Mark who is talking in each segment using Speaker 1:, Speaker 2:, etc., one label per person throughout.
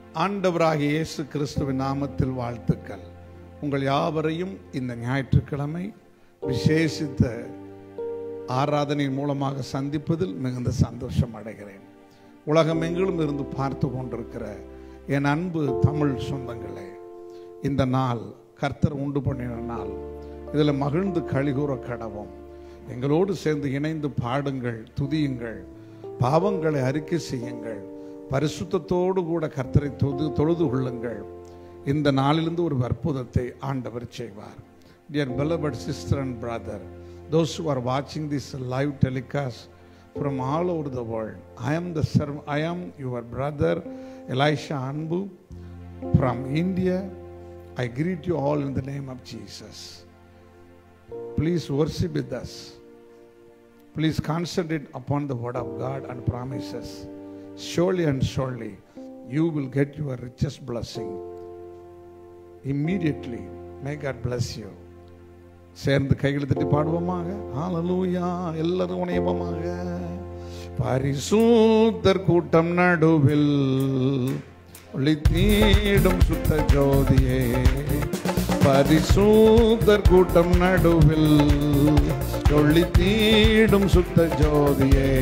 Speaker 1: ஆண்டவராகிய இயேசு கிறிஸ்துவின் நாமத்தில் வாழ்த்துக்கள் உங்கள் யாவரையும் இந்த ஞாயிற்றுக்கிழமை விசேஷித்த ஆராதனையின் மூலமாக சந்திப்பதில் மிகுந்த சந்தோஷம் அடைகிறேன் உலகமெங்கிலும் இருந்து பார்த்து கொண்டிருக்கிற என் அன்பு தமிழ் சொந்தங்களே இந்த நாள் கர்த்தர் உண்டு பண்ணின நாள் இதில் மகிழ்ந்து கழிகூற கடவும் எங்களோடு சேர்ந்து இணைந்து பாடுங்கள் துதியுங்கள் பாவங்களை அறிக்கை செய்யுங்கள் பரிசுத்தத்தோடு கூட கர்த்தரை தொழுது தொழுது கொள்ளுங்கள் இந்த நாளிலிருந்து ஒரு அற்புதத்தை ஆண்டவர் செய்வார் dear beloved sister and brother those who are watching this live telecast from all over the world i am the serv- i am your brother elisha anbu from india i greet you all in the name of jesus please worship with us Please concentrate upon the word of God and promises. Surely and surely you will get your richest blessing. Immediately, may God bless you. சேர்ந்து கைகளை தட்டி பாடுவோமாக ஹalleluya எல்லாரும் இணையமாக பரிசுத்தர் கூட்டம் நடுவில் ஒளி தீடும் சுத்த ஜோதியே பரிசுத்தர் கூட்டம் நடுவில் ஒளி தீடும் சுத்த ஜோதியே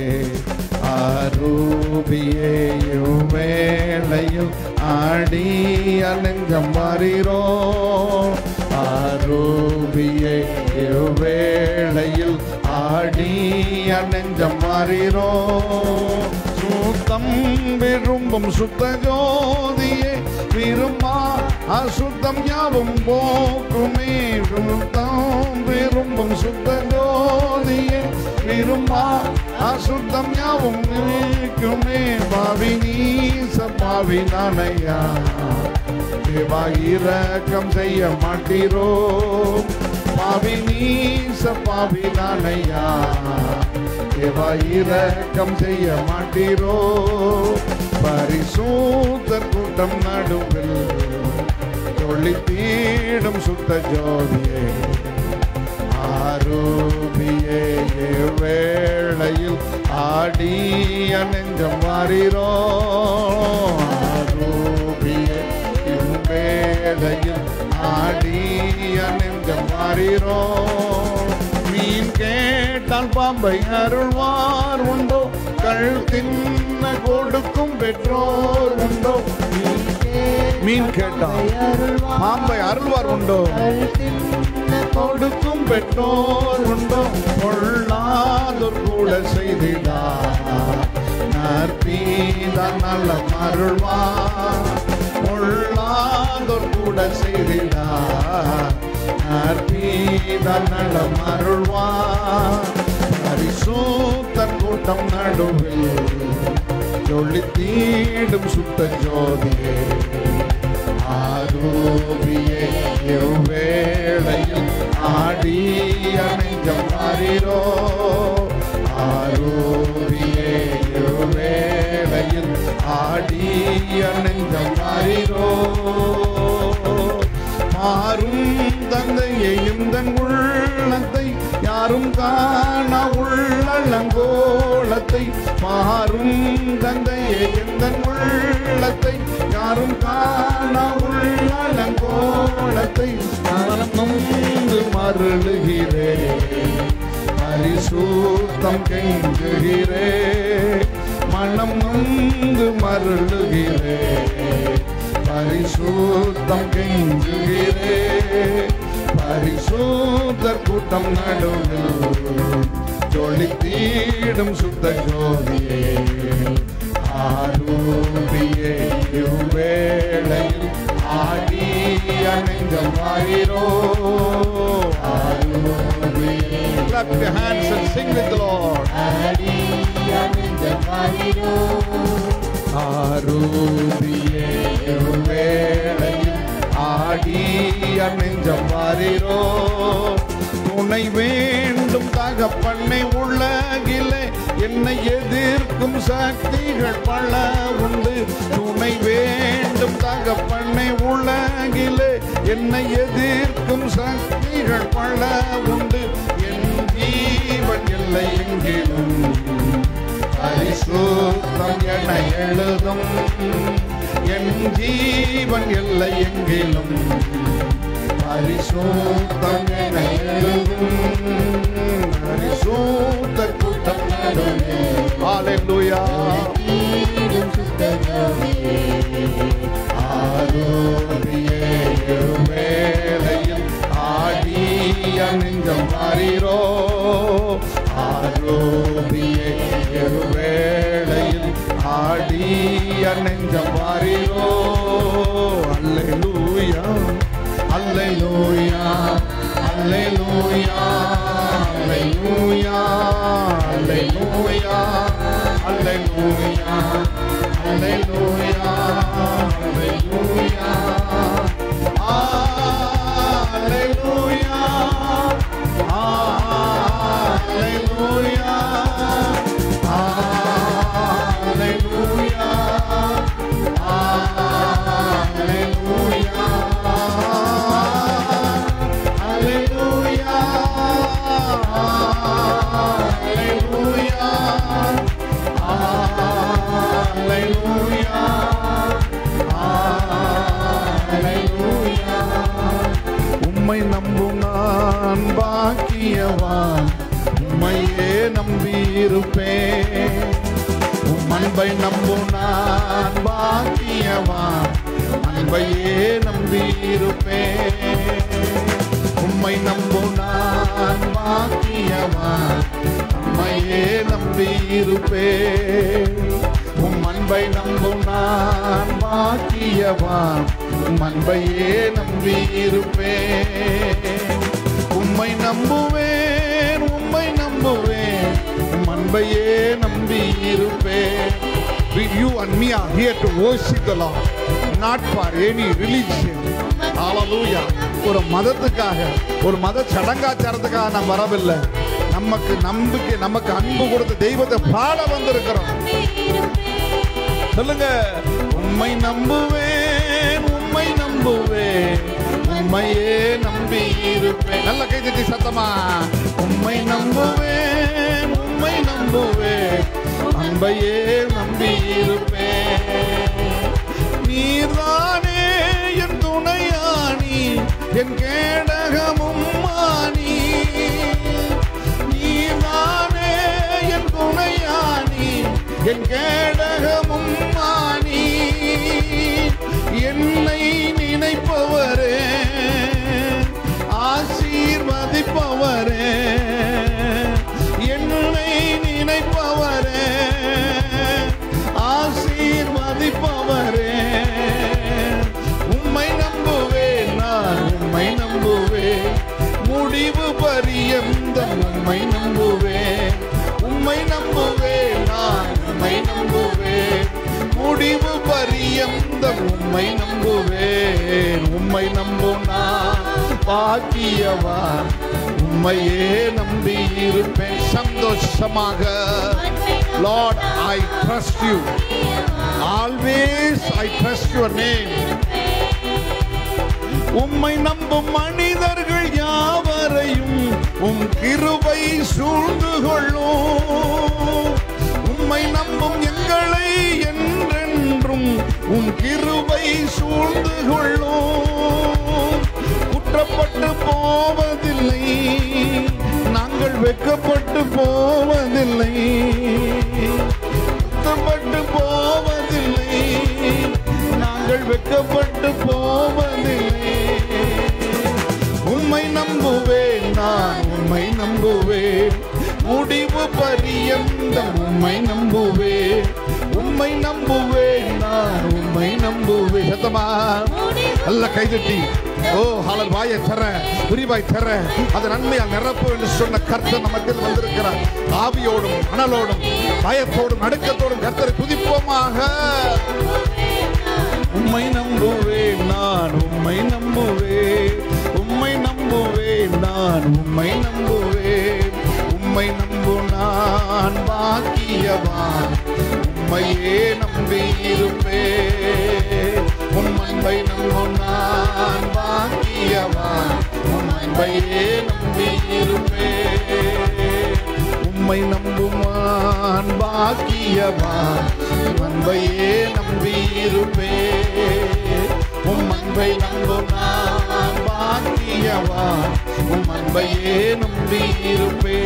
Speaker 1: ஆரூபியேயும் வேளையில் ஆடி அலஞ்சம் மாறீரோ ஆரூபியே வேளையில் ஆடி அனஞ்சம் மாறீரோ சுத்தம் விரும்பும் சுத்த ஜோதியே விரும்பா அசுத்தம் யாவும் போக்குமே சுத்தம் விரும்பும் சுத்த ஜோதியே விரும்பா அசுத்தம் யாவும் நீக்குமே பாவி நீச பாவி நானையா தேவா இரக்கம் செய்ய மாட்டீரோ பாவி நீச பாவி நானையா தேவா இரக்கம் செய்ய மாட்டீரோ பரிசூத்தர் கூட்டம் நடுவில் தொழி தீடும் சுத்த ஜோதியே ஆரூபியே வேளையில் ஆடி அனெஞ்சம் மாறீரோ ஆரூபியே வேளையில் ஆடி அனெஞ்சம் மாறீரோ மீன் கேட்டால் பாம்பை அருள்வார் உண்டோ கள் தின்ன கொடுக்கும் பெற்றோர் உண்டோ மீன் கேட்டால் பாம்பை அருள்வார் உண்டோ கொடுக்கும் பெற்றோர் உண்டோ பொல்லாதோர் கூட செய்திடா நற்பீதான் நல்ல மருள்வா பொல்லாதோர் கூட செய்திடா நற்பீதான் நல்ல மருள்வா பரிசூத்தன் கூட்டம் நடுவில் சொல்லி தீடும் சுத்த ஜோதியே ஆரோபியே வேளையில் ஆடி அணைஞ்சம் மாறிரோ ஆரோபியே வேளையில் ஆடி அணைஞ்சம் மாறிரோ மாறும் தந்தையையும் தன் உள்ளத்தை யாரும் காண உள்ளங்கோலத்தை மாறும் தந்தையையும் தன் உள்ளத்தை யாரும் காண உள்ளங்கோலத்தை மனமொன்று மருளுகிறே பரிசூத்தம் கெஞ்சுகிறே மனம் வந்து மருளுகிறே பரிசூத்தம் கெஞ்சுகிறே பரிசூத்தர் கூட்டம் நடுவில் சொல்லி தீடும் சுத்த ஜோதியே ஆரூபியே இவ்வேளையில் ஆடி அணைந்த மாயிரோ ஆரூபியே Clap your hands and sing with the Lord. ஆரூபியே வேளையில் ஆடி அணைஞ்சம் மாறிரோ துணை வேண்டும் தகப்பண்ணை உலகிலே என்னை எதிர்க்கும் சக்திகள் பல உண்டு துணை வேண்டும் தகப்பண்ணை உலகிலே என்னை எதிர்க்கும் சக்திகள் பல உண்டு என் ஜீவன் இல்லை எங்கிலும் பரிசுத்தம் என எழுதும் என் என் ஜீவன் எல்லை எங்கிலும் பரிசுத்தம் என எழுதும் பரிசுத்த கூட்டம் நடுவே ஹalleluya ஆரோரியே வேளையில் ஆடிய நெஞ்சம் மாறிரோ ஆரோரியே வேளையில் ஆடிய நெஞ்சம் மாறிரோ அல்லேலூயா அல்லேலூயா அல்லேலூயா அல்லேலூயா அல்லேலூயா அல்லேலூயா அல்லேலூயா அல்லேலூயா அல்லேலூயா அல்லேலூயா உம்மை நம்பும் நான் பாக்கியவான் உம்மையே நம்பியிருப்பேன் உம் அன்பை நம்பும் நான் பாக்கியவான் அன்பையே நம்பியிருப்பேன் உம்மை நம்பும் நான் பாக்கியவான் உம்மையே நம்பியிருப்பேன் உம் அன்பை நம்பும் நான் பாக்கியவான் உம் அன்பையே நம்பியிருப்பேன் உம்மை நம்புவேன் உம்மை நம்புவேன் உம் அன்பையே நம்பியிருப்பேன் You and me are here to worship the Lord, not for any religion. Hallelujah. ஒரு மதத்துக்காக ஒரு மத சடங்காச்சாரத்துக்காக நாம் வரவில்லை நமக்கு நம்பிக்கை நமக்கு அன்பு கொடுத்த தெய்வத்தை பாட வந்திருக்கிறோம் சொல்லுங்க உண்மை நம்புவேன் உண்மை நம்புவேன் உண்மையே நம்பி இருப்பேன் நல்ல கை தட்டி சத்தமா உண்மை நம்புவேன் உண்மை நம்புவேன் அன்பையே நம்பி இருப்பேன் நீர்தானே என் துணையானி என் கேடகமும் மானி நீர்தானே என் துணையானி என் கேடகமும் மானி என்னை நினைப்பவரே ஆசீர்வதிப்பவரே என்னை நினைப்பவரே ஆசீர்வதிப்பவரே உம்மை நம்புவேன் நான் உம்மை நம்புவேன் முடிவு பரியந்தம் உம்மை நம்புவேன் உம்மை நம்புவேன் நான் உம்மை நம்புவேன் முடிவு பரியந்தம் உம்மை நம்புவேன் உம்மை நம்பும் நான் பாக்கியவான் உம்மையே நம்பி இருப்பேன் சந்தோஷமாக Lord, I trust you. Always I trust your name. உம்மை நம்பும் மனிதர்கள் யாவரையும் உம் கிருபை சூழ்ந்து கொள்ளும் உம்மை நம்பும் எங்களை என்றென்றும் உம் கிருபை சூழ்ந்து கொள்ளும் குற்றப்பட்டு போவதில்லை நாங்கள் வெட்கப்பட்டு போவதில்லை குற்றப்பட்டு போவதில்லை நாங்கள் வெட்கப்பட்டு போவதில்லை உம்மை நம்புவேன் நான் உம்மை நம்புவேன் முடிவு பரியந்தம் உம்மை நம்புவேன் உம்மை நம்புவேன் நான் உம்மை நம்புவேன் சத்தமா நல்ல கைதட்டி ஓ ஹாலல் வாயை தர விரிவாய் தர அது நன்மையால் நிரப்பு என்று சொன்ன கர்த்தர் நமக்கு வந்திருக்கிறார் ஆவியோடும் அனலோடும் பயத்தோடும் நடுக்கத்தோடும் கர்த்தரை துதிப்போமாக உம்மை நம்புவேன் நான் உம்மை நம்புவேன் உம்மை நம்புவேன் நான் உம்மை நம்புவேன் உம்மை நம்பு நான் பாக்கியவான் உம்மையே நம்பி இருப்பேன் உம் அன்பை நம்பு நான் பாக்கியவான் உம் அன்பையே நம்பி இருப்பேன் உம்மை நம்புமான் பாக்கியவான் உம் அன்பையே நம்பி இருப்பேன் அன்பை நம்பும் நான் பாக்கியவான் உம் அன்பையே நம்பியிருப்பே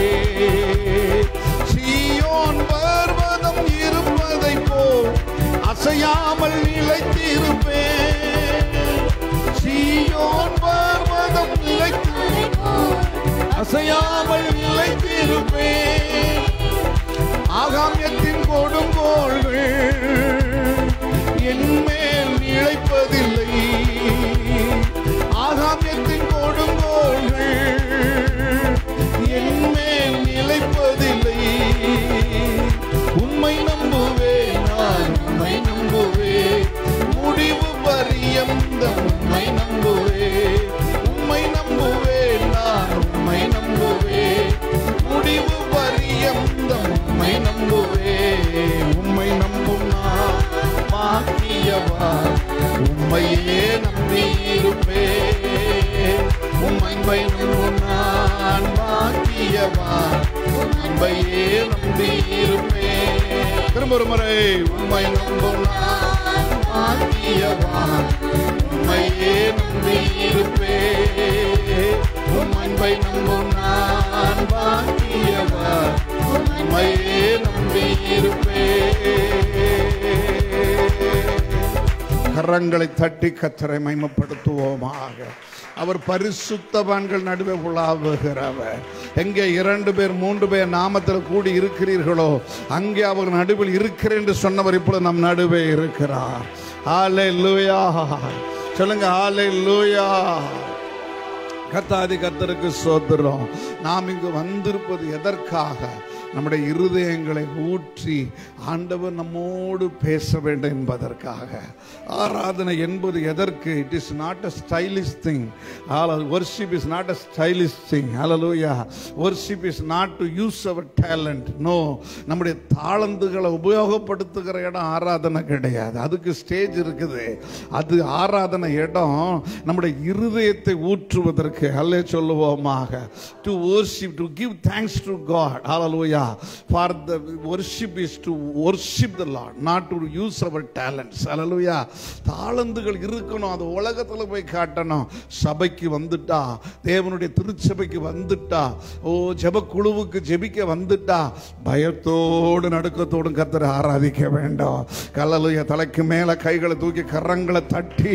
Speaker 1: சீயோன் பர்வதம் இருப்பதை போல் அசையாமல் நிலைத்திருப்பேன் சீயோன் பர்வதம் நிலைத்து அசையாமல் நிலைத்திருப்பேன் ஆகாமியத்தின் கொடுங்கோள்கள் என் மேல் நிலைப்பதில்லை ஆகாமியத்தின் கொடுங்கோள்கள் என் மேல் நிலைப்பதில்லை உண்மை நம்புவேன் நான் உண்மை நம்புவேன் முடிவு பரியந்த உண்மை நம்புவேன் உண்மை நம்புவேன் நான் உண்மை நம்புவேன் முடிவு பரியந்த உண்மை நம்புவேன் உண்மை நம்பும் நான் பாக்கியவா உண்மையே நம்பியிருப்பேன் உண்மை நம்பும் நான் பாக்கியவா உண்மையே நம்பியிருப்பேன் திரும்ப ஒரு முறை உண்மை நம்பும் நான் பாக்கியவான் உண்மையே நம்பியிருப்பேன் உண்மை நம்பும் நான் பாக்கியவான் உண்மையே நம்பியிருப்பேன் கரங்களை தட்டி கத்தரை மைமப்படுத்துவோமாக அவர் பரிசுத்தவான்கள் நடுவே உலாவுகிறவர் எங்கே இரண்டு பேர் மூன்று பேர் நாமத்தில் கூடி இருக்கிறீர்களோ அங்கே அவர் நடுவில் இருக்கிறேன் என்று சொன்னவர் இப்பொழுது நம் நடுவே இருக்கிறார் ஆலே லூயா சொல்லுங்க ஆலே லூயா கத்தாதி கத்தருக்கு சோதரம் நாம் இங்கு வந்திருப்பது எதற்காக நம்முடைய இருதயங்களை ஊற்றி ஆண்டவர் நம்மோடு பேச வேண்டும் என்பதற்காக ஆராதனை என்பது எதற்கு it is not a stylish thing worship is not a stylish thing ஹalleluya worship is not to use our talent no நம்முடைய தாளந்துகளை உபயோகப்படுத்துகிற இடம் ஆராதனை கிடையாது அதுக்கு ஸ்டேஜ் இருக்குது அது ஆராதனை இடம் நம்முடைய இருதயத்தை ஊற்றுவதற்கு அல்லே சொல்லுவோமாக to worship to give thanks to God ஹalleluya for the worship is to worship the lord not to use our talents ஹalleluya தாளந்துகள் இருக்கணும் அது உலகத்துல போய் காட்டணும் சபைக்கு வந்துட்டா தேவனுடைய திருச்சபைக்கு வந்துட்டா ஓ ஜெப குழுவுக்கு ஜெபிக்க வந்துட்டா பயத்தோடு நடுக்கத்தோடும் கத்தரை ஆராதிக்க வேண்டும் கல்லலுயா தலைக்கு மேல கைகளை தூக்கி கரங்களை தட்டி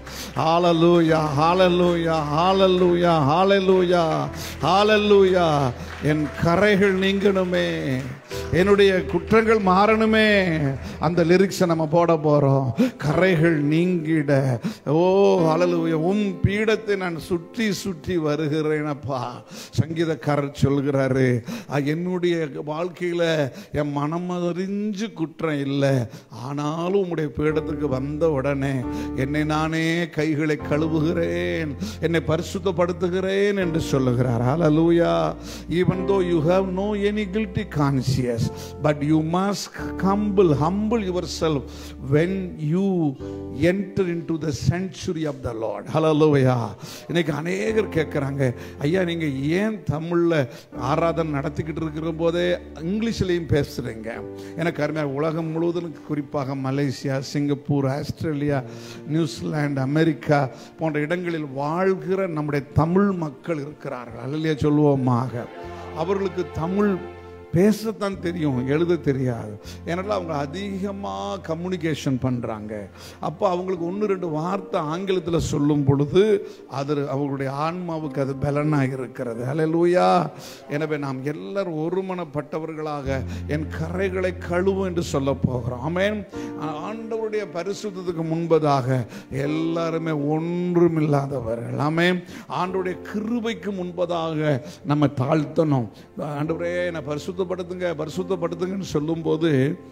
Speaker 1: ஹalleluya ஹalleluya ஹalleluya ஹalleluya ஹalleluya என் கரைகள் நீங்கணுமே என்னுடைய குற்றங்கள் மாறணுமே அந்த லிரிக்ஸை நம்ம போட போறோம் கரைகள் நீங்கிட ஓ ஹalleluya உம் பீடத்தை நான் சுற்றி சுற்றி வருகிறேனப்பா சங்கீதக்காரர் சொல்கிறாரு "ஆ, என்னுடைய வாழ்க்கையில என் மனம் அறிஞ்சு குற்றம் இல்லை ஆனாலும் உம்முடைய பீடத்துக்கு வந்த உடனே என்னை நானே கைகளை கழுவுகிறேன் என்னை பரிசுத்தப்படுத்துகிறேன் என்று சொல்லுகிறார் ஹalleluya even though you have no any guilty conscience but you must humble humble yourself when you enter into the sanctuary of the lord hallelujah இன்னைக்கு அநேகர் கேட்குறாங்க ஐயா நீங்க ஏன் தமிழ்ல ஆராதனை நடத்திக்கிட்டு இருக்கிற போதே இங்கிலீஷ்லையும் பேசுறீங்க எனக்கு அருமையாக உலகம் முழுவதும் குறிப்பாக Malaysia Singapore Australia New Zealand America போன்ற இடங்களில் வாழ்கிற நம்முடைய தமிழ் மக்கள் இருக்கிறார்கள் அல்லையா சொல்லுவோமாக அவர்களுக்கு தமிழ் பேசத்தான் தெரியும் எழுத தெரியாது ஏன்னால அவங்க அதிகமாக கம்யூனிகேஷன் பண்ணுறாங்க அப்போ அவங்களுக்கு ஒன்று ரெண்டு வார்த்தை ஆங்கிலத்தில் சொல்லும் பொழுது அது அவங்களுடைய ஆன்மாவுக்கு அது பலனாக இருக்கிறது ஹalleluya எனவே நாம் எல்லாரும் ஒருமனப்பட்டவர்களாக என் கரைகளை கழுவும் என்று சொல்ல போகிறோம் ஆமென் ஆண்டவருடைய பரிசுத்தத்துக்கு முன்பதாக எல்லாருமே ஒன்றுமில்லாதவர்கள் ஆமென் ஆண்டவருடைய கிருபைக்கு முன்பதாக நம்ம தாழ்த்தணும் ஆண்டவரே என்னை பரிசுத்தப்படுத்துங்க பரிசுத்தப்படுத்துங்கன்னு சொல்லும்போது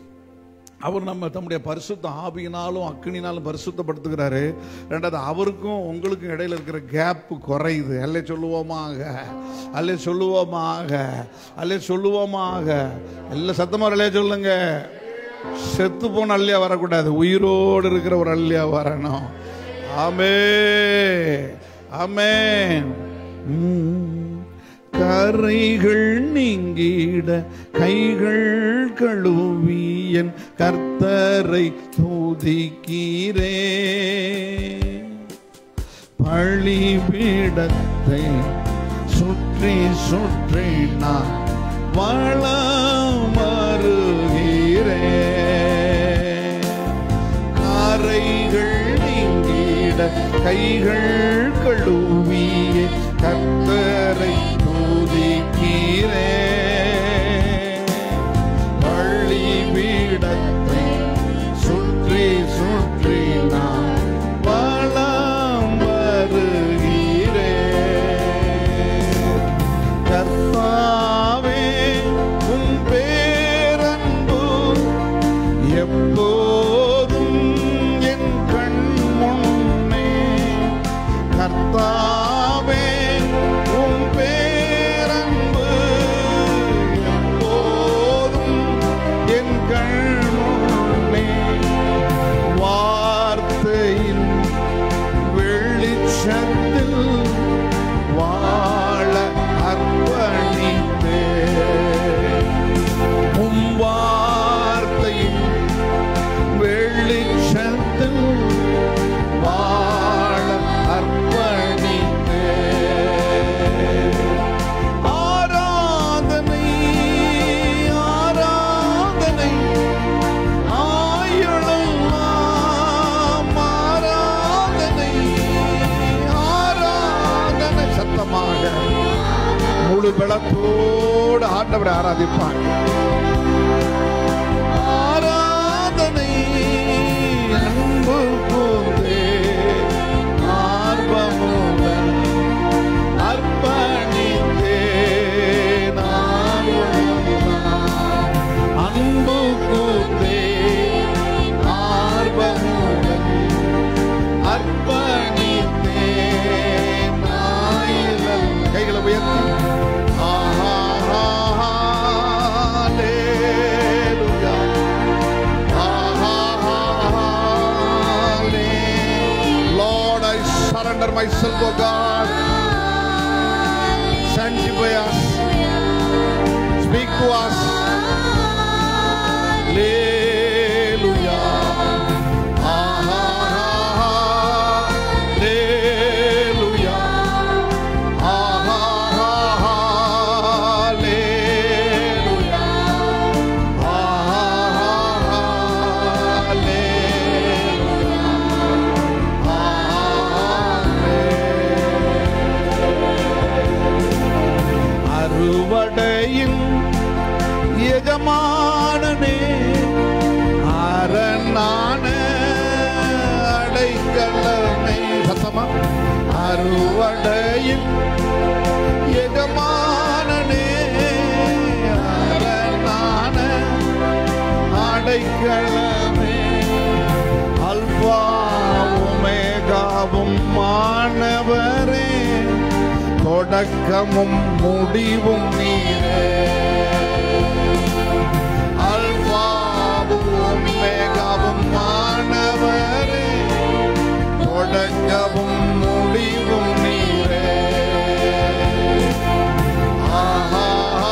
Speaker 1: அவர் நம்ம தம்முடைய பரிசுத்த ஆவியினாலும் அக்கினினாலும் பரிசுத்தப்படுத்துகிறாரு ரெண்டாவது அவருக்கும் உங்களுக்கும் இடையில இருக்கிற கேப் குறையுது அல்ல சொல்லுவோமாக அல்ல சொல்லுவோமாக அல்ல சொல்லுவோமாக எல்லாம் சத்தமா அல்லையா சொல்லுங்க செத்து போன அல்லையா வரக்கூடாது உயிரோடு இருக்கிற ஒரு அல்லையா வரணும் ஆமே ஆமே கரைகள் நீங்கிட கைகள் கழுவி என் கர்த்தரை தூதிக்கிறே பழிபீடத்தை சுற்றி சுற்றி நான் வளம் வருகிறேன் காரைகள் நீங்கிட கைகள் கழுவிய கத்தரை தூதிக்கிறேன் பள்ளி பீடத்தை சுற்றி சுற்றி நான் வளம் வருகிறேன் கர்த்தாவே உம் பேரன்பு எப்போதும் என் கண் முன்னே கர்த்தாவே உம் பேரன்பு எப்போதும் என் கண் முன்னே வார்த்தையின் வெளிச்சத்தில் வாழ அர்ப்பணித்தேன் உம் வார்த்தையின் வெளிச்சத்தில் வாழ அர்ப்பணித்தேன் ஆராதனை ஆராதனை ஆயுளெல்லாம் ஆராதனை ஆராதனை சத்தமாக முழு பலத்தோடு ஆண்டவரை ஆராதிப்பாங்க ஆராதனை அன்பு போதே ஆர்வமுடன் அர்ப்பணித்தே நான் அன்பு கூத்தே ஆர்வமுடன் அர்ப்பணித்தே நாயிலல் கைகளை உயர்த்தி ஆஹா ஹalleluya ஆஹா ஹalleluya Lord I surrender myself oh God sanctify us speak to us Hallelujah. Hallelujah. Hallelujah. அறுவடையின் எஜமானனே அரணான அடைக்கலமே சத்தமா அறுவடையின் எஜமானனே அரணான அடைக்கலமே அல்பா உமேகாவும் மாணவரே தொடக்கமும் முடிவும் நீரே அல்பாவும் ஒமேகாவும் மாணவரே தொடக்கமும் முடிவும் நீரே ஆஹா,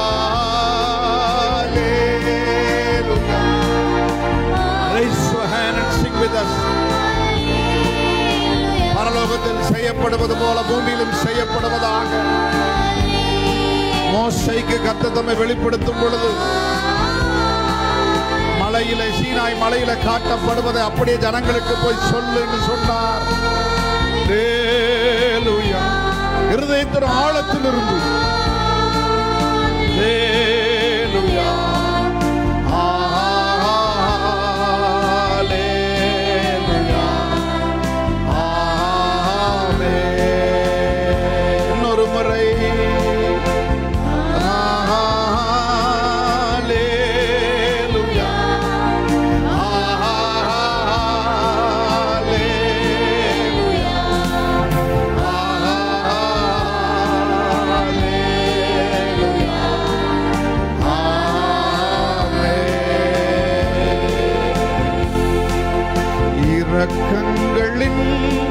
Speaker 1: ஹalleluya. Raise your hand and sing with us. பரலோகத்தில் செய்யப்படுவது போல பூமியிலும் செய்யப்படுவதாக மோசைக்கு கத்த தம்மை வெளிப்படுத்தும் பொழுது மலையில சீனாய் மலையில காட்டப்படுவதை அப்படியே ஜனங்களுக்கு போய் சொல்லுன்னு சொன்னார் Hallelujah. இருதயத்தின் ஆழத்திலிருந்து Hallelujah. Hallelujah. ஆமென். இன்னொரு முறை Hallelujah. Hallelujah. இரக்கங்களின்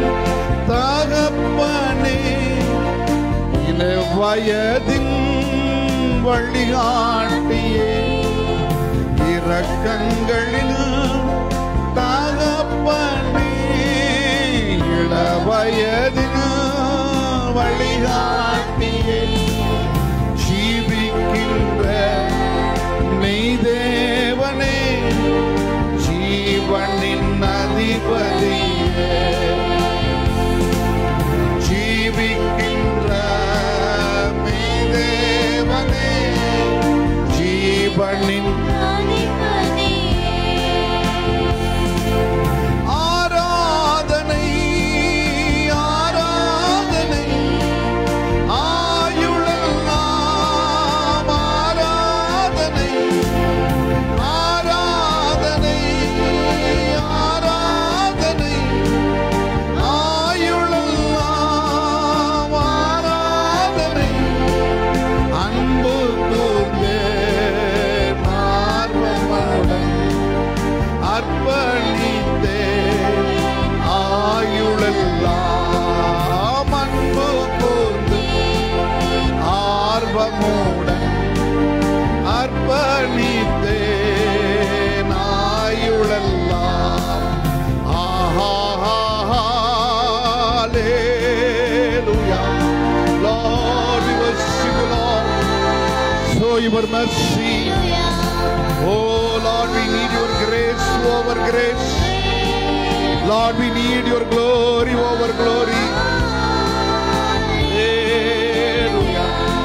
Speaker 1: தகப்பனே இள வயதின் வழிகாட்டியே இரக்கங்களின் தகப்பனே இள வயதின் வழிகாட்டியே ஜீவிக்கின்ற மெய்தேவனே ஜீவனின் அதிபதியே ஜீவிக்கின்ற மெய்தேவனே ஜீவனின் ஆராதனை ஆராதனை ஆயுளெல்லாம் ஆராதனை ஆராதனை ஆராதனை ஆயுளெல்லாம் ஆராதனை அன்பு கூர்ந்தே மார்பமுடன் அர்ப்பணித்தே ஆயுளெல்லாம் அன்பு கூர்ந்து ஆர்வமுடன் அர்ப்பணித்தே ஆயுளெல்லாம் ஆஹாலேலுயா Lord, we worship you, Lord. Show your mercy. Oh Lord, we need your grace over grace. Lord, we need your glory over glory. Hallelujah.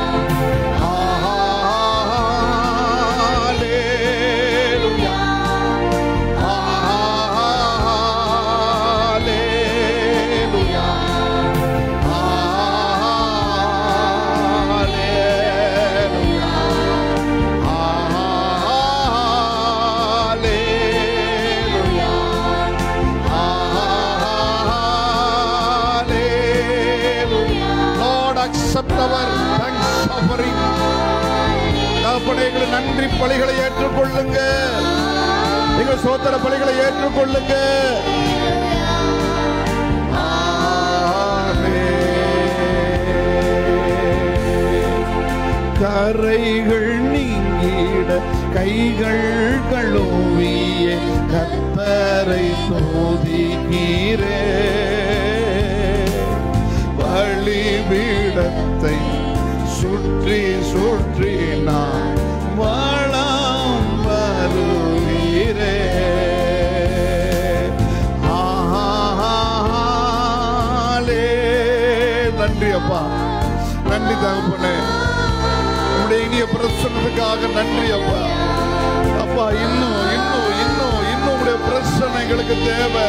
Speaker 1: Hallelujah. Hallelujah. Hallelujah. Lord, accept our thanks offering. தகப்பனே, எங்கள் நன்றி பலிகளை ஏற்றுக்கொள்ளுங்க எங்கள் சோத்திர பலிகளை ஏற்றுக்கொள்ளுங்க கரைகள் நீங்கிட கைகள் கழுவிய கத்தரை தோதிக்கிறே பலிபீடத்தை சுற்றி சுற்றி நான் வளம் வருகிறே ஆஹாலே. நன்றி அப்பா நன்றி தகப்பனே உங்களுடைய இனிய பிரசனத்துக்காக நன்றி அப்பா அப்பா இன்னும் இன்னும் இன்னும் இன்னும் உங்களுடைய பிரசனை எங்களுக்கு தேவை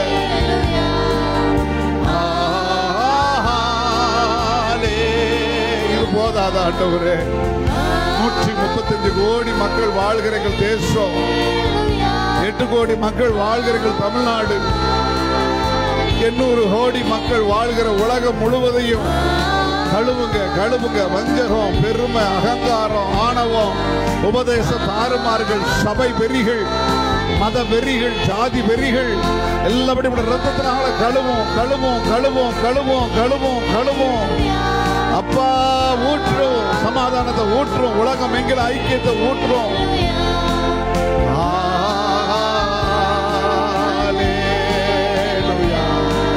Speaker 1: ஆஹாலே. இது போதாதா ஆண்டவரே நூற்றி முப்பத்தஞ்சு கோடி மக்கள் வாழ்கிற எங்கள் தேசம் எட்டு கோடி மக்கள் வாழ்கிற எங்கள் தமிழ்நாடு எண்ணூறு கோடி மக்கள் வாழ்கிற உலகம் முழுவதையும் கழுவுங்க கழுவுங்க வஞ்சகம் பெருமை அகங்காரம் ஆணவம் உபதேச தாறுமார்கள் சபை வெறிகள் மத வெறிகள் ஜாதி வெறிகள் எல்லாபடி ரத்தத்தினால கழுவோம் கழுவோம் கழுவோம் கழுவோம் கழுவோம் கழுவோம் அப்பா ஊற்றும் சமாதானத்தை ஊற்றும் உலகம் எங்கிற ஐக்கியத்தை ஊற்றும் Hallelujah.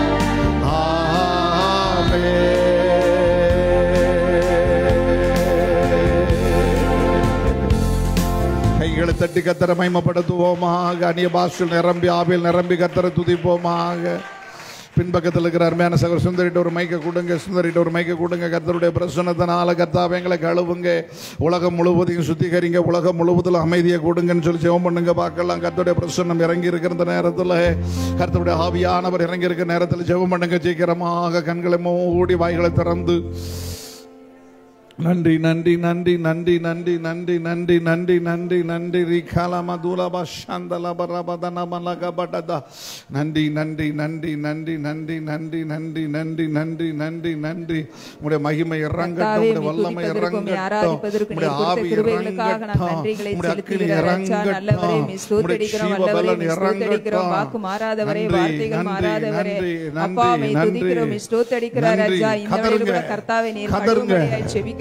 Speaker 1: Amen. கைகளை தட்டி கத்தர மைமப்படுத்துவோமாக அந்நிய பாஷில் நிரம்பி ஆவியில் நிரம்பி கத்தர துதிப்போமாக பின்பக்கத்தில் இருக்கிற அருமையான சகர் சுந்தரிட்ட ஒரு மைக்க கொடுங்க சுந்தரிட்ட ஒரு மைக்க கொடுங்க கர்த்தருடைய பிரசன்னத்தினால கர்த்தாவே எங்களை கழுவுங்க உலகம் முழுவதையும் சுத்திகரிங்க உலகம் முழுவதிலும் அமைதியை கொடுங்கன்னு சொல்லி ஜெபம் பண்ணுங்க பார்க்கலாம் கர்த்தருடைய பிரசன்னம் இறங்கி இருக்கிற இந்த நேரத்தில் கர்த்தருடைய ஆவியானவர் இறங்கி இருக்கிற நேரத்தில் ஜெபம் பண்ணுங்க சீக்கிரமாக கண்களை மூடி வாய்களை திறந்து நன்றி நன்றி நன்றி நன்றி நன்றி நன்றி நன்றி நன்றி நன்றி நன்றி ரிகால மதுலப சந்தல பரபதன மலகபடத நன்றி நன்றி நன்றி நன்றி நன்றி நன்றி நன்றி நன்றி நன்றி நன்றி நன்றி உடைய மகிமை இறங்கட்டும் உடைய வல்லமை இறங்கட்டும் உடைய ஆவி இறங்கட்டும் உடைய அக்கினி இறங்கட்டும் உடைய ஜீவபலன் இறங்கட்டும்
Speaker 2: வாக்கு மாறாதவரே
Speaker 1: நன்றி,
Speaker 2: வார்த்தைகள்
Speaker 1: நன்றி,
Speaker 2: மாறாதவரே
Speaker 1: நன்றி,
Speaker 2: அப்பா
Speaker 1: நன்றி,
Speaker 2: மை
Speaker 1: நன்றி.
Speaker 2: துதிக்கிறோம் ஸ்தோத்தரிக்கிற
Speaker 1: நன்றி.
Speaker 2: ராஜா இந்த வேளையில கூட
Speaker 1: கதறுங்க.
Speaker 2: கர்த்தாவே நீர்
Speaker 1: கதறுங்க.
Speaker 2: கடுமையாய் செபிக்கிற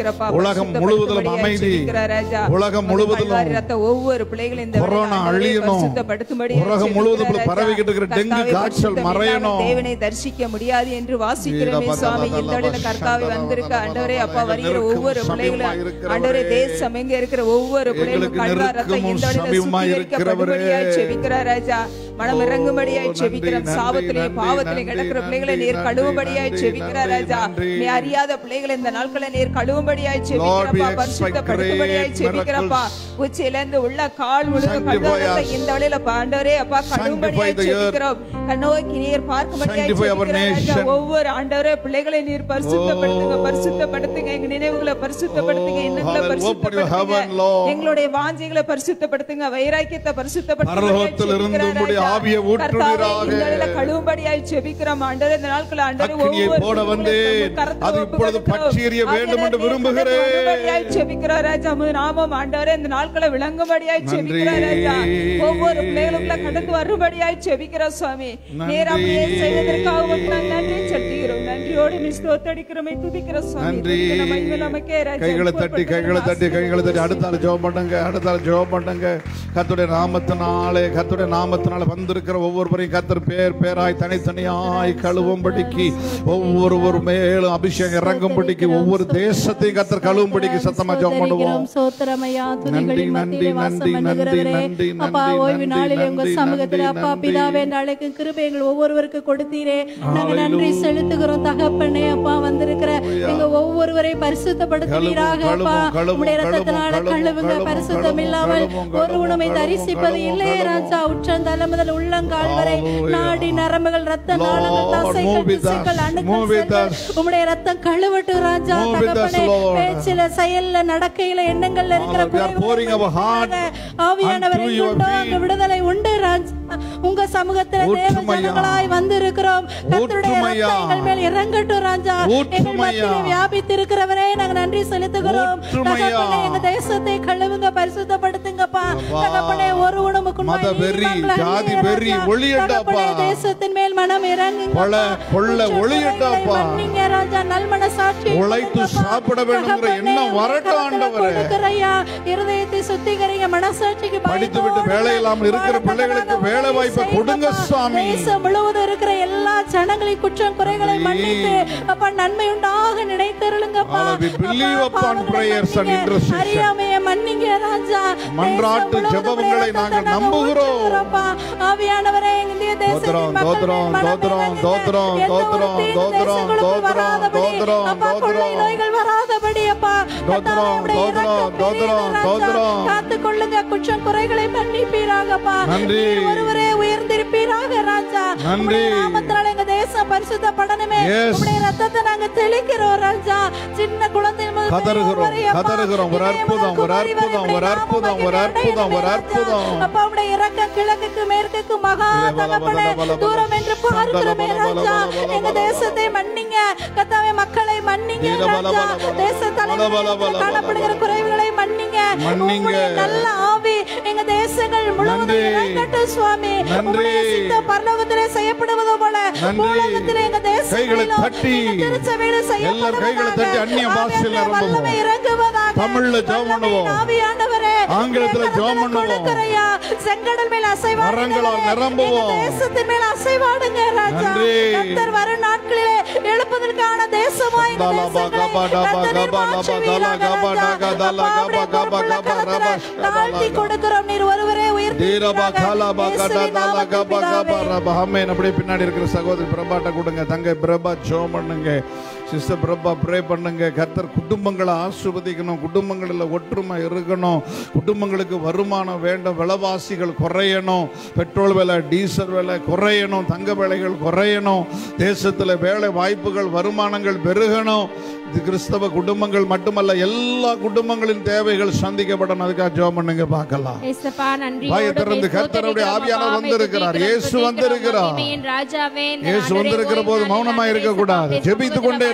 Speaker 2: ஜெபிக்கிறப்பா
Speaker 1: உலகம் முழுவதிலும்
Speaker 2: பரிசுத்தப்படுத்தும்படியாய்
Speaker 1: அமைதி.
Speaker 2: ஜெபிக்கிறார் ராஜா
Speaker 1: உலகம்
Speaker 2: உமது
Speaker 1: முழுவதிலும்
Speaker 2: கல்வாரி ரத்தம் ஒவ்வொரு பிள்ளைகளும் இந்த
Speaker 1: கொரோனா
Speaker 2: வேளையில் ஆண்டவரே
Speaker 1: அழியணும்.
Speaker 2: பரிசுத்தப்படுத்தும்படியாய்
Speaker 1: உலகம் முழுவதும்
Speaker 2: ஜெபிக்கிறார்
Speaker 1: பரவிக்கிட்டு இருக்கிற
Speaker 2: ராஜா.
Speaker 1: டெங்கு
Speaker 2: கர்த்தாவே,
Speaker 1: காய்ச்சல்
Speaker 2: பரிசுத்தம்
Speaker 1: மறையணும்.
Speaker 2: இல்லாமல் தேவனை தரிசிக்க முடியாது என்று வாசிக்கிறோமே சுவாமி இந்த வேளையில கர்த்தாவே வந்திருக்க ஆண்டவரே அப்பா வருகிற ஒவ்வொரு பிள்ளைகளும் ஆண்டவரே தேசம் எங்க இருக்கிற ஒவ்வொரு பிள்ளைகளும்
Speaker 1: எங்களுக்கு
Speaker 2: கல்வாரி ரத்தம்
Speaker 1: நெருக்கமும்
Speaker 2: இந்த வேளையில
Speaker 1: சமீபமாய்
Speaker 2: சுத்திகரிக்கப்படும்படியாய்
Speaker 1: இருக்கிறவரே.
Speaker 2: ஜெபிக்கிறார் ராஜா மனம் இறங்கும்படியாய்
Speaker 1: நன்றி,
Speaker 2: ஜெபிக்கிறோம்
Speaker 1: நன்றி,
Speaker 2: சாபத்திலே
Speaker 1: நன்றி,
Speaker 2: பாவத்திலே
Speaker 1: நன்றி,
Speaker 2: கிடக்கிற
Speaker 1: நன்றி,
Speaker 2: பிள்ளைகளை நீர்
Speaker 1: நன்றி,
Speaker 2: கழுவும்படியாய்
Speaker 1: நன்றி,
Speaker 2: ஜெபிக்கிறார்
Speaker 1: நன்றி,
Speaker 2: ராஜா
Speaker 1: நன்றி.
Speaker 2: நீ அறியாத பிள்ளைகளை இந்த நாட்களை நீர் கழுவும்படியாய்
Speaker 1: Lord, we
Speaker 2: ஜெபிக்கிறப்பா
Speaker 1: expect
Speaker 2: பரிசுத்தப்படுத்தும்படியாய்
Speaker 1: great
Speaker 2: ஜெபிக்கிறப்பா உச்சியில இருந்து உள்ள கால் முழுக்க
Speaker 1: Sanctify
Speaker 2: கழுவுறத
Speaker 1: us.
Speaker 2: இந்த வழியில பாண்டவரே அப்பா கழுவும்படியாய்
Speaker 1: Sanctify the earth.
Speaker 2: ஜெபிக்கிறோம் கண்ணோக்கி நீர் பார்க்கும்படியாய்
Speaker 1: Sanctify our
Speaker 2: ஜெபிக்கிறார் ராஜா.
Speaker 1: nation.
Speaker 2: ஒவ்வொரு ஆண்டவரே பிள்ளைகளை நீர் பரிசுத்தப்படுத்துங்க
Speaker 1: Oh.
Speaker 2: பரிசுத்தப்படுத்துங்க எங்க நினைவுகளை பரிசுத்தப்படுத்துங்க
Speaker 1: Oh,
Speaker 2: எண்ணங்களை
Speaker 1: hallelujah. Open your heaven,
Speaker 2: பரிசுத்தப்படுத்துங்க
Speaker 1: Lord.
Speaker 2: எங்களுடைய வாஞ்சைகளை பரிசுத்தப்படுத்துங்க வைராக்கியத்தை
Speaker 1: பரலோகத்தில் இருந்து உம்முடைய ஆவியை ஊற்றுவீராக.
Speaker 2: கழுவும்படியாய் ஜெபிக்கிறோம் ஆண்டவரே இந்த நாட்கள் ஆண்டவரே
Speaker 1: அக்கினியை
Speaker 2: ஒவ்வொரு
Speaker 1: போட வந்தேன்.
Speaker 2: உம்முடைய கரத்தில்
Speaker 1: அது இப்பொழுது
Speaker 2: ஒப்புக் கொடுக்கிறோம்.
Speaker 1: பற்றி எரிய வேண்டும் என்று
Speaker 2: ஆண்டவரே,
Speaker 1: விரும்புகிறேன்.
Speaker 2: வரும்படியாய் ஜெபிக்கிறோம் ராஜா உமது நாமம் ஆண்டவரே இந்த நாட்களை விளங்கும்படியாய்
Speaker 1: நன்றி.
Speaker 2: ஜெபிக்கிறோம் ராஜா ஒவ்வொரு பிள்ளைகளுக்குள்ள கடந்து வரும்படியாய் ஜெபிக்கிறோம் சுவாமி
Speaker 1: நன்றி.
Speaker 2: நேர் அப்படியே செய்வதற்காக உமக்கு நாங்கள் நன்றி செலுத்துகிறோம் நன்றியோடு நீ ஸ்தோத்தரிக்கிறோமே துதிக்கிற சுவாமி
Speaker 1: நன்றி
Speaker 2: துதிக்கிற மகிமை நமக்கே ராஜா.
Speaker 1: கைகளை தட்டி கைகளை தட்டி கைகளை தட்டி
Speaker 2: ஆசீர்வதிங்க.
Speaker 1: அடுத்தால ஜெபம் பண்ணுங்க அடுத்தால ஜெபம் பண்ணுங்க கர்த்தருடைய நாமத்தினாலே கர்த்தருடைய நாமத்தினால வந்திருக்கிற ஒவ்வொருவரையும் கர்த்தர் பேர் பேராய் தனித்தனியாய் கழுவும்படிக்கு ஒவ்வொரு மேலும் அபிஷேகம் இறங்கும்படிக்கு ஒவ்வொரு தேசத்தையும் கர்த்தர் கழுவும்படிக்கு சத்தமா ஜெபம் பண்ணுவோம்
Speaker 3: சோத்திரமையா
Speaker 1: நன்றி,
Speaker 3: துதிகளின்
Speaker 1: நன்றி,
Speaker 3: மத்தியிலே வாசம்
Speaker 1: நன்றி,
Speaker 3: பண்ணுகிறவரே
Speaker 1: நன்றி,
Speaker 3: அப்பா
Speaker 1: நன்றி,
Speaker 3: ஓய்வு
Speaker 1: நன்றி,
Speaker 3: நாளிலே உங்க
Speaker 1: நன்றி,
Speaker 3: சமூகத்தில்
Speaker 1: நன்றி,
Speaker 3: அப்பா
Speaker 1: நன்றி.
Speaker 3: பிதாவே என்று அழைக்கும் கிருபை எங்கள் ஒவ்வொருவருக்கு கொடுத்தீரே நாங்க நன்றி
Speaker 1: Hallelujah.
Speaker 3: செலுத்துகிறோம் தகப்பனே அப்பா வந்திருக்கிற எங்க ஒவ்வொருவரை பரிசுத்தப்படுத்துவீராக
Speaker 1: கழுவும்,
Speaker 3: அப்பா
Speaker 1: கழுவும்,
Speaker 3: உம்முடைய
Speaker 1: கழுவும்,
Speaker 3: ரத்தத்தினால
Speaker 1: கழுவும்,
Speaker 3: கழுவுங்க
Speaker 1: கழுவும்,
Speaker 3: பரிசுத்தம்
Speaker 1: கழுவும்,
Speaker 3: இல்லாமல்
Speaker 1: கழுவும்,
Speaker 3: ஒரு உணவை
Speaker 1: கழுவும்,
Speaker 3: தரிசிப்பது
Speaker 1: கழுவும்,
Speaker 3: இல்லையே
Speaker 1: கழுவும்.
Speaker 3: ராஜா உச்சந்தலை முதல் உள்ளங்கால் வரை
Speaker 1: Hallelujah.
Speaker 3: நாடி நரம்புகள் ரத்த
Speaker 1: Lord,
Speaker 3: நாளங்கள்
Speaker 1: move
Speaker 3: தசைகள்
Speaker 1: with us,
Speaker 3: திசுக்கள்
Speaker 1: move
Speaker 3: அணுக்கள்
Speaker 1: with
Speaker 3: செல்கள்
Speaker 1: us.
Speaker 3: உம்முடைய ரத்தம் கழுவட்டும் ராஜா
Speaker 1: Move with us,
Speaker 3: தகப்பனே
Speaker 1: Lord.
Speaker 3: பேச்சில செயல்ல நடக்கையில எண்ணங்கள்ல இருக்கிற
Speaker 1: Lord, we are pouring our heart
Speaker 3: ஆவியானவர்
Speaker 1: unto your
Speaker 3: எங்குண்டோ அங்கு
Speaker 1: feet.
Speaker 3: விடுதலை உண்டு ராஜா உங்க சமூகத்துல தேவ
Speaker 1: ஊற்றுமையா.
Speaker 3: ஜனங்களாய் வந்திருக்கிறோம் கர்த்தருடைய
Speaker 1: ஊற்றுமையா.
Speaker 3: ரத்தம் எங்கள் மேல் இறங்கட்டும் ராஜா எங்கள்
Speaker 1: ஊற்றுமையா.
Speaker 3: மத்தியிலே வியாபித்திருக்கிறவரே நாங்க நன்றி செலுத்துகிறோம்
Speaker 1: ஊற்றுமையா.
Speaker 3: தகப்பனே எங்க தேசத்தை கழுவுங்க பரிசுத்தப்படுத்துங்கப்பா
Speaker 1: அப்பா.
Speaker 3: தகப்பனே ஒரு உணவுக்கு
Speaker 1: மத வெறி, ஜாதி வெறி, ஒழியட்டப்பா.
Speaker 3: தேசத்தின் மேல் மனம் இறங்குங்க
Speaker 1: கொலை, கொள்ளை, ஒழியட்டப்பா.
Speaker 3: மன்னிங்க ராஜா நல்மனசாட்சி
Speaker 1: உழைத்து சாப்பிட வேண்டும்ங்கிற எண்ணம் வரட்டும் ஆண்டவரே.
Speaker 3: கொடுக்கிறையா இருதயத்தை சுத்திகரிங்க மனசாட்சிக்கு
Speaker 1: படித்து விட்டு வேலை இல்லாமல் இருக்கிற பிள்ளைகளுக்கு வேலை வாய்ப்பை கொடுங்க சுவாமி.
Speaker 3: தேசம் முழுவதும் இருக்கிற எல்லா ஜனங்களின் குற்றம் குறைகளை மன்னித்து அப்பா நன்மை உண்டாக நினைத்தருளுங்கப்பா
Speaker 1: Father, we believe
Speaker 3: அப்பா,
Speaker 1: upon
Speaker 3: பாவங்களை
Speaker 1: prayers and
Speaker 3: மன்னிங்க.
Speaker 1: intercession.
Speaker 3: அறியாமையை மன்னிங்க ராஜா
Speaker 1: மன்றாட்டு
Speaker 3: தேசம் முழுவதும்
Speaker 1: ஜெபங்களை
Speaker 3: உடைய
Speaker 1: நாங்கள்
Speaker 3: ரத்தத்தை
Speaker 1: நம்புகிறோம்.
Speaker 3: ஊற்றுகிறோம்ப்பா. ஆவியானவரே இந்திய தேசத்தின்
Speaker 1: தோத்திரம்,
Speaker 3: மக்கள்
Speaker 1: தோத்திரம்,
Speaker 3: மேல் மனம்
Speaker 1: தோத்திரம்,
Speaker 3: இறங்குங்க.
Speaker 1: தோத்திரம்,
Speaker 3: எந்த ஒரு
Speaker 1: தோத்திரம்,
Speaker 3: தீங்கு
Speaker 1: தோத்திரம்,
Speaker 3: தேசங்களுக்குள்
Speaker 1: தோத்திரம்,
Speaker 3: வராதபடி,
Speaker 1: தோத்திரம்,
Speaker 3: அப்பா, கொள்ளை
Speaker 1: தோத்திரம்.
Speaker 3: நோய்கள் வராதபடி அப்பா
Speaker 1: தோத்திரம்,
Speaker 3: கர்த்தாவே, உம்முடைய
Speaker 1: தோத்திரம்,
Speaker 3: இரக்கம்
Speaker 1: தோத்திரம்,
Speaker 3: பெரியது ராஜா.
Speaker 1: தோத்திரம்.
Speaker 3: காத்துக் கொள்ளுங்க குற்றம் குறைகளை மன்னிப்பீராகப்பா
Speaker 1: நன்றி.
Speaker 3: நீர் ஒருவரே உயர்ந்திருப்பீராக ராஜா
Speaker 1: நன்றி.
Speaker 3: உம்முடைய நாமத்தினால எங்க தேசம் பரிசுத்தப்படணுமே
Speaker 1: Yes.
Speaker 3: உம்முடைய ரத்தத்தை நாங்க தெளிக்கிறோம் ராஜா சின்ன குழந்தை முதல்
Speaker 1: கதறுகிறோம்,
Speaker 3: பெரியவர் வரை அப்பா,
Speaker 1: கதறுகிறோம். ஒரு
Speaker 3: இதயம் முதல்
Speaker 1: அற்புதம், ஒரு
Speaker 3: குமரி வரை
Speaker 1: அற்புதம்,
Speaker 3: உம்முடைய
Speaker 1: ஒரு
Speaker 3: நாமம்
Speaker 1: அற்புதம், ஒரு அற்புதம், ஒரு
Speaker 3: மகிமையடையணுமே
Speaker 1: அற்புதம்.
Speaker 3: ராஜா. அப்பா உம்முடைய இரக்கம் கிழக்குக்கு மேற்குக்கு மகா
Speaker 1: இதே பல,
Speaker 3: தகப்பனே
Speaker 1: பல, பல, பல.
Speaker 3: தூரம் என்று பார்க்கிறோமே
Speaker 1: பல, பல, பல,
Speaker 3: ராஜா
Speaker 1: பல, பல,
Speaker 3: எங்க
Speaker 1: பல,
Speaker 3: தேசத்தை மன்னிங்க கத்தாவே மக்களை மன்னிங்க
Speaker 1: இதே பல,
Speaker 3: ராஜா
Speaker 1: பல, பல,
Speaker 3: தேச
Speaker 1: பல, பல, பல, பல,
Speaker 3: தலைவர்கள் காணப்படுகிற
Speaker 1: பல.
Speaker 3: குறைவுகளை மன்னிங்க
Speaker 1: மன்னிங்க.
Speaker 3: உம்முடைய நல்ல ஆவி எங்க தேசங்கள் முழுவதும்
Speaker 1: நன்றி.
Speaker 3: இறங்கட்டும் சுவாமி
Speaker 1: நன்றி.
Speaker 3: உம்முடைய சித்தம் பரலோகத்திலே செய்யப்படுவது போல
Speaker 1: நன்றி.
Speaker 3: பூலோகத்திலே எங்க
Speaker 1: கைகளை
Speaker 3: தேசங்களிலும்
Speaker 1: தட்டி,
Speaker 3: எங்க திருச்சபையிலும்
Speaker 1: எல்லாரும் கைகளை தட்டி அந்நிய
Speaker 3: செய்யப்படுவதாக
Speaker 1: பாஷையில்
Speaker 3: ஆவியானவரே,
Speaker 1: நிரம்புவோம்.
Speaker 3: வல்லமை இறங்குவதாக
Speaker 1: தமிழ்ல ஜெபம் பண்ணுவோம்.
Speaker 3: வல்லமையின் ஆவியானவரே
Speaker 1: ஆங்கிலத்துல
Speaker 3: உம்முடைய
Speaker 1: ஜெபம்
Speaker 3: கரத்துல
Speaker 1: பண்ணுவோம்.
Speaker 3: கொடுக்கிறையா. செங்கடல் மேல் அசைவாடுங்க
Speaker 1: வரங்களால் நிரம்புவோம்.
Speaker 3: எங்க தேசத்தின் மேல் அசைவாடுங்க ராஜா
Speaker 1: நன்றி.
Speaker 3: கர்த்தர் வரும் நாட்களிலே எழுப்பதற்கான தேசமாய் இந்த
Speaker 1: தலா பா
Speaker 3: தேசங்களை
Speaker 1: கபா டபா
Speaker 3: கர்த்தர்
Speaker 1: கபா லபா தலா
Speaker 3: மாற்றுவீராக
Speaker 1: கபா
Speaker 3: ராஜா.
Speaker 1: டகா தலா
Speaker 3: அப்பா,
Speaker 1: கபா
Speaker 3: அவருடைய
Speaker 1: கபா
Speaker 3: பொறுப்புள்ள
Speaker 1: கபா
Speaker 3: கரத்துல
Speaker 1: ரபா
Speaker 3: தாழ்த்தி கொடுக்கிறோம் நீர் ஒருவரே
Speaker 1: தீரபா காலா பா கதா
Speaker 3: உயர்த்தி
Speaker 1: தலா கபா கபா ரபா ஆமென் அப்படியே பின்னாடி இருக்கிற சகோதரி பிரபாட்ட கொடுங்க தங்கை பிரபா ஜெபம் பண்ணுங்க சிஸ்டர் பிரபா ப்ரே பண்ணுங்க கர்த்தர் குடும்பங்களை ஆசிர்வதிக்கணும் குடும்பங்களில் ஒற்றுமை இருக்கணும் குடும்பங்களுக்கு வருமானம் வேண்டும் விலைவாசிகள் குறையணும் பெட்ரோல் விலை டீசல் விலை குறையணும் தங்க விலைகள் குறையணும் தேசத்தில் வேலை வாய்ப்புகள் வருமானங்கள் பெருகணும் இது கிறிஸ்தவ குடும்பங்கள் மட்டுமல்ல எல்லா குடும்பங்களின் தேவைகள் சந்திக்கப்படணும் அதுக்காக ஜெபம் பண்ணுங்க பார்க்கலாம்
Speaker 4: ஏசப்பா நன்றி
Speaker 1: வாயை திறந்து கர்த்தருடைய ஆவியானவர் வந்திருக்கிறார். இயேசு வந்திருக்கிறார்.
Speaker 4: ராஜாவே இந்த
Speaker 1: இயேசு
Speaker 4: ஆண்டவரே,
Speaker 1: வந்திருக்கிற போது
Speaker 4: ஓய்வு
Speaker 1: மௌனமா
Speaker 4: நாளில்
Speaker 1: இருக்க கூடாது
Speaker 4: பேசும்
Speaker 1: ஜெபித்துக் கொண்டே
Speaker 4: போது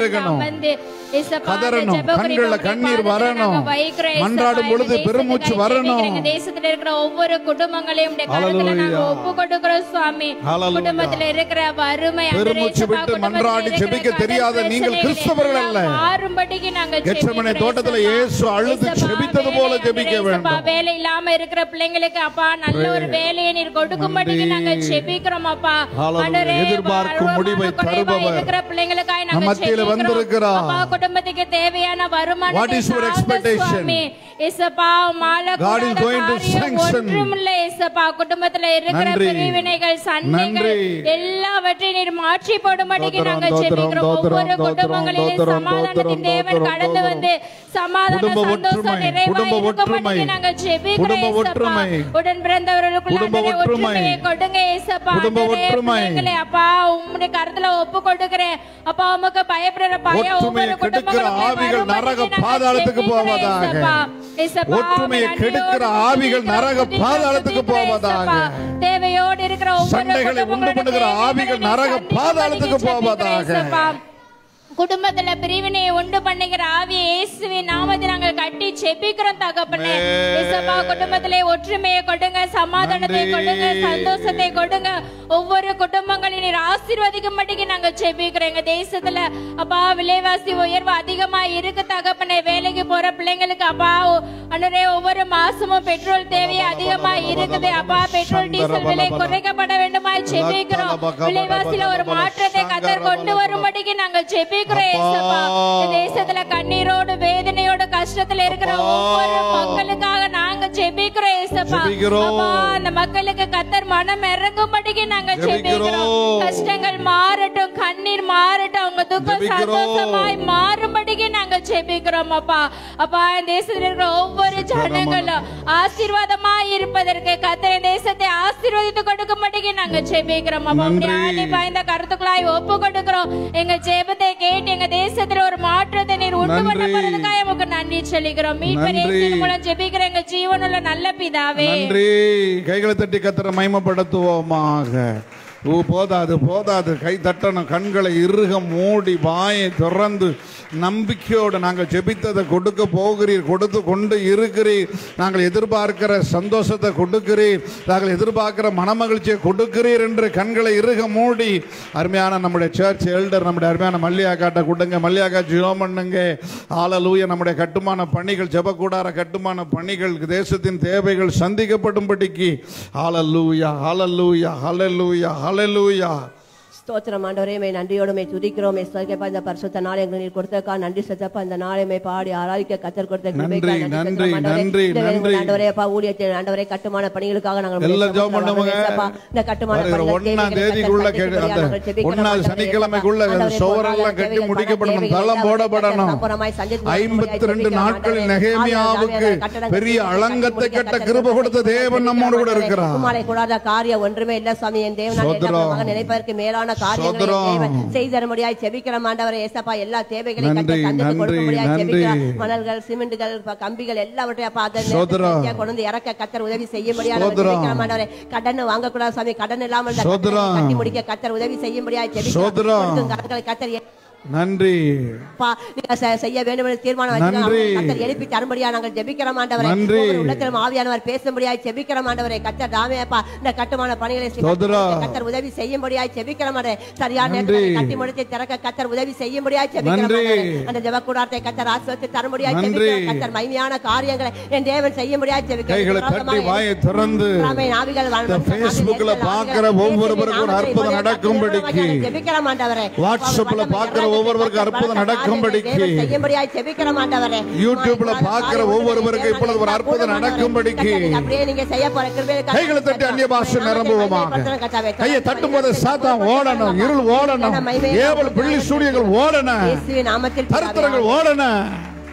Speaker 1: இருக்கணும்.
Speaker 4: வந்து இயேசப்பா, அந்த
Speaker 1: கதறணும்.
Speaker 4: ஜெப குறிப்பை
Speaker 1: கண்கள்ல
Speaker 4: உங்களுடைய
Speaker 1: கண்ணீர்
Speaker 4: பாதத்துல
Speaker 1: வரணும்.
Speaker 4: நாங்க வைக்கிறோம், இயேசப்பா.
Speaker 1: மன்றாடும்
Speaker 4: இந்த
Speaker 1: பொழுது
Speaker 4: தேசத்துக்காக
Speaker 1: பெருமூச்சு வரணும்.
Speaker 4: ஜெபிக்கிறோம். இந்த தேசத்துல இருக்கிற ஒவ்வொரு குடும்பங்களையும் உடைய கரத்துல நாங்க
Speaker 1: Hallelujah.
Speaker 4: ஒப்பு கொடுக்கிறோம் சுவாமி
Speaker 1: Hallelujah.
Speaker 4: குடும்பத்துல இருக்கிற வறுமை அந்த
Speaker 1: பெருமூச்சு
Speaker 4: இயேசப்பா,
Speaker 1: விட்டு
Speaker 4: குடும்பத்துல
Speaker 1: மன்றாடி
Speaker 4: இருக்கிற
Speaker 1: ஜெபிக்க
Speaker 4: கடன்
Speaker 1: தெரியாத நீங்கள்
Speaker 4: பிரச்சனைகள்
Speaker 1: கிறிஸ்தவர்கள் அல்ல.
Speaker 4: எல்லாம் மாறும்படிக்கு நாங்க
Speaker 1: கெத்செமனே
Speaker 4: ஜெபிக்கிறோம்,
Speaker 1: தோட்டத்துல
Speaker 4: இயேசப்பா.
Speaker 1: இயேசு அழுது
Speaker 4: இயேசப்பா,
Speaker 1: ஜெபித்தது போல
Speaker 4: வேலை
Speaker 1: ஜெபிக்க
Speaker 4: இயேசப்பா,
Speaker 1: வேண்டும்.
Speaker 4: வேலை இல்லாம இருக்கிற பிள்ளைங்களுக்கு அப்பா நல்ல ஒரு வேலையை நீர் கொடுக்கும்படிக்கு
Speaker 1: நன்றி.
Speaker 4: நாங்க ஜெபிக்கிறோம் அப்பா
Speaker 1: Hallelujah.
Speaker 4: ஆண்டவரே,
Speaker 1: எதிர்பார்க்கும்
Speaker 4: வருமானம்
Speaker 1: முடிவை
Speaker 4: குறைவா
Speaker 1: தருபவர்.
Speaker 4: இருக்கிற பிள்ளைங்களுக்காய் நாங்க
Speaker 1: நம் மத்தியில
Speaker 4: ஜெபிக்கிறோம்.
Speaker 1: வந்திருக்கிறார்.
Speaker 4: அப்பா, குடும்பத்துக்கு தேவையான வருமானத்தை
Speaker 1: What is your
Speaker 4: தாங்க
Speaker 1: expectation?
Speaker 4: சுவாமி. இயேசப்பா, உம்மால
Speaker 1: God is
Speaker 4: கூடாத
Speaker 1: going to
Speaker 4: காரியம்
Speaker 1: sanction.
Speaker 4: ஒன்றுமில்ல, இயேசப்பா. குடும்பத்துல இருக்கிற
Speaker 1: நன்றி.
Speaker 4: பிரிவினைகள் சண்டைகள்
Speaker 1: நன்றி.
Speaker 4: எல்லாவற்றையும் நீர் மாற்றி போடும்படிக்கு
Speaker 1: தோத்திரம்,
Speaker 4: நாங்க
Speaker 1: தோத்திரம்,
Speaker 4: ஜெபிக்கிறோம்
Speaker 1: தோத்திரம்,
Speaker 4: ஒவ்வொரு
Speaker 1: தோத்திரம்,
Speaker 4: குடும்பங்களிலும்
Speaker 1: தோத்திரம்,
Speaker 4: சமாதானத்தின்
Speaker 1: தோத்திரம்,
Speaker 4: தேவன்
Speaker 1: தோத்திரம்,
Speaker 4: கடந்து
Speaker 1: தோத்திரம்.
Speaker 4: வந்து சமாதான
Speaker 1: குடும்ப
Speaker 4: சந்தோஷம்
Speaker 1: ஒற்றுமை,
Speaker 4: நிறைவா
Speaker 1: குடும்ப
Speaker 4: இருக்கும்படிக்கு
Speaker 1: ஒற்றுமை.
Speaker 4: நாங்க ஜெபிக்கிறோம்
Speaker 1: குடும்ப
Speaker 4: இயேசப்பா.
Speaker 1: ஒற்றுமை.
Speaker 4: உடன் பிறந்தவர்களுக்குள்ள
Speaker 1: குடும்ப
Speaker 4: ஆண்டவரே,
Speaker 1: ஒற்றுமை.
Speaker 4: ஒற்றுமையை கொடுங்க இயேசப்பா.
Speaker 1: குடும்ப
Speaker 4: ஆண்டவரே,
Speaker 1: ஒற்றுமை.
Speaker 4: பிள்ளைகளை அப்பா உம்முடைய கருத்துல ஒப்பு கொடுக்கிறேன் அப்பா உமக்கு பயப்படுற பயம்
Speaker 1: ஒற்றுமையை
Speaker 4: ஒவ்வொரு
Speaker 1: கெடுக்கிற
Speaker 4: குடும்பங்களுக்குள்ளே
Speaker 1: ஆவிகள்
Speaker 4: வரும்படிக்கு
Speaker 1: நரக
Speaker 4: நாங்க
Speaker 1: பாதாளத்துக்கு
Speaker 4: ஜெபிக்கிறோம்
Speaker 1: போவதாக.
Speaker 4: இயேசப்பா. இயேசப்பா,
Speaker 1: ஒற்றுமையை
Speaker 4: உம்மை
Speaker 1: கெடுக்கிற
Speaker 4: நன்றியோடு
Speaker 1: ஆவிகள் நரக
Speaker 4: துதிக்கிறோம்,
Speaker 1: பாதாளத்துக்கு
Speaker 4: துதிக்கிறோம்
Speaker 1: போவதாக.
Speaker 4: இயேசப்பா. தேவையோடு இருக்கிற ஒவ்வொரு
Speaker 1: சண்டைகளை உண்டு
Speaker 4: குடும்பங்களுடைய
Speaker 1: பண்ணுகிற
Speaker 4: தேவைகளை
Speaker 1: ஆவிகள்
Speaker 4: நீர்
Speaker 1: நரக
Speaker 4: சந்திக்கும்படிக்கு
Speaker 1: பாதாளத்துக்கு
Speaker 4: ஜெபிக்கிறோம்
Speaker 1: போவதாக.
Speaker 4: இயேசப்பா. குடும்பத்துல பிரிவினையை உண்டு பண்ணுகிற ஆவியை இயேசுவின் நாமத்தை நாங்கள் கட்டி செபிக்கிறோம் தகப்பனே இயேசப்பா குடும்பத்திலே ஒற்றுமையை கொடுங்க சமாதானத்தை
Speaker 1: நன்றி.
Speaker 4: கொடுங்க சந்தோஷத்தை கொடுங்க ஒவ்வொரு குடும்பங்களையும் நீர் ஆசீர்வதிக்கும்படிக்கு நாங்க செபிக்கிறோம் எங்க தேசத்துல அப்பா விலைவாசி உயர்வு அதிகமா இருக்கு தகப்பனே வேலைக்கு போற பிள்ளைங்களுக்கு அப்பா அன்றே ஒவ்வொரு மாசமும் பெட்ரோல் தேவை அதிகமா இருக்குது அப்பா பெட்ரோல் டீசல் விலை குறைக்கப்பட வேண்டுமா செபிக்கிறோம் விலைவாசியில ஒரு மாற்றத்தை கத்தர் கொண்டு வரும்படிக்கு நாங்கள் ஜெபிக்கிறோம் இயேசப்பா. இந்த தேசத்துல கண்ணீரோடு வேதனையோடு கஷ்டத்துல இருக்கிற ஒவ்வொரு மக்களுக்காக நாங்க ஜெபிக்கிறோம் இயேசப்பா.
Speaker 1: ஜெபிக்கிறோம்.
Speaker 4: அப்பா, அந்த மக்களுக்கு கத்தர் மனம் இறங்கும்படிக்கு நாங்க
Speaker 1: ஜெபிக்கிறோம்.
Speaker 4: ஜெபிக்கிறோம் கஷ்டங்கள் மாறட்டும் கண்ணீர் மாறட்டும் அவங்க துக்கம்
Speaker 1: ஜெபிக்கிறோம்.
Speaker 4: சந்தோஷமாய் மாறும்படிக்கு நாங்க ஜெபிக்கிறோம் அப்பா அப்பா இந்த தேசத்துல இருக்கிற ஒவ்வொரு ஜனங்களும் ஆசீர்வாதமாய் இருப்பதற்கு கத்திர தேசத்தை ஆசீர்வதித்து கொடுக்கும்படிக்கு நாங்க ஜெபிக்கிறோம் அப்பா
Speaker 1: நன்றி.
Speaker 4: உம்முடைய ஆணி பாய்ந்த கருத்துக்களாய் ஒப்பு கொடுக்கிறோம் எங்க ஜெபத்தை கேட்டு எங்க தேசத்துல ஒரு மாற்றத்தை நீர் உண்டு பண்ண
Speaker 1: நன்றி.
Speaker 4: போறதுக்காக உமக்கு நன்றி சொல்லிக்கிறோம் மீட்பர்
Speaker 1: நன்றி.
Speaker 4: இயேசுவின் மூலம் ஜெபிக்கிற எங்க ஜீவனுள்ள நல்ல பிதாவே
Speaker 1: நன்றி கைகளை தட்டி கத்தரை மைமப்படுத்துவோமாக ஓ போதாது போதாது கை தட்டணும் கண்களை இறுக மூடி வாயை திறந்து நம்பிக்கையோடு நாங்கள் ஜெபித்ததை கொடுக்க போகிறீர் கொடுத்து கொண்டு இருக்கிறீர் நாங்கள் எதிர்பார்க்கிற சந்தோஷத்தை கொடுக்கிறீர் நாங்கள் எதிர்பார்க்கிற மனமகிழ்ச்சியை கொடுக்கிறீர் என்று கண்களை இறுக மூடி அருமையான நம்முடைய சர்ச் எல்டர் நம்முடைய அருமையான மல்லியாக்காட்டை கொடுங்க மல்லியாக்கா ஜியோம் பண்ணுங்க ஆலலூய நம்முடைய கட்டுமான பணிகள் ஜெபக்கூடார கட்டுமான பணிகள் தேசத்தின் தேவைகள் சந்திக்கப்படும்படிக்கு ஆலலூயா ஆலலூயா ஹalleluya ஹalleluya
Speaker 5: ஸ்தோத்திரம் ஆண்டவரே மே நன்றியோடு மே துதிக்கிறோம் மே ஸ்தோத்திரப்பா இந்த பரிசுத்த நாளை எங்களுக்கு நீர் கொடுத்தக்கா நன்றி சத்தப்பா இந்த நாளை மே பாடி ஆராதிக்க கத்தர் கொடுத்த கிருபைக்காக
Speaker 1: நன்றி,
Speaker 5: நன்றி
Speaker 1: நன்றி,
Speaker 5: செலுத்துறோம் ஆண்டவரே.
Speaker 1: நன்றி,
Speaker 5: இந்த வேளையில்
Speaker 1: நன்றி.
Speaker 5: ஆண்டவரே அப்பா ஊழியத்தின் ஆண்டவரே கட்டுமான பணிகளுக்காக நாங்கள்
Speaker 1: எல்லாம்
Speaker 5: உம்முடைய
Speaker 1: ஜெபம்
Speaker 5: சமூகத்தில்
Speaker 1: பண்ணுவோங்க.
Speaker 5: வர்றோம் ஏசப்பா. இந்த கட்டுமான
Speaker 1: வருகிற
Speaker 5: பணிகள்
Speaker 1: ஒண்ணாம்
Speaker 5: தேவைகளை
Speaker 1: தேதிக்குள்ள
Speaker 5: கத்தர்
Speaker 1: கெ-
Speaker 5: சந்திக்கும்படியாக
Speaker 1: அந்த
Speaker 5: நாங்கள் ஜெபிக்கிறோம்
Speaker 1: ஒண்ணாம்
Speaker 5: ஆண்டவரே.
Speaker 1: சனிக்கிழமைக்குள்ள
Speaker 5: ஆண்டவரே,
Speaker 1: சுவரெல்லாம்
Speaker 5: பொருளாதார
Speaker 1: கட்டி
Speaker 5: தேவைகள்,
Speaker 1: முடிக்கப்படணும்
Speaker 5: தேவைகள்
Speaker 1: தளம்
Speaker 5: எல்லாவற்றையும்
Speaker 1: போடப்படணும்
Speaker 5: கத்தர் அப்புறமாய் சந்தித்து
Speaker 1: ஐம்பத்தி ரெண்டு
Speaker 5: ஜெபிக்கிறோம்
Speaker 1: நாட்களில்
Speaker 5: ஆண்டவரே.
Speaker 1: நெகேமியாவுக்கு
Speaker 5: ஆண்டவரே, கட்டடங்கள்
Speaker 1: பெரிய
Speaker 5: கட்டி
Speaker 1: அலங்கத்தை
Speaker 5: முடிக்க
Speaker 1: கட்ட
Speaker 5: கத்தர்
Speaker 1: கிருப கொடுத்த தேவன் நம்மோடு கூட இருக்கிறார்
Speaker 5: உம்மாலே கூடாத காரியம் ஒன்றுமே இல்ல சுவாமி என் தேவனாலே
Speaker 1: சோதரம்.
Speaker 5: எல்லா நினைப்பதற்கு மேலான காரியங்களை என்
Speaker 1: சோதரம்.
Speaker 5: தேவன் செய்தரும்படியாய் செபிக்கிறோம் ஆண்டவரே ஏசப்பா எல்லா தேவைகளையும்
Speaker 1: நன்றி,
Speaker 5: கத்தர் தந்துட்டு
Speaker 1: நன்றி,
Speaker 5: கொடுக்கும்படியாய்
Speaker 1: நன்றி.
Speaker 5: செபிக்கிறோம் மணல்கள் சிமெண்ட்கள் ப- கம்பிகள் எல்லாவற்றையும் அப்பா அதை
Speaker 1: சோதரம்.
Speaker 5: நேர்த்தியா கொண்டு வந்து இறக்க கத்தர் உதவி செய்யும்படியா நாங்கள்
Speaker 1: சோதரம்.
Speaker 5: ஜெபிக்கிறோம் ஆண்டவரே கடன் வாங்கக்கூடாது சாமி கடன் இல்லாமல் இந்த
Speaker 1: சோதரம்.
Speaker 5: கட்டடத்தை கட்டி முடிக்க கத்தர் உதவி செய்யும்படியாய் ஜெபிக்கிறோம்
Speaker 1: சோதரம்.
Speaker 5: கொடுக்கும் கரங்களை கத்தர்
Speaker 1: நன்றி
Speaker 5: அப்பா, நீங்க செ- செய்ய வேண்டும் என்று தீர்மானம் வச்சிருக்கோம்.
Speaker 1: நன்றி.
Speaker 5: கர்த்தர் எழுப்பி தரும்படியா நாங்கள் ஜெபிக்கிறோம் ஆண்டவரே
Speaker 1: நன்றி.
Speaker 5: ஒவ்வொரு உள்ளத்திலும் ஆவியானவர் பேசும்படியாய் ஜெபிக்கிறோம் ஆண்டவரே கர்த்தர் தாமே அப்பா இந்த கட்டுமான பணிகளை செய்ய
Speaker 1: சோதரா.
Speaker 5: கர்த்தர் உதவி செய்யும்படியாய் ஜெபிக்கிறோம் ஆண்டவரே சரியான
Speaker 1: நன்றி.
Speaker 5: நேரத்தில் கட்டி முடித்து திறக்க கர்த்தர் உதவி செய்யும்படியாய் ஜெபிக்கிறோம்
Speaker 1: நன்றி.
Speaker 5: ஆண்டவரே. அந்த ஜெபக்கூடாரத்தை கர்த்தர் ஆசிர்வதித்து தரும்படியாய்
Speaker 1: நன்றி.
Speaker 5: ஜெபிக்கிறோம் கர்த்தர் மகிமையான காரியங்களை என் தேவன் செய்யும்படியாய் ஜெபிக்கிறோம்
Speaker 1: கைகளை தட்டி
Speaker 5: விரோதமாக
Speaker 1: வாயை திறந்து
Speaker 5: ஆமென். ஆவிகள் வாழ்
Speaker 1: இந்த
Speaker 5: மனுஷன்
Speaker 1: Facebookல
Speaker 5: ஆவிகள்
Speaker 1: பார்க்கிற
Speaker 5: ஆவிகள்
Speaker 1: ஒவ்வொருவருக்கும் ஒரு
Speaker 5: இயேசுவின்
Speaker 1: அற்புதம்
Speaker 5: நாமத்தை
Speaker 1: நடக்கும்படிக்கு.
Speaker 5: ஜெபிக்கிறோம் ஆண்டவரே
Speaker 1: வாட்ஸ்அப்ல பார்க்கிற ஒவ்வொருவருக்கும் அற்புதம் நடக்கும்படிக்கு.
Speaker 5: தேவன் செய்யும்படியாய் ஜெபிக்கிறோம் ஆண்டவரே
Speaker 1: யூடியூப்ல பார்க்கிற ஒவ்வொருவருக்கும் இப்பொழுது ஒரு அற்புதம் நடக்கும்படிக்கு.
Speaker 5: அப்படியே நீங்க செய்ய போற கிருபையை
Speaker 1: கைகளை தட்டி அந்நிய பாஷை நிரம்புவோமாக கையை தட்டும் போது சாத்தான் ஓடணும் இருள் ஓடணும் ஏவல் பிள்ளி சூரியங்கள் ஓடணும்
Speaker 5: இயேசுவின் நாமத்தில்
Speaker 1: தரித்திரங்கள் ஓடணும்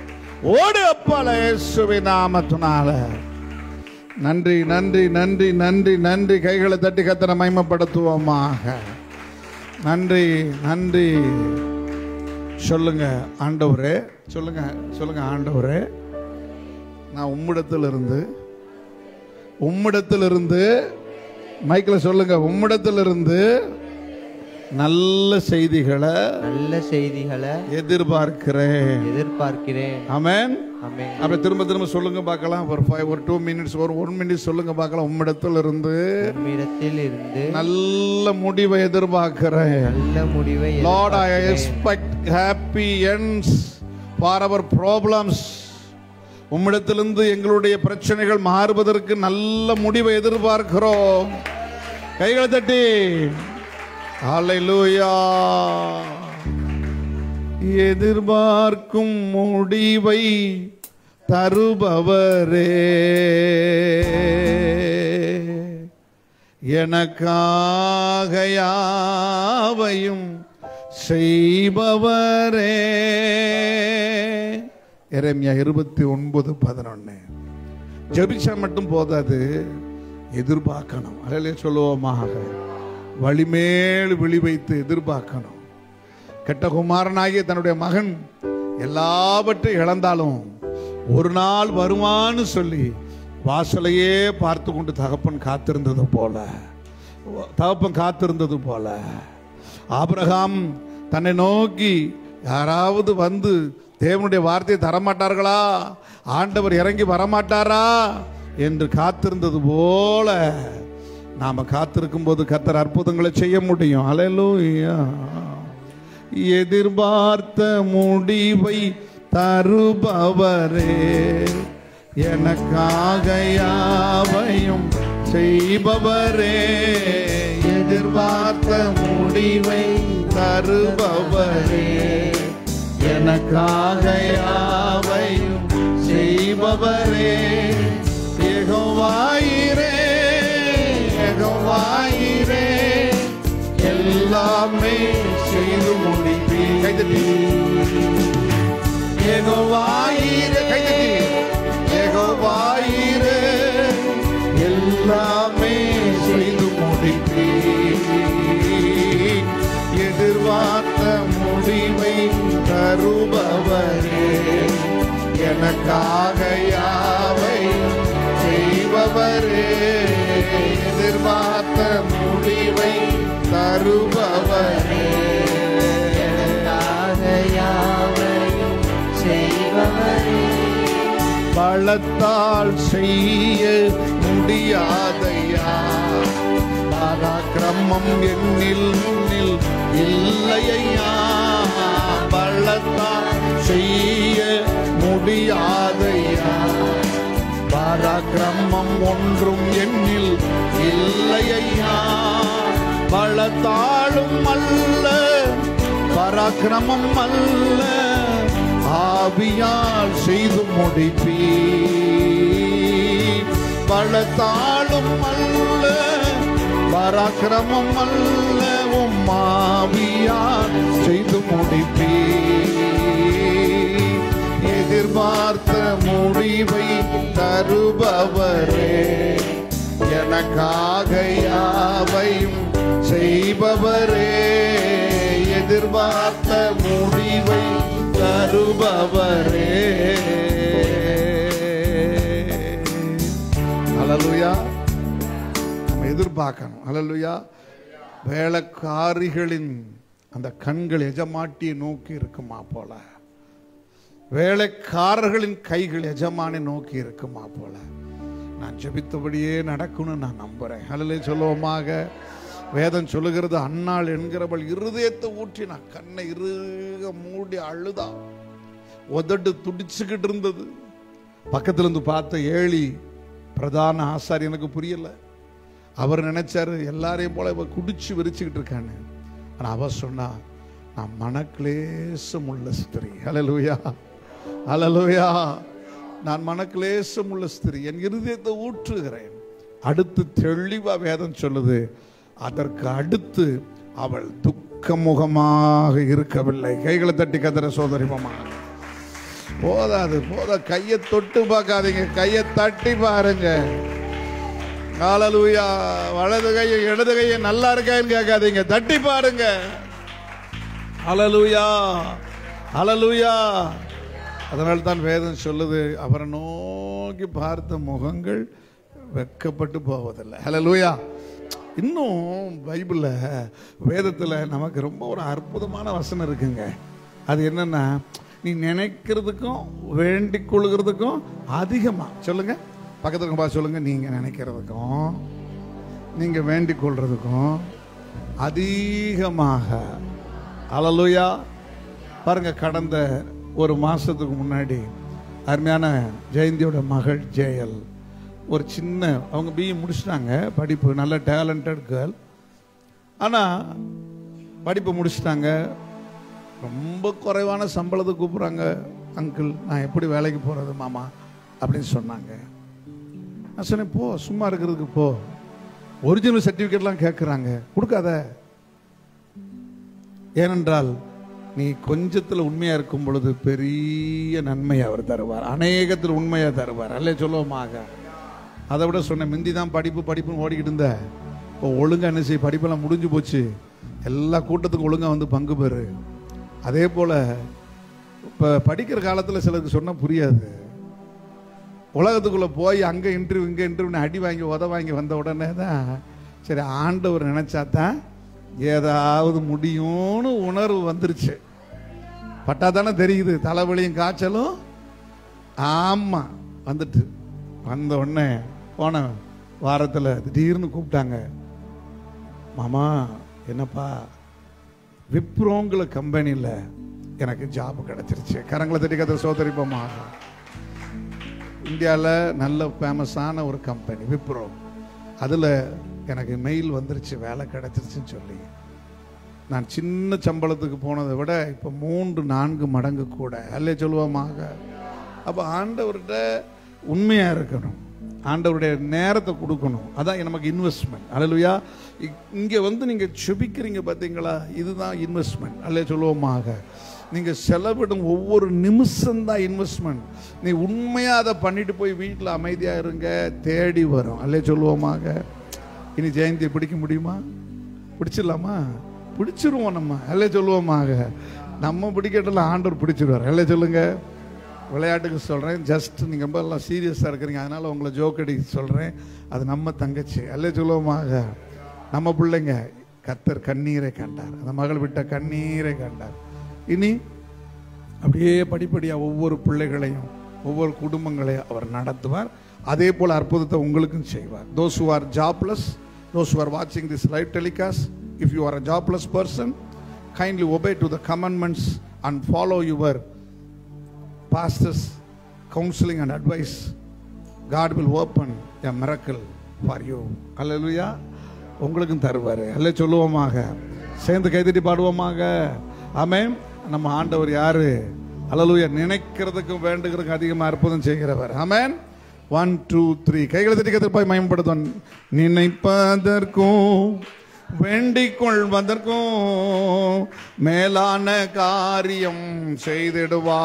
Speaker 1: ஓடு அப்பால இயேசுவின் நாமத்தினால நன்றி நன்றி நன்றி நன்றி நன்றி கைகளை தட்டி கத்தனை மைமப்படுத்துவோமாக நன்றி நன்றி சொல்லுங்க ஆண்டவரே சொல்லுங்க சொல்லுங்க ஆண்டவரே நான் உம்மிடத்திலிருந்து உம்மிடத்திலிருந்து மைக்கில் சொல்லுங்க உம்மிடத்திலிருந்து நல்ல செய்திகளை
Speaker 6: நல்ல செய்திகளை
Speaker 1: எதிர்பார்க்கிறேன்
Speaker 6: எதிர்பார்க்கிறேன்
Speaker 1: ஆமென்
Speaker 6: ஆமென்
Speaker 1: அப்ப திரும்ப திரும்ப சொல்லுங்க பார்க்கலாம் ஒரு ஃபைவ் ஒரு டூ மினிட்ஸ் ஒரு ஒன் மினிட் சொல்லுங்க பார்க்கலாம் உம்மிடத்துல இருந்து
Speaker 6: நம்மிடத்தில் இருந்து
Speaker 1: நல்ல முடிவை எதிர்பார்க்கிறேன்
Speaker 6: நல்ல முடிவை
Speaker 1: லார்ட் ஐ
Speaker 6: எதிர்பார்க்கிறேன்.
Speaker 1: Expect happy ends for our problems உம்மிடத்திலிருந்து எங்களுடைய பிரச்சனைகள் மாறுவதற்கு நல்ல முடிவை எதிர்பார்க்கிறோம் கைகளை தட்டி ஹalleluya எதிர்பார்க்கும் முடிவை தருபவரே எனக்காக யாவையும் செய்பவரே எரேமியா இருபத்தி ஒன்பது பதினொன்னு ஜெபிச்சா மட்டும் போதாது எதிர்பார்க்கணும் அதிலே சொல்லுவோமாக வழிமேல் விழி வைத்து எதிர்பார்க்கணும் கெட்ட குமாரனாகிய தன்னுடைய மகன் எல்லாவற்றையும் இழந்தாலும் ஒரு நாள் வருவான்னு சொல்லி வாசலையே பார்த்து கொண்டு தகப்பன் காத்திருந்தது போல தகப்பன் காத்திருந்தது போல ஆபிரகாம் தன்னை நோக்கி யாராவது வந்து தேவனுடைய வார்த்தையை தரமாட்டார்களா ஆண்டவர் இறங்கி வரமாட்டாரா என்று காத்திருந்தது போல நாம காத்திருக்கும் போது கத்தர் அற்புதங்களை செய்ய முடியும் அலையலூயா எதிர்பார்த்த முடிவை தருபவரே எனக்காக யாவையும் செய்பவரே எதிர்பார்த்த முடிவை தருபவரே எனக்காக யாவையும் செய்பவரே ஏகோவாயிரே ஏகோவாயிரே எல்லாமே செய்து முடிப்பீ கைதட்டி ஏகோவாயிரே கைதட்டி ஏகோவாயிரே எல்லாமே செய்து முடிப்பீ எதிர்பார்த்த முடிவை தருபவரே எனக்காக யாவை செய்பவரே எதிர்பார்த்த முடிவை தருபவரே
Speaker 6: எனக்காக யாவையும் செய்பவரே
Speaker 1: பலத்தால் செய்ய முடியாதையா பராக்கிரமம் என்னில் முன்னில் இல்லையா பலத்தால் செய்ய முடியாதையா பராக்கிரமம் ஒன்றும் என்னில் இல்லையா பலத்தாலும் அல்ல பராக்கிரமம் அல்ல ஆவியால் செய்து முடிப்பீ பலத்தாலும் அல்ல பராக்கிரமம் அல்ல உம் ஆவியால் செய்து முடிப்பீ எதிர்பார்த்த முடிவை தருபவரே எனக்காக யாவையும் செய்பவரே எதிர்பார்த்த முடிவை தருபவரே ஹalleluya நம்ம எதிர்பார்க்கணும் ஹalleluya வேலைக்காரிகளின் அந்த கண்கள் எஜமாட்டியை நோக்கி இருக்குமா போல வேலைக்காரர்களின் கைகள் எஜமானை நோக்கி இருக்குமா போல நான் ஜெபித்தபடியே நடக்கும்னு நான் நம்புறேன் ஹalleluya சொல்லுவோமாக வேதம் சொல்லுகிறது அன்னாள் என்கிறவள் இருதயத்தை ஊற்றி நான் கண்ணை இறுக மூடி அழுதா உதடு துடிச்சுக்கிட்டு இருந்தது பக்கத்துல இருந்து பார்த்த ஏழி பிரதான ஆசாரி எனக்கு புரியல அவர் நினைச்சாரு எல்லாரையும் போல இவ குடிச்சு விரிச்சுக்கிட்டு இருக்கான்னு ஆனா அவ சொன்னா நான் மனக்லேசம் உள்ள ஸ்திரீ ஹalleluya ஹalleluya நான் மனக்லேசம் உள்ள ஸ்திரீ என் இருதயத்தை ஊற்றுகிறேன் அடுத்து தெளிவா வேதம் சொல்லுது அதற்கு அடுத்து அவள் துக்கமுகமாக இருக்கவில்லை கைகளை தட்டி கதற சோதரிமமா போதாது போதா கையை தொட்டு பார்க்காதீங்க கையை தட்டி பாருங்க ஹalleluya வலது கையை இடது கையை நல்லா இருக்கான்னு கேட்காதீங்க தட்டி பாருங்க ஹalleluya ஹalleluya அதனால தான் வேதம் சொல்லுது அவரை நோக்கி பார்த்த முகங்கள் வெட்கப்பட்டு போவதில்லை ஹalleluya இன்னும் பைபிளில் வேதத்தில் நமக்கு ரொம்ப ஒரு அற்புதமான வசனம் இருக்குங்க அது என்னன்னா நீ நினைக்கிறதுக்கும் வேண்டிக் கொள்கிறதுக்கும் அதிகமாக சொல்லுங்க பக்கத்துல இருக்க பார்த்து சொல்லுங்க நீங்க நினைக்கிறதுக்கும் நீங்க வேண்டிக் கொள்றதுக்கும் அதிகமாக அலலுயா பாருங்க கடந்த ஒரு மாசத்துக்கு முன்னாடி அருமையான ஜெயந்தியோட மகள் ஜெயல் ஒரு சின்ன அவங்க பிஇ முடிச்சிட்டாங்க படிப்பு நல்ல டேலண்டட் கேர்ள் ஆனால் படிப்பு முடிச்சிட்டாங்க ரொம்ப குறைவான சம்பளத்துக்கு கூப்பிட்றாங்க அங்கிள் நான் எப்படி வேலைக்கு போகிறது மாமா அப்படின்னு சொன்னாங்க நான் சொன்னேன் போ சும்மா இருக்கிறதுக்கு போ ஒரிஜினல் சர்டிஃபிகேட்லாம் கேட்குறாங்க கொடுக்காத ஏனென்றால் நீ கொஞ்சத்தில் உண்மையா இருக்கும் பொழுது பெரிய நன்மையை அவர் தருவார் அநேகத்தில் உண்மையா தருவார் அல்லே சொல்லுவோமாக அதை விட சொன்னேன் முந்தி தான் படிப்பு படிப்புன்னு ஓடிக்கிட்டு இருந்த இப்போ ஒழுங்கா என்ன செய்ய படிப்பெல்லாம் முடிஞ்சு போச்சு எல்லா கூட்டத்துக்கும் ஒழுங்கா வந்து பங்கு பெறு அதே போல இப்போ படிக்கிற காலத்தில் சிலருக்கு சொன்னா புரியாது உலகத்துக்குள்ள போய் அங்க இன்டர்வியூ இங்க இன்டர்வியூ அடி வாங்கி உத வாங்கி வந்த உடனே தான் சரி ஆண்டவர் நினைச்சா தான் ஏதாவது முடியும்னு உணர்வு வந்துருச்சு பட்டா தானே தெரியுது தலைவலியும் காய்ச்சலும் ஆமா வந்துட்டு வந்த உடனே போன வாரத்தில் திடீர்னு கூப்பிட்டாங்க மாமா என்னப்பா விப்ரோங்கிற கம்பெனியில் எனக்கு ஜாப் கிடைச்சிருச்சு கரங்களை தட்டி கதை சோதரிப்போமா இந்தியாவில் நல்ல ஃபேமஸான ஒரு கம்பெனி விப்ரோ அதில் எனக்கு மெயில் வந்துருச்சு வேலை கிடைச்சிருச்சுன்னு சொல்லி நான் சின்ன சம்பளத்துக்கு போனதை விட இப்போ மூன்று நான்கு மடங்கு கூட அல்லே சொல்லுவோமாக அப்போ ஆண்டவர்கிட்ட உண்மையாக இருக்கணும் ஆண்டவருடைய நேரத்தை கொடுக்கணும் அதான் நமக்கு இன்வெஸ்ட்மெண்ட் அல்லையா இங்கே வந்து நீங்கள் செபிக்கிறீங்க பார்த்தீங்களா இதுதான் இன்வெஸ்ட்மெண்ட் அல்லே சொல்லுவோமாக நீங்கள் செலவிடும் ஒவ்வொரு நிமிஷம் தான் இன்வெஸ்ட்மெண்ட் நீ உண்மையாக அதை பண்ணிட்டு போய் வீட்டில் அமைதியாக இருங்க தேடி வரும் அல்லே சொல்லுவோமாக இனி ஜெயந்தியை பிடிக்க முடியுமா பிடிச்சிடலாமா பிடிச்சிருவோம் நம்ம அல்லே சொல்லுவோமாக நம்ம பிடிக்கட்டில் ஆண்டவர் பிடிச்சிருவார் அல்லே சொல்லுங்க விளையாட்டுக்கு சொல்கிறேன் ஜஸ்ட் நீங்கள் ரொம்ப எல்லாம் சீரியஸாக இருக்கிறீங்க அதனால் உங்களை ஜோக்கடி சொல்கிறேன் அது நம்ம தங்கச்சி அல்லே சொல்லுவோமாக நம்ம பிள்ளைங்க கத்தர் கண்ணீரை கண்டார் அந்த மகள் விட்ட கண்ணீரை கண்டார் இனி அப்படியே படிப்படியாக ஒவ்வொரு பிள்ளைகளையும் ஒவ்வொரு குடும்பங்களையும் அவர் நடத்துவார் அதே போல் அற்புதத்தை உங்களுக்கும் செய்வார் those who are jobless those who are watching this live telecast if you are a jobless person kindly obey to the commandments and follow your pastors counseling and advice god will open a miracle for you hallelujah உங்களுக்கும் தருவார் அல்ல சொல்லுவோமாக சேர்ந்து கைதட்டி பாடுவோமாக ஆமென் நம்ம ஆண்டவர் யாரு அல்லலுயா நினைக்கிறதுக்கும் வேண்டுகிறதுக்கும் அதிகமாக அற்புதம் செய்கிறவர் ஆமென் ஒன் டூ த்ரீ கைகளை தட்டி கத்திருப்பாய் மயம்படுத்தும் நினைப்பதற்கும் வேண்டிக் கொள்வதற்கும் மேலான காரியம் செய்திடுவா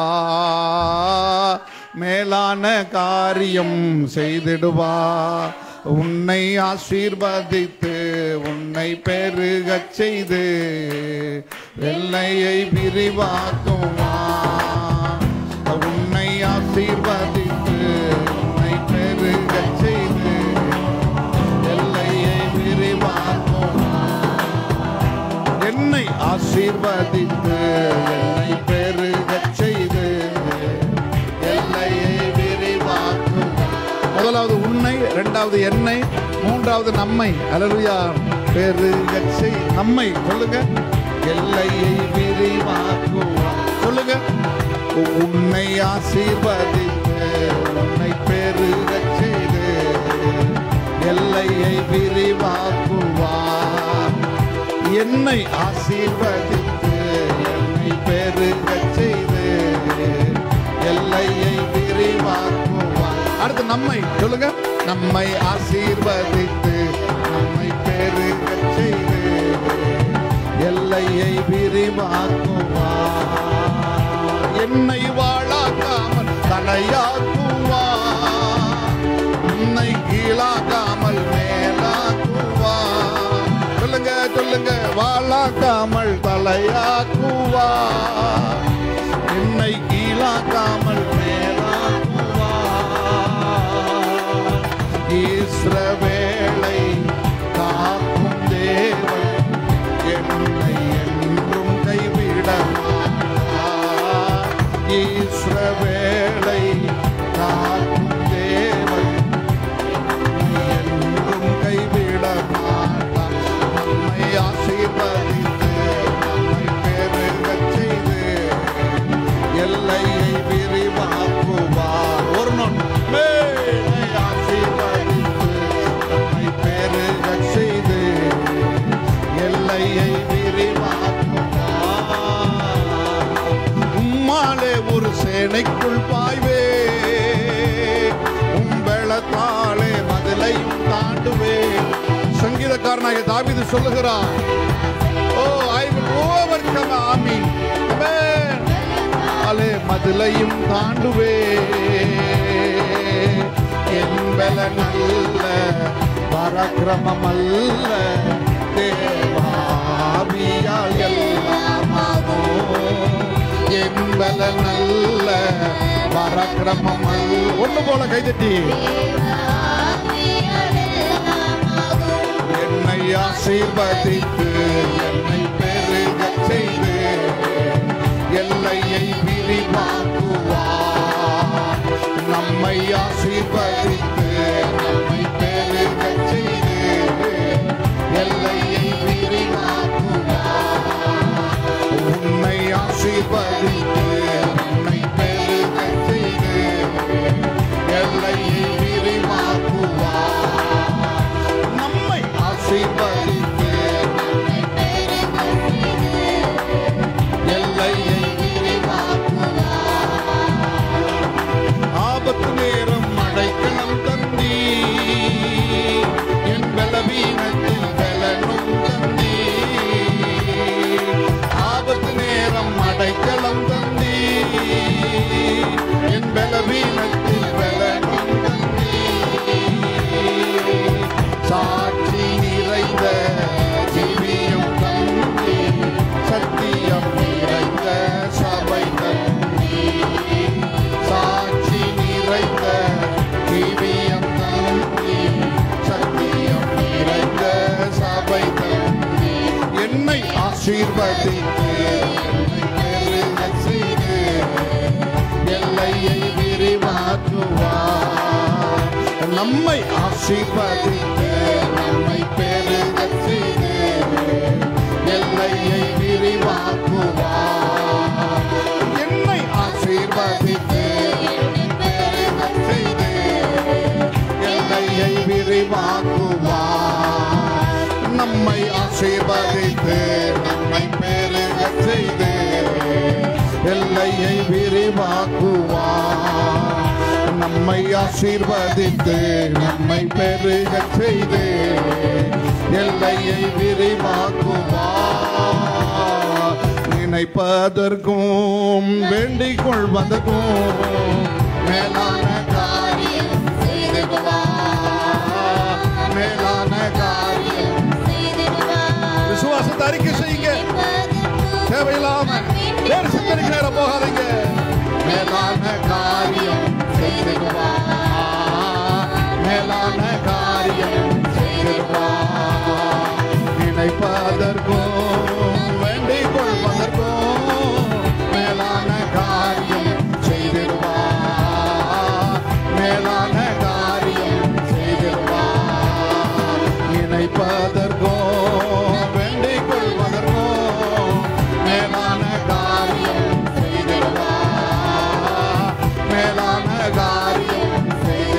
Speaker 1: மேலான காரியம் செய்திடுவா உன்னை ஆசீர்வதித்து உன்னை பெருகச் செய்து எல்லையை விரிவாக்குவா உன்னை ஆசீர்வதித்து உன்னை பெருகச் செய்து எல்லையை விரிவாக்குவா என்னை ஆசீர்வதித்து என்னை பெருகச் செய்து எல்லையை விரிவாக்குவா முதலாவது உன்னை இரண்டாவது என்னை மூன்றாவது நம்மை அல்லேலூயா பெருகச் செய் நம்மை சொல்லுங்க எல்லையை விரிவாக்குவா சொல்லுங்க உன்னை ஆசீர்வதித்து உன்னை பெருகச் செய்து எல்லையை விரிவாக்குவார் என்னை ஆசீர்வதித்து என்னை பெருகச் செய்து எல்லையை விரிவாக்குவார் அடுத்து நம்மை சொல்லுங்க நம்மை ஆசீர்வதித்து நம்மை பெருகச் செய்து எல்லையை விரிவாக்குவார் என்னை வாழாக்காமல் தலையாக்குவார் உன்னை கீழாக்காமல் மேலாக்குவா சொல்லுங்க சொல்லுங்க வாழாக்காமல் தலையாக்குவா என்னை கீழாக்காமல் மேலாக்குவா இஸ்ரவேலை காக்குவார் சேனைக்குள் பாய்வே உம்பளத்தாலே மதிலையும் தாண்டுவே சங்கீதக்காரனாக தாவீது சொல்லுகிறார் ஓ ஐ வில் ஓவர்கம் ஆமீன் ஆமென் அலே மதிலையும் தாண்டுவே என்பல நல்ல பராக்கிரமம் அல்ல தேவாவியால் எல்லாமாகும் என்பல நல்ல பராக்கிரமம் அல்ல ஒண்ணு போல கைதட்டி என்னை ஆசீர்வதித்து என்னை பெருகச் செய்து எல்லையை விரிவாக்குவார் நம்மை ஆசீர்வதித்து நம்மை பெருகச் செய்து எல்லையை விரிவாக்குவார் உன்னை ஆசீர்வதித்து உன்னை பெருகச் செய்து எல்லையை விரிவாக்குவார் நம்மை ஆசீர்வதித்து எல்லையை விரிவாக்குவார். ஆபத்து நேரம் அடைக்கலம் தந்தி என் பலவீனத்தில் பலனும் தந்தி ஆபத்து நேரம் அடைக்கலம் தந்தி என் பலவீனத்தில் பலனும் தந்தி சாட்சி நிறைந்த ஜீவியம் தந்தி சத்தியம் நிறைந்த சபை தந்தி சாட்சி நிறைந்த ஜீவியம் தந்தி சத்தியம் நிறைந்த சபை தந்தி என்னை ஆசீர்வதித்து என்னை பெருகச் செய்து எல்லையை விரிவாக்குவார் நம்மை ஆசீர்வதித்து நம்மை பெருகச் செய்து எல்லையை விரிவாக்குவார் என்னை ஆசீர்வதித்து என்னை பெருகச் செய்து எல்லையை விரிவாக்குவார் நம்மை ஆசீர்வதித்து நம்மை பெருகச் செய்து எல்லையை விரிவாக்குவார் நம்மை ஆசீர்வதித்து நம்மை பெருகச் செய்து எல்லையை விரிவாக்குவார் நினைப்பதற்கும் வேண்டிக் கொள்வதற்கும் மேலான காரியம் செய்திடுவார் மேலான காரியம் விசுவாசத்தை அறிக்கை செய்யுங்க தேவையில்லாம வேறு சிந்தனைக்கு நேரம் போகாதீங்க மேலான காரியம் செய்திடுவார் மேலான காரியம் செய்திடுவார் நினைப்பதற்கும் வேண்டிக் கொள்வதற்கும் மேலான காரியம் செய்திடுவார் மேலான காரியம் செய்திடுவார் நினைப்பதற்கும் வேண்டிக் கொள்வதற்கும் மேலான காரியம் செய்திடுவார் மேலான காரியம்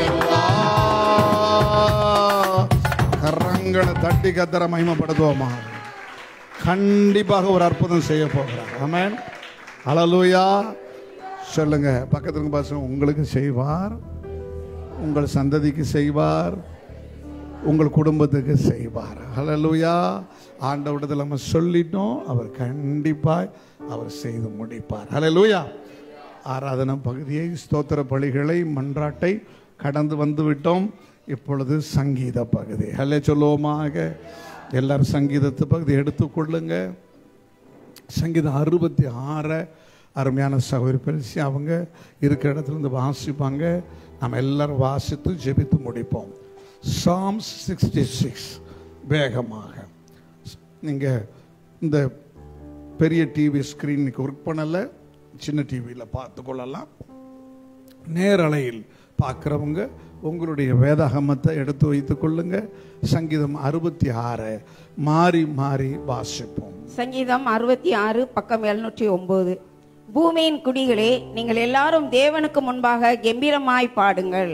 Speaker 1: செய்திடுவார் கரங்களை தட்டி கத்தர மகிமைப்படுத்துவோமா கண்டிப்பாக ஒரு அற்புதம் செய்ய போகிறார் ஆமென் அலலூயா சொல்லுங்க பக்கத்துல பசங்க உங்களுக்கு செய்வார் உங்கள் சந்ததிக்கு செய்வார் உங்கள் குடும்பத்துக்கு செய்வார் ஹalleluya ஆண்டவரிடத்தில் நம்ம சொல்லிட்டோம் அவர் கண்டிப்பாய் அவர் செய்து முடிப்பார் ஹalleluya ஆராதனை பகுதியை ஸ்தோத்திர பலிகளை மன்றாட்டை கடந்து வந்து விட்டோம் இப்பொழுது சங்கீத பகுதி ஹலே சொல்லுவோமாக எல்லாரும் சங்கீதத்து பகுதி எடுத்துக்கொள்ளுங்க சங்கீதம் அறுபத்தி ஆறை அருமையான சகோதரி பெருசி அவங்க இருக்கிற இடத்துல இருந்து வாசிப்பாங்க நம்ம எல்லாரும் வாசித்து ஜெபித்து முடிப்போம் சாம்ஸ் சிக்ஸ்டி சிக்ஸ் வேகமாக நீங்கள் இந்த பெரிய டிவி ஸ்க்ரீனுக்கு ஒர்க் பண்ணலை சின்ன டிவியில் பார்த்து கொள்ளலாம் நேரலையில் பார்க்குறவங்க உங்களுடைய வேதாகமத்தை எடுத்து வைத்துக் கொள்ளுங்க சங்கீதம் அறுபத்தி ஆறை மாறி மாறி வாசிப்போம்
Speaker 2: சங்கீதம் அறுபத்தி ஆறு பக்கம் எழுநூற்றி ஒன்பது பூமியின் குடிகளே நீங்கள் எல்லாரும் தேவனுக்கு முன்பாக கெம்பீரமாய் பாடுங்கள்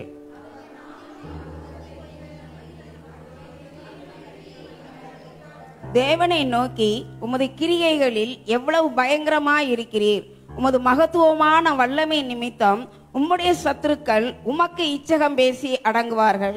Speaker 2: தேவனை நோக்கி உமது கிரியைகளில் எவ்வளவு பயங்கரமாய் இருக்கிறீர்
Speaker 7: உமது மகத்துவமான வல்லமை நிமித்தம் உம்முடைய சத்துருக்கள் உமக்கு இச்சகம் பேசி அடங்குவார்கள்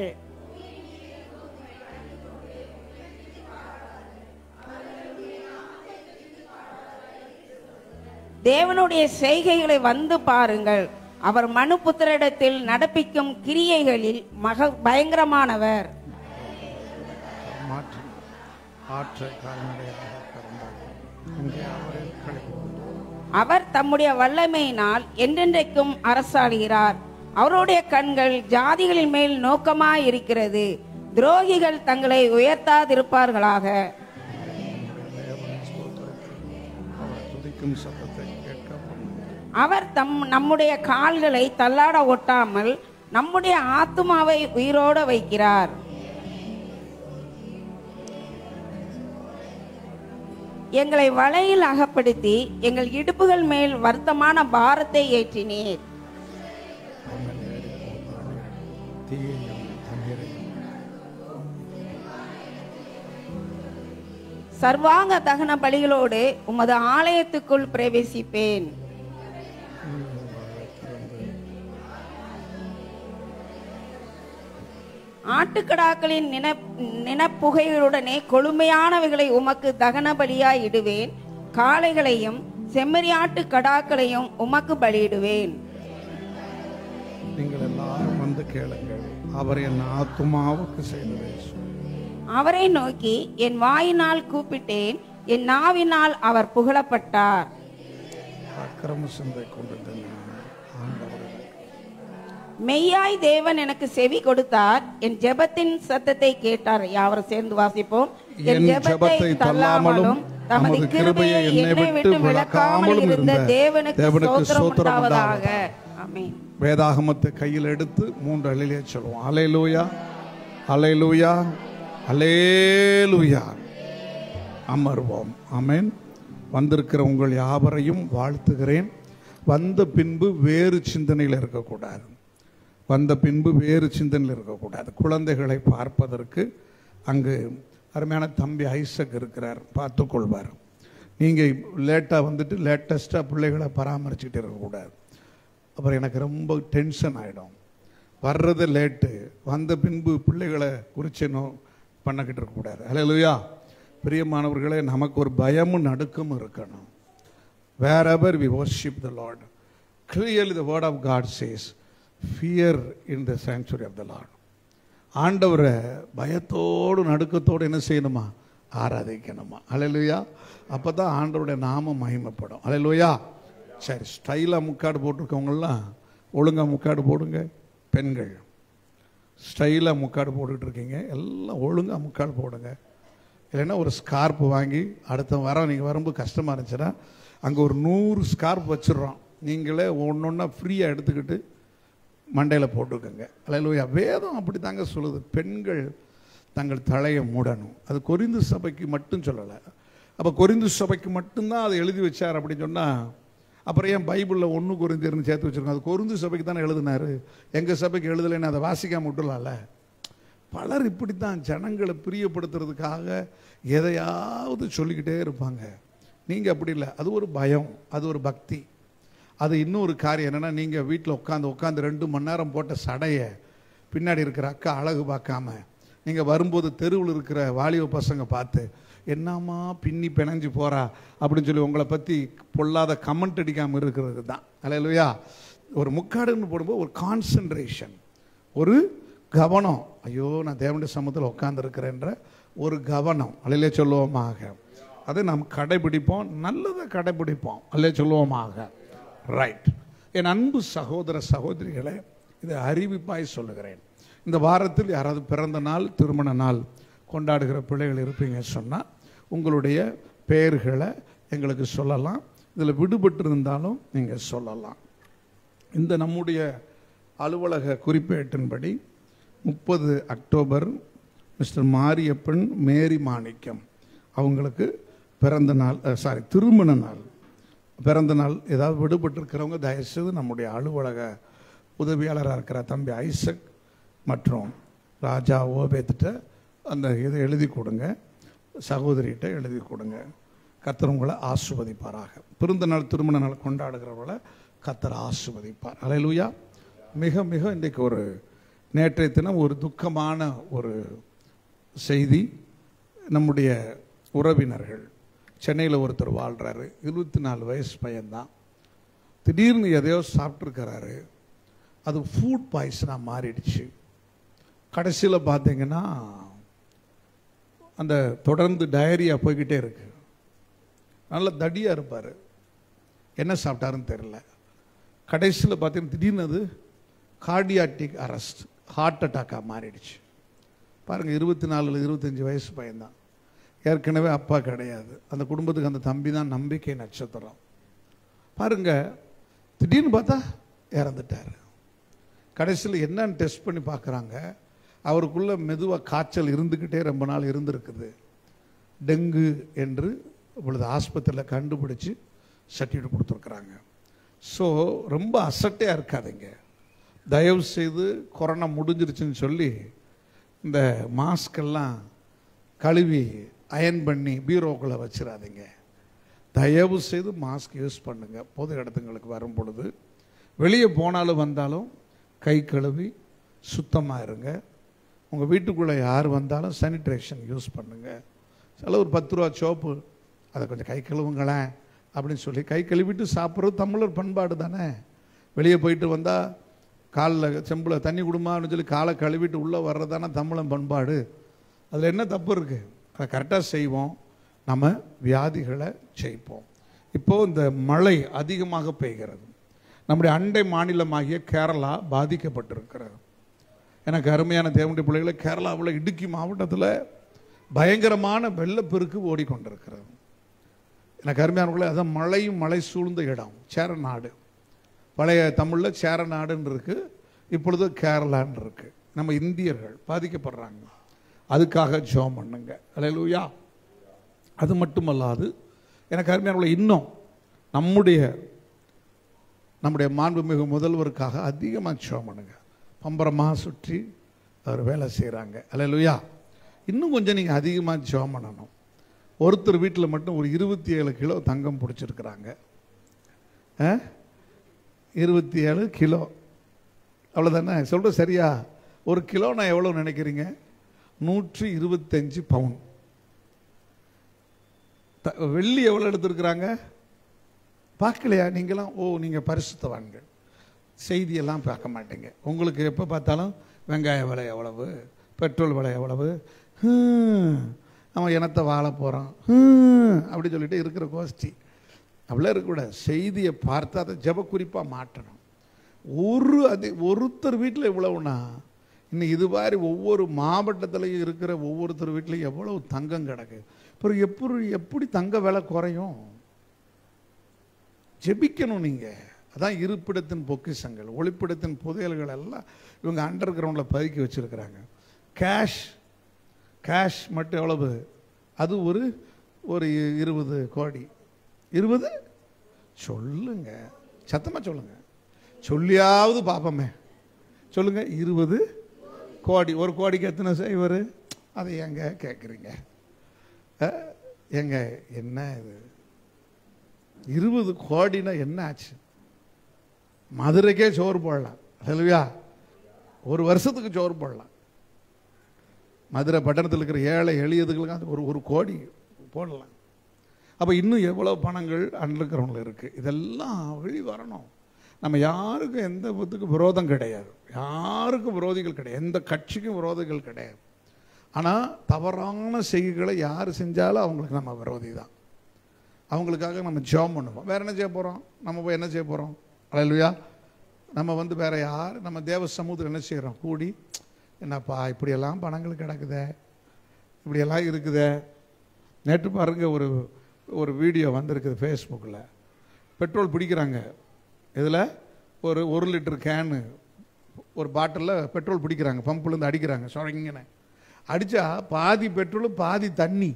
Speaker 7: தேவனுடைய செய்கைகளை வந்து பாருங்கள் அவர் மனு புத்திரிடத்தில் நடப்பிக்கும் கிரியைகளில் மக பயங்கரமானவர்
Speaker 1: மாற்றி ஆற்ற கால்நடையாக பிறந்தார் இங்கே அவரை கழிவு
Speaker 7: அவர் தம்முடைய வல்லமையினால் என்றென்றைக்கும் அரசாளுகிறார் அவருடைய கண்கள் ஜாதிகளின் மேல் நோக்கமாய் இருக்கிறது துரோகிகள் தங்களை உயர்த்தாதிருப்பார்களாக
Speaker 1: அவர் துதிக்கும் சத்தத்தை கேட்க பண்ணும்
Speaker 7: அவர் தம் நம்முடைய கால்களை தள்ளாட ஒட்டாமல் நம்முடைய ஆத்துமாவை உயிரோட வைக்கிறார் எங்களை வலையில் அகப்படுத்தி எங்கள் இடுப்புகள் மேல் வருத்தமான பாரத்தை ஏற்றினீர்
Speaker 1: தீயையும் தண்ணீரையும்
Speaker 7: சர்வாங்க தகன பலிகளோடு உமது ஆலயத்துக்குள் பிரவேசிப்பேன் ஆட்டுக்கடாக்களின் நின நினப்புகைகளுடனே கொழுமையானவைகளை உமக்கு தகன பலியாய் இடுவேன் காளைகளையும் செம்மறியாட்டு கடாக்களையும் உமக்கு பலியிடுவேன்
Speaker 1: நீங்கள் எல்லாரும் வந்து கேளுங்கள் அவர் என் ஆத்துமாவுக்கு செய்ததை சொல்.
Speaker 7: அவரை நோக்கி என் வாயினால் கூப்பிட்டேன் என் நாவினால் அவர் புகழப்பட்டார்
Speaker 1: அக்கிரம சிந்தை கொண்டது ஆண்டவரே
Speaker 7: மெய்யாய் தேவன் எனக்கு செவி கொடுத்தார் என் ஜெபத்தின் சத்தத்தை கேட்டார் யாவரும் சேர்ந்து வாசிப்போம்
Speaker 1: என் ஜெபத்தை தள்ளாமலும்
Speaker 7: தமது கிருபையை என்னை விட்டு விளக்காமல் இருந்த தேவனுக்கு
Speaker 1: தேவனுக்கு
Speaker 7: ஸ்தோத்திரம்
Speaker 1: ஸ்தோத்திரம்
Speaker 7: உண்டாவதாக
Speaker 1: உண்டாவதாக.
Speaker 7: ஆமென்
Speaker 1: வேதாகமத்தை கையில் எடுத்து மூன்று அழிலே சொல்லுவோம் அலையலூயா அலையலூயா அலேலுயா அமர்வோம் ஆமென் வந்திருக்கிற உங்கள் யாவரையும் வாழ்த்துகிறேன் வந்த பின்பு வேறு சிந்தனையில் இருக்கக்கூடாது வந்த பின்பு வேறு சிந்தனையில் இருக்கக்கூடாது குழந்தைகளை பார்ப்பதற்கு அங்கு அருமையான தம்பி ஐசக் இருக்கிறார் பார்த்துக்கொள்வார் நீங்கள் லேட்டாக வந்துட்டு லேட்டஸ்ட்டாக பிள்ளைகளை பராமரிச்சுக்கிட்டு இருக்கக்கூடாது அப்புறம் எனக்கு ரொம்ப டென்ஷன் ஆகிடும் வர்றது லேட்டு வந்த பின்பு பிள்ளைகளை குறிச்சனோ பண்ணக்கிட்டு இருக்கக்கூடாது ஹalleluya பிரியமானவர்களே நமக்கு ஒரு பயமும் நடுக்கமும் இருக்கணும் wherever we worship the Lord. Clearly, the word of God says, fear in the sanctuary of the Lord. ஆண்டவரை பயத்தோடு நடுக்கத்தோடு என்ன செய்யணுமா ஆராதிக்கணுமா அலையலுயா அப்போ தான் ஆண்டவருடைய நாமம் மகிமைப்படும் அலையலுயா சரி ஸ்டைலாக முக்காடு போட்டிருக்கவங்களாம் ஒழுங்காக முக்காடு போடுங்க பெண்கள் ஸ்டைலாக முக்காடு போட்டுக்கிட்டு இருக்கீங்க எல்லாம் ஒழுங்காக முக்காடு போடுங்க இல்லைன்னா ஒரு ஸ்கார்ப் வாங்கி அடுத்த வாரம் நீங்கள் வரும்போது கஷ்டமாக இருந்துச்சுன்னா அங்கே ஒரு நூறு ஸ்கார்ப் வச்சிடுறோம் நீங்களே ஒன்று ஒன்றா ஃப்ரீயாக எடுத்துக்கிட்டு மண்டையில் போட்டுக்கோங்க அல்லையா வேதம் அப்படி தாங்க சொல்லுது பெண்கள் தங்கள் தலையை மூடணும் அது கொரிந்து சபைக்கு மட்டும் சொல்லலை அப்போ கொரிந்து சபைக்கு மட்டும்தான் அதை எழுதி வச்சார் அப்படின்னு சொன்னால் அப்புறம் ஏன் பைபிளில் ஒன்று கொரிந்தியர்னு சேர்த்து வச்சிருக்கோம் அது கொருந்து சபைக்கு தானே எழுதினாரு எங்கள் சபைக்கு எழுதலைன்னு அதை வாசிக்காம விட்டுலாம்ல பலர் இப்படித்தான் ஜனங்களை பிரியப்படுத்துறதுக்காக எதையாவது சொல்லிக்கிட்டே இருப்பாங்க நீங்கள் அப்படி இல்லை அது ஒரு பயம் அது ஒரு பக்தி அது இன்னொரு காரியம் என்னென்னா நீங்கள் வீட்டில் உட்காந்து உட்காந்து ரெண்டு மணி நேரம் போட்ட சடையை பின்னாடி இருக்கிற அக்கா அழகு பார்க்காம நீங்கள் வரும்போது தெருவில் இருக்கிற வாலிப பசங்க பார்த்து என்னம்மா பின்னி பிணைஞ்சு போறா அப்படின்னு சொல்லி உங்களை பற்றி பொல்லாத கமெண்ட் அடிக்காமல் இருக்கிறது தான் அல்லையா ஒரு முக்காடுன்னு போடும்போது ஒரு கான்சன்ட்ரேஷன் ஒரு கவனம் ஐயோ நான் தேவனுடைய சமூகத்தில் உட்காந்துருக்கிறேன்ற ஒரு கவனம் அல்லையிலே சொல்லுவோமாக அதை நாம் கடைபிடிப்போம் நல்லதை கடைபிடிப்போம் அல்லே சொல்லுவோமாக ரைட் என் அன்பு சகோதர சகோதரிகளே இதை அறிவிப்பாய் சொல்லுகிறேன் இந்த வாரத்தில் யாராவது பிறந்த நாள் திருமண நாள் கொண்டாடுகிற பிள்ளைகள் இருப்பீங்க சொன்னால் உங்களுடைய பெயர்களை எங்களுக்கு சொல்லலாம் இதில் விடுபட்டு இருந்தாலும் நீங்கள் சொல்லலாம் இந்த நம்முடைய அலுவலக குறிப்பேட்டின்படி முப்பது October mister Mariappan Mary Manickam அவங்களுக்கு பிறந்த நாள் சாரி திருமண நாள் பிறந்த நாள் ஏதாவது விடுபட்டிருக்கிறவங்க தயவுசெய்து நம்முடைய அலுவலக உதவியாளராக இருக்கிற தம்பி ஐசக் மற்றும் ராஜா ஓபேத்திட்ட அந்த இதை எழுதி கொடுங்க சகோதரிகிட்ட எழுதி கொடுங்க கத்தர் உங்களை ஆசுவதிப்பாராக பிறந்த நாள் திருமண நாள் கொண்டாடுகிறவர்களை கத்தர் ஆசுவதிப்பார் அலையலூயா மிக மிக இன்றைக்கு ஒரு நேற்றைய தினம் ஒரு துக்கமான ஒரு செய்தி நம்முடைய உறவினர்கள் சென்னையில் ஒருத்தர் வாழ்கிறாரு இருபத்தி நாலு வயசு பையன்தான் திடீர்னு எதையோ சாப்பிட்ருக்கிறாரு அது ஃபுட் பாய்சனாக மாறிடுச்சு கடைசியில் பார்த்தீங்கன்னா அந்த தொடர்ந்து டயரியா போய்கிட்டே இருக்கு நல்ல தடியாக இருப்பார் என்ன சாப்பிட்டாருன்னு தெரியல கடைசியில் பார்த்தீங்கன்னா திடீர்னு அது கார்டியாட்டிக் அரெஸ்ட் ஹார்ட் அட்டாக்காக மாறிடுச்சு பாருங்கள் இருபத்தி நாலுல இருபத்தஞ்சி வயசு பையன்தான் ஏற்கனவே அப்பா கிடையாது அந்த குடும்பத்துக்கு அந்த தம்பி தான் நம்பிக்கை நட்சத்திரம் பாருங்க திடீர்னு பார்த்தா இறந்துட்டார் கடைசியில் என்னன்னு டெஸ்ட் பண்ணி பார்க்குறாங்க அவருக்குள்ள மெதுவாக காய்ச்சல் இருந்துக்கிட்டே ரொம்ப நாள் இருந்திருக்குது டெங்கு என்று இப்பொழுது ஆஸ்பத்திரியில் கண்டுபிடிச்சு சர்டிஃபிகேட் கொடுத்துருக்குறாங்க ஸோ ரொம்ப அசட்டையாக இருக்காதீங்க தயவு செய்து கொரோனா முடிஞ்சிருச்சுன்னு சொல்லி இந்த மாஸ்கெல்லாம் கழுவி அயன் பண்ணி பீரோக்குள்ளே வச்சிடாதீங்க தயவு செய்து மாஸ்க் யூஸ் பண்ணுங்க பொது இடத்துங்களுக்கு வரும் பொழுது வெளியே போனாலும் வந்தாலும் கை கழுவி சுத்தமாக இருங்க உங்கள் வீட்டுக்குள்ளே யார் வந்தாலும் சானிட்ரேஷன் யூஸ் பண்ணுங்க சில ஒரு பத்து ரூபா சோப்பு அதை கொஞ்சம் கை கழுவுங்களேன் அப்படின்னு சொல்லி கை கழுவிட்டு சாப்பிட்றது தமிழர் பண்பாடு தானே வெளியே போயிட்டு வந்தால் காலில் செம்பில் தண்ணி கொடுமான்னு சொல்லி காலை கழுவிட்டு உள்ளே வர்றதானே தமிழன் பண்பாடு அதில் என்ன தப்பு இருக்குது அதை கரெக்டாக செய்வோம் நம்ம வியாதிகளை ஜெயிப்போம் இப்போது இந்த மழை அதிகமாக பெய்கிறது நம்முடைய அண்டை மாநிலமாகிய கேரளா பாதிக்கப்பட்டிருக்கிறது எனக்கு அருமையான தேவனுடைய பிள்ளைகளை கேரளாவில் இடுக்கி மாவட்டத்தில் பயங்கரமான வெள்ளப்பெருக்கு ஓடிக்கொண்டிருக்கிறது எனக்கு அருமையானவர்களே அதான் மழையும் மழை சூழ்ந்த இடம் சேரநாடு பழைய தமிழில் சேரநாடுன்னு இருக்கு இப்பொழுது கேரளான்னு இருக்கு நம்ம இந்தியர்கள் பாதிக்கப்படுறாங்க அதுக்காக ஜோம் பண்ணுங்க அல்லேலூயா அது மட்டுமல்லாது எனக்கு அருமையானவர்களே இன்னும் நம்முடைய நம்முடைய மாண்புமிகு முதல்வருக்காக அதிகமாக ஜோம் பண்ணுங்க பம்பரமாக சுற்றி அவர் வேலை செய்கிறாங்க அல்லேலூயா இன்னும் கொஞ்சம் நீங்கள் அதிகமாக ஜோம் பண்ணணும் ஒருத்தர் வீட்டில் மட்டும் ஒரு இருபத்தி ஏழு கிலோ தங்கம் பிடிச்சிருக்கிறாங்க ஆ இருபத்தி ஏழு கிலோ அவ்வளோதானே சொல்கிற சரியா ஒரு கிலோ நான் எவ்வளோ நினைக்கிறீங்க நூற்றி இருபத்தஞ்சு பவுன் த- வெள்ளி எவ்வளோ எடுத்திருக்கிறாங்க பார்க்கலையா நீங்களாம் ஓ நீங்கள் பரிசுத்தவான்கள் செய்தியெல்லாம் பார்க்க மாட்டீங்க உங்களுக்கு எப்போ பார்த்தாலும் வெங்காய விலை எவ்வளவு பெட்ரோல் விலை எவ்வளவு ஹம், அவன் இனத்தை வாழ போகிறான் அப்படி சொல்லிட்டு இருக்கிற கோஷ்டி அப்படிலாம் இருக்கக்கூடாது செய்தியை பார்த்து அதை ஜெப குறிப்பாக மாட்டணும் ஒரு அது ஒருத்தர் வீட்டில் இவ்வளவுனா இன்னும் இது மாதிரி ஒவ்வொரு மாவட்டத்திலையும் இருக்கிற ஒவ்வொருத்தர் வீட்லையும் எவ்வளவு தங்கம் கிடக்கு அப்புறம் எப்படி எப்படி தங்க விலை குறையும் ஜெபிக்கணும் நீங்கள் அதான் இருப்பிடத்தின் பொக்கிஷங்கள் ஒளிப்பிடத்தின் புதையல்கள் எல்லாம் இவங்க அண்டர் கிரவுண்டில் பதுக்கி வச்சிருக்கிறாங்க கேஷ் கேஷ் மட்டும் எவ்வளவு அது ஒரு ஒரு இருபது கோடி இருபது சொல்லுங்க சத்தமாக சொல்லுங்க சொல்லியாவது பார்ப்போமே சொல்லுங்க இருபது கோடி ஒரு கோடிக்கு எத்தனை செய்வர் அதை எங்க கேட்குறீங்க எங்க என்ன இது இருபது கோடினா என்ன ஆச்சு மதுரைக்கே சோறு போடலாம் இல்லையா ஒரு வருஷத்துக்கு சோறு போடலாம் மதுரை பட்டணத்தில் இருக்கிற ஏழை எளியதுகளுக்கு அது ஒரு ஒரு கோடி போடலாம் அப்போ இன்னும் எவ்வளோ பணங்கள் அண்டர்கிரவுண்டில் இருக்குது இதெல்லாம் வெளி வரணும் நம்ம யாருக்கும் எந்த விதத்துக்கும் விரோதம் கிடையாது யாருக்கும் விரோதிகள் கிடையாது எந்த கட்சிக்கும் விரோதிகள் கிடையாது ஆனால் தவறான செய்கைகளை யார் செஞ்சாலும் அவங்களுக்கு நம்ம விரோதி தான் அவங்களுக்காக நம்ம ஜாம் பண்ணுவோம் வேற என்ன செய்ய போகிறோம் நம்ம போய் என்ன செய்ய போகிறோம் அலையிலுயா நம்ம வந்து வேற யார் நம்ம தேவ சமூகத்தில் என்ன செய்கிறோம் கூடி என்னப்பா இப்படியெல்லாம் பணங்கள் கிடக்குதே இப்படியெல்லாம் இருக்குதே நேற்று பாருங்க ஒரு ஒரு வீடியோ வந்திருக்குது ஃபேஸ்புக்கில் பெட்ரோல் பிடிக்கிறாங்க இதில் ஒரு ஒரு லிட்டர் கேனு ஒரு பாட்டிலில் பெட்ரோல் பிடிக்கிறாங்க பம்ப்லேருந்து அடிக்கிறாங்க சொரங்கன்னு அடித்தா பாதி பெட்ரோல் பாதி தண்ணி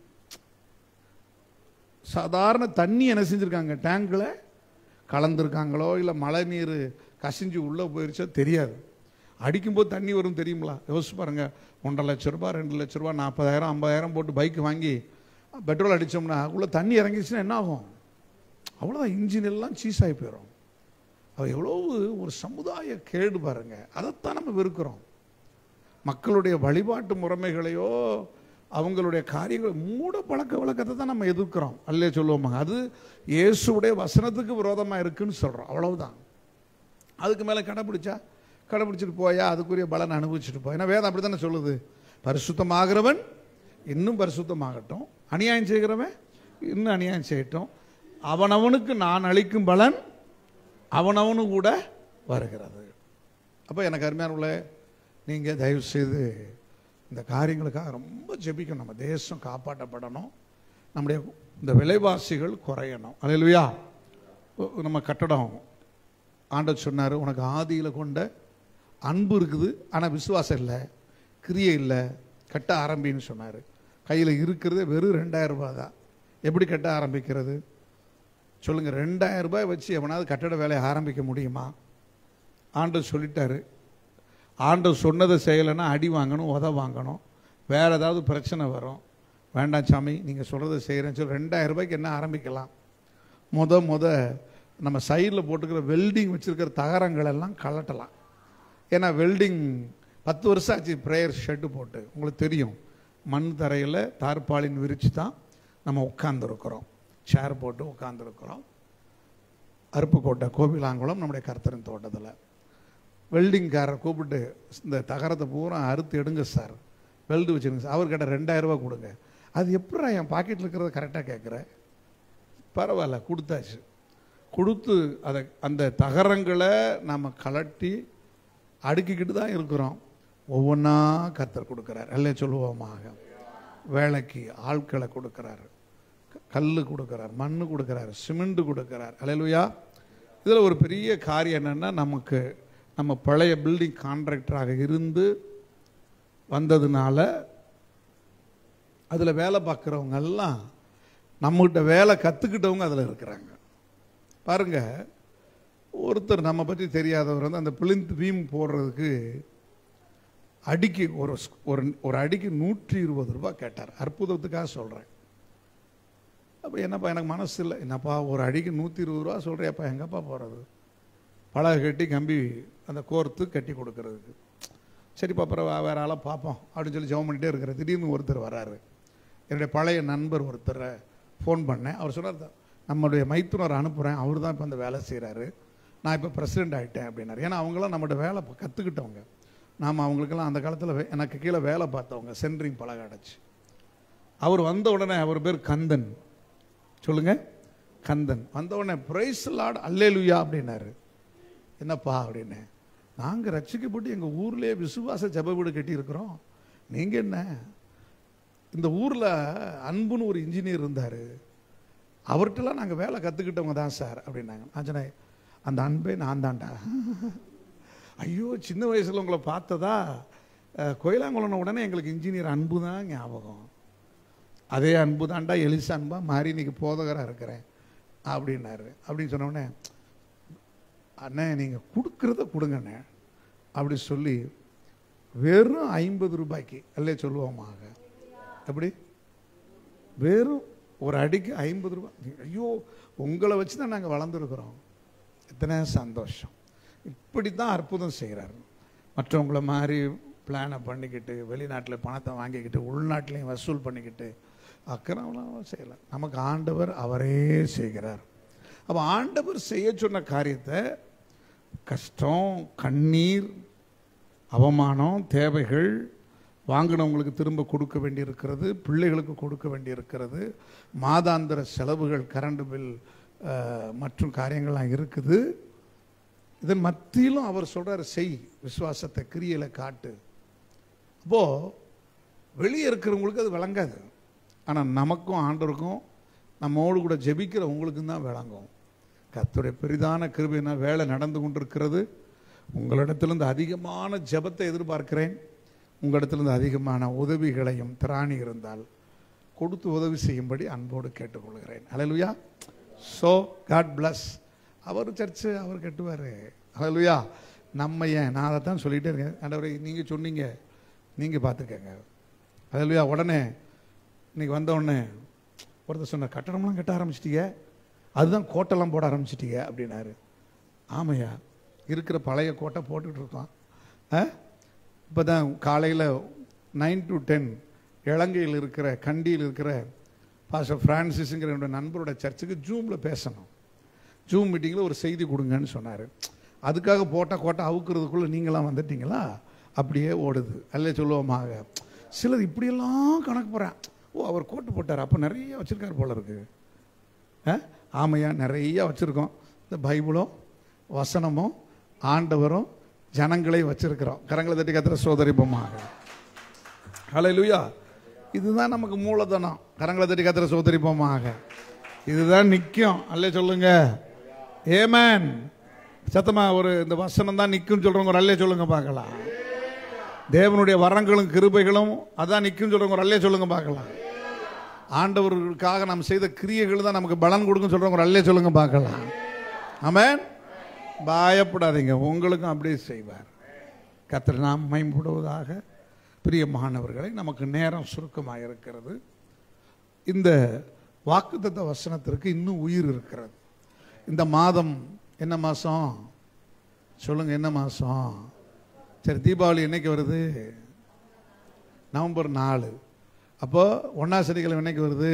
Speaker 1: சாதாரண தண்ணி என்ன செஞ்சுருக்காங்க டேங்கில் கலந்துருக்காங்களோ இல்லை மழை நீர் கசிஞ்சு உள்ளே போயிருச்சோ தெரியாது அடிக்கும்போது தண்ணி வரும் தெரியுங்களா யோசிச்சு பாருங்க ஒன்றரை லட்ச ரூபா ரெண்டு லட்ச ரூபா நாற்பதாயிரம் ஐம்பதாயிரம் போட்டு பைக் வாங்கி பெட்ரோல் அடித்தோம்னா உள்ள தண்ணி இறங்கிச்சுன்னா என்ன ஆகும் அவ்வளோதான் இன்ஜின் எல்லாம் சீஸ் ஆகி போயிடும் அது எவ்வளவு ஒரு சமுதாய கேடு பாருங்க அதைத்தான் நம்ம வெறுக்கிறோம் மக்களுடைய வழிபாட்டு முறைமைகளையோ அவங்களுடைய காரியங்கள் மூட பழக்க வழக்கத்தை தான் நம்ம எதிர்க்கிறோம் அல்லே சொல்லுவோமா அது இயேசுடைய வசனத்துக்கு விரோதமாக இருக்குன்னு சொல்கிறோம் அவ்வளவுதான் அதுக்கு மேலே கடைப்பிடிச்சா கடைப்பிடிச்சிட்டு போயா அதுக்குரிய பலன் அனுபவிச்சுட்டு போய் ஏன்னா வேதம் அப்படி தானே சொல்லுது பரிசுத்தமாகிறவன் இன்னும் பரிசுத்தமாகட்டும் அநியாயம் செய்கிறவன் இன்னும் அநியாயம் செய்யட்டும் அவனவனுக்கு நான் அளிக்கும் பலன் அவனவனு கூட வருகிறது அப்போ எனக்கு அருமையான உள்ள நீங்கள் தயவு செய்து இந்த காரியங்களுக்காக ரொம்ப ஜெபிக்கணும் நம்ம தேசம் காப்பாற்றப்படணும் நம்முடைய இந்த விலைவாசிகள் குறையணும் அல்லையா நம்ம கட்டடம் ஆண்டவர் சொன்னார் உனக்கு ஆதியில் கொண்ட அன்பு இருக்குது ஆனால் விசுவாசம் இல்லை கிரியை இல்லை கட்ட ஆரம்பின்னு சொன்னார் கையில் இருக்கிறது வெறும் ரெண்டாயிரம் ரூபாய் தான் எப்படி கட்ட ஆரம்பிக்கிறது சொல்லுங்கள் ரெண்டாயிரம் ரூபாய் வச்சு எவனாவது கட்டட வேலையை ஆரம்பிக்க முடியுமா ஆண்டவர் சொல்லிட்டாரு ஆண்டவர் சொன்னதை செய்யலைன்னா அடி வாங்கணும் உத வாங்கணும் வேற ஏதாவது பிரச்சனை வரும் வேண்டாம் சாமி நீங்கள் சொல்கிறத செய்கிறேன்னு சொல்லி ரெண்டாயிரம் ரூபாய்க்கு என்ன ஆரம்பிக்கலாம் முத முத நம்ம சைடில் போட்டுக்கிற வெல்டிங் வச்சுருக்கிற தகரங்கள் எல்லாம் கலட்டலாம் ஏன்னா வெல்டிங் பத்து வருஷம் ஆச்சு ப்ரேயர் ஷெட்டு போட்டு உங்களுக்கு தெரியும் மண் தரையில் தார்பாலின் விரித்து தான் நம்ம உட்காந்துருக்குறோம் சேர் போட்டு உட்காந்துருக்குறோம் அருப்புக்கோட்டை கோபிலாங்குளம் நம்முடைய கர்த்தரின் தோட்டத்தில் வெல்டிங்காரரை கூப்பிட்டு இந்த தகரத்தை பூரா அறுத்து எடுங்க சார் வெல்டு வச்சுருங்க சார் அவர் கேட்ட ரெண்டாயிரம் ரூபாய் கொடுங்க அது எப்படா என் பாக்கெட்டில் இருக்கிறத கரெக்டாக கேட்குறேன் பரவாயில்ல கொடுத்தாச்சு கொடுத்து அதை அந்த தகரங்களை நம்ம கலட்டி அடுக்கிக்கிட்டு தான் இருக்கிறோம் ஒவ்வொன்றா கர்த்தர் கொடுக்குறார் எல்லாம் சொல்லுவோமாக வேலைக்கு ஆட்களை கொடுக்குறாரு கல் கொடுக்குறார் மண் கொடுக்குறார் சிமெண்ட் கொடுக்குறார் அலையலுயா இதில் ஒரு பெரிய காரியம் என்னென்னா நமக்கு நம்ம பழைய பில்டிங் கான்ட்ராக்டராக இருந்து வந்ததுனால அதில் வேலை பார்க்குறவங்க எல்லாம் நம்மகிட்ட வேலை கற்றுக்கிட்டவங்க அதில் இருக்கிறாங்க பாருங்க ஒருத்தர் நம்ம பற்றி தெரியாதவர் வந்து அந்த பிளிந்த் பீம் போடுறதுக்கு அடிக்கு ஒரு ஸ்- ஒரு ஒரு அடிக்கு நூற்றி இருபது ரூபாய் கேட்டார் அற்புதத்துக்காக சொல்கிறேன் அப்போ என்னப்பா எனக்கு மனசு இல்லை என்னப்பா ஒரு அடிக்கு நூற்றி இருபது ரூபா சொல்கிறியாப்பா எங்கப்பா போகிறது பலகை கட்டி கம்பி அந்த கோர்த்து கட்டி கொடுக்கறதுக்கு சரிப்பா அப்புறம் வே- வேற ஆளாக பார்ப்போம் அப்படின்னு சொல்லி ஜெபம் பண்ணிட்டே இருக்கிற திடீர்னு ஒருத்தர் வராரு என்னுடைய பழைய நண்பர் ஒருத்தரை ஃபோன் பண்ணேன் அவர் சொன்னார் நம்மளுடைய மைத்துனர் அனுப்புகிறேன் அவர் தான் இப்போ அந்த வேலை செய்கிறாரு நான் இப்போ பிரசிடென்ட் ஆகிட்டேன் அப்படின்னாரு ஏன்னா அவங்களாம் நம்மளோட வேலை கற்றுக்கிட்டவங்க நாம் அவங்களுக்கெல்லாம் அந்த காலத்தில் எனக்கு கீழே வேலை பார்த்தவங்க சென்ட்ரிங் பலகை அடைச்சு அவர் வந்த உடனே அவர் பேர் கந்தன் சொல்லுங்க கந்தன் வந்த உடனே பிரைஸ் லார்ட் அல்லேலுயா அப்படின்னாரு என்னப்பா அப்படின்னு நாங்கள் ரட்சிக்கப்பட்டு எங்கள் ஊர்லேயே விசுவாச ஜெப வீடு கட்டியிருக்கிறோம் நீங்கள் என்ன இந்த ஊரில் அன்புன்னு ஒரு இன்ஜினியர் இருந்தார் அவர்கிட்டலாம் நாங்கள் வேலை கற்றுக்கிட்டவங்க தான் சார் அப்படின்னாங்க நான் சொன்னேன் அந்த அன்பே நான் தான்டா ஐயோ சின்ன வயசில் உங்களை பார்த்ததா அஹ், கோயிலாங்குளம் உடனே எங்களுக்கு இன்ஜினியர் அன்பு தான் ஞாபகம் அதே அன்பு தான்டா எலிசா அன்பா மாறி இன்னைக்கு போதகராக இருக்கிறேன் அப்படின்னாரு அப்படின்னு சொன்ன உடனே அண்ணே நீங்கள் கொடுக்குறத கொடுங்கண்ணே அப்படி சொல்லி வெறும் ஐம்பது ரூபாய்க்கு அல்லே சொல்லுவோமாக எப்படி வெறும் ஒரு அடிக்கு ஐம்பது ரூபாய் ஐயோ உங்களை வச்சு தான் நாங்கள் வளர்ந்துருக்குறோம் எத்தனை சந்தோஷம் இப்படி தான் அற்புதம் செய்கிறாரு மற்றவங்கள மாதிரி பிளானை பண்ணிக்கிட்டு வெளிநாட்டில் பணத்தை வாங்கிக்கிட்டு உள்நாட்டிலையும் வசூல் பண்ணிக்கிட்டு அக்கறவெல்லாம் செய்யலை நமக்கு ஆண்டவர் அவரே செய்கிறார் அப்போ ஆண்டவர் செய்ய சொன்ன காரியத்தை கஷ்டம் கண்ணீர் அவமானம் தேவைகள் வாங்கினவங்களுக்கு திரும்ப கொடுக்க வேண்டியிருக்கிறது பிள்ளைகளுக்கு கொடுக்க வேண்டியிருக்கிறது மாதாந்திர செலவுகள் கரண்ட் பில் அஹ், மற்றும் காரியங்கள்லாம் இருக்குது இதன் மத்தியிலும் அவர் சொல்றாரு செய் விசுவாசத்தை கிரியையில காட்டு அப்போ வெளியே இருக்கிறவங்களுக்கு அது விளங்காது ஆனால் நமக்கும் ஆண்டவருக்கும் நம்மோடு கூட ஜெபிக்கிற உங்களுக்கும் தான் விளங்கும் கர்த்தருடைய பெரிதான கிருபையினா வேலை நடந்து கொண்டிருக்கிறது உங்களிடத்திலிருந்து அதிகமான ஜெபத்தை எதிர்பார்க்கிறேன் உங்களிடத்திலிருந்து அதிகமான உதவிகளையும் திராணி இருந்தால் கொடுத்து உதவி செய்யும்படி அன்போடு கேட்டுக்கொள்கிறேன் அலலுயா so God bless our church அவர் கட்டுவார் அலலுயா நம்ம ஏன் நான் அதை தான் சொல்லிகிட்டே இருக்கேன் ஆண்டவரே நீங்கள் சொன்னீங்க நீங்கள் பார்த்துக்கங்க அலலுயா உடனே இன்னைக்கு வந்த உடனே ஒருத்தர் சொன்னார் கட்டடம்லாம் கட்ட ஆரம்பிச்சிட்டீங்க அதுதான் கோட்டெல்லாம் போட ஆரம்பிச்சிட்டீங்க அப்படின்னாரு ஆமையா இருக்கிற பழைய கோட்டை போட்டுக்கிட்டு இருக்கோம் இப்போ தான் காலையில் நைன் டு டென் இலங்கையில் இருக்கிற கண்டியில் இருக்கிற பாஸ்டர் ஃப்ரான்சிஸுங்கிற என்னோட நண்பரோட சர்ச்சுக்கு ஜூமில் பேசணும் ஜூம் மீட்டிங்கில் ஒரு செய்தி கொடுங்கன்னு சொன்னார் அதுக்காக போட்ட கோட்டை அவுக்கிறதுக்குள்ளே நீங்களாம் வந்துட்டீங்களா அப்படியே ஓடுது அல்ல சொல்லுவோமாக சிலர் இப்படியெல்லாம் கணக்கு போகிறேன் ஓ அவர் கோட்டு போட்டார் அப்போ நிறைய வச்சுருக்காரு போல இருக்கு ஆ? ஆமையா நிறைய வச்சுருக்கோம் இந்த பைபிளும் வசனமும் ஆண்டவரும் ஜனங்களையும் வச்சிருக்கிறோம் கரங்களை தட்டி கத்துற சோதரிப்பமாக ஹalleluya இதுதான் நமக்கு மூலதனம் கரங்களை தட்டி கத்துற சோதரிப்பமாக இதுதான் நிற்கும் அல்லே சொல்லுங்க ஏமேன் சத்தமா ஒரு இந்த வசனம் தான் நிற்கும் சொல்றவங்க ஒரு அல்லே சொல்லுங்க பார்க்கலாம் தேவனுடைய வரங்களும் கிருபைகளும் அதான் நிற்கும் சொல்றவங்க ஒரு அல்லே சொல்லுங்க பார்க்கலாம் ஆண்டவர்களுக்காக நாம் செய்த கிரியைகள் தான் நமக்கு பலன் கொடுக்கும் சொல்றவங்க ஒரு அல்லே சொல்லுங்க பார்க்கலாம் ஆமென் பயப்படாதீங்க உங்களுக்கும் அப்படியே செய்வார் கர்த்தர் நாம் மேம்படுவதாக பிரியமானவர்களை நமக்கு நேரம் சுருக்கமாக இருக்கிறது இந்த வாக்குத்தத்த வசனத்திற்கு இன்னும் உயிர் இருக்கிறது இந்த மாதம் என்ன மாதம் சொல்லுங்க என்ன மாதம் சரி தீபாவளி என்னைக்கு வருது நவம்பர் நாலு அப்போ ஒன்றா சனிக்கிழமை என்னைக்கு வருது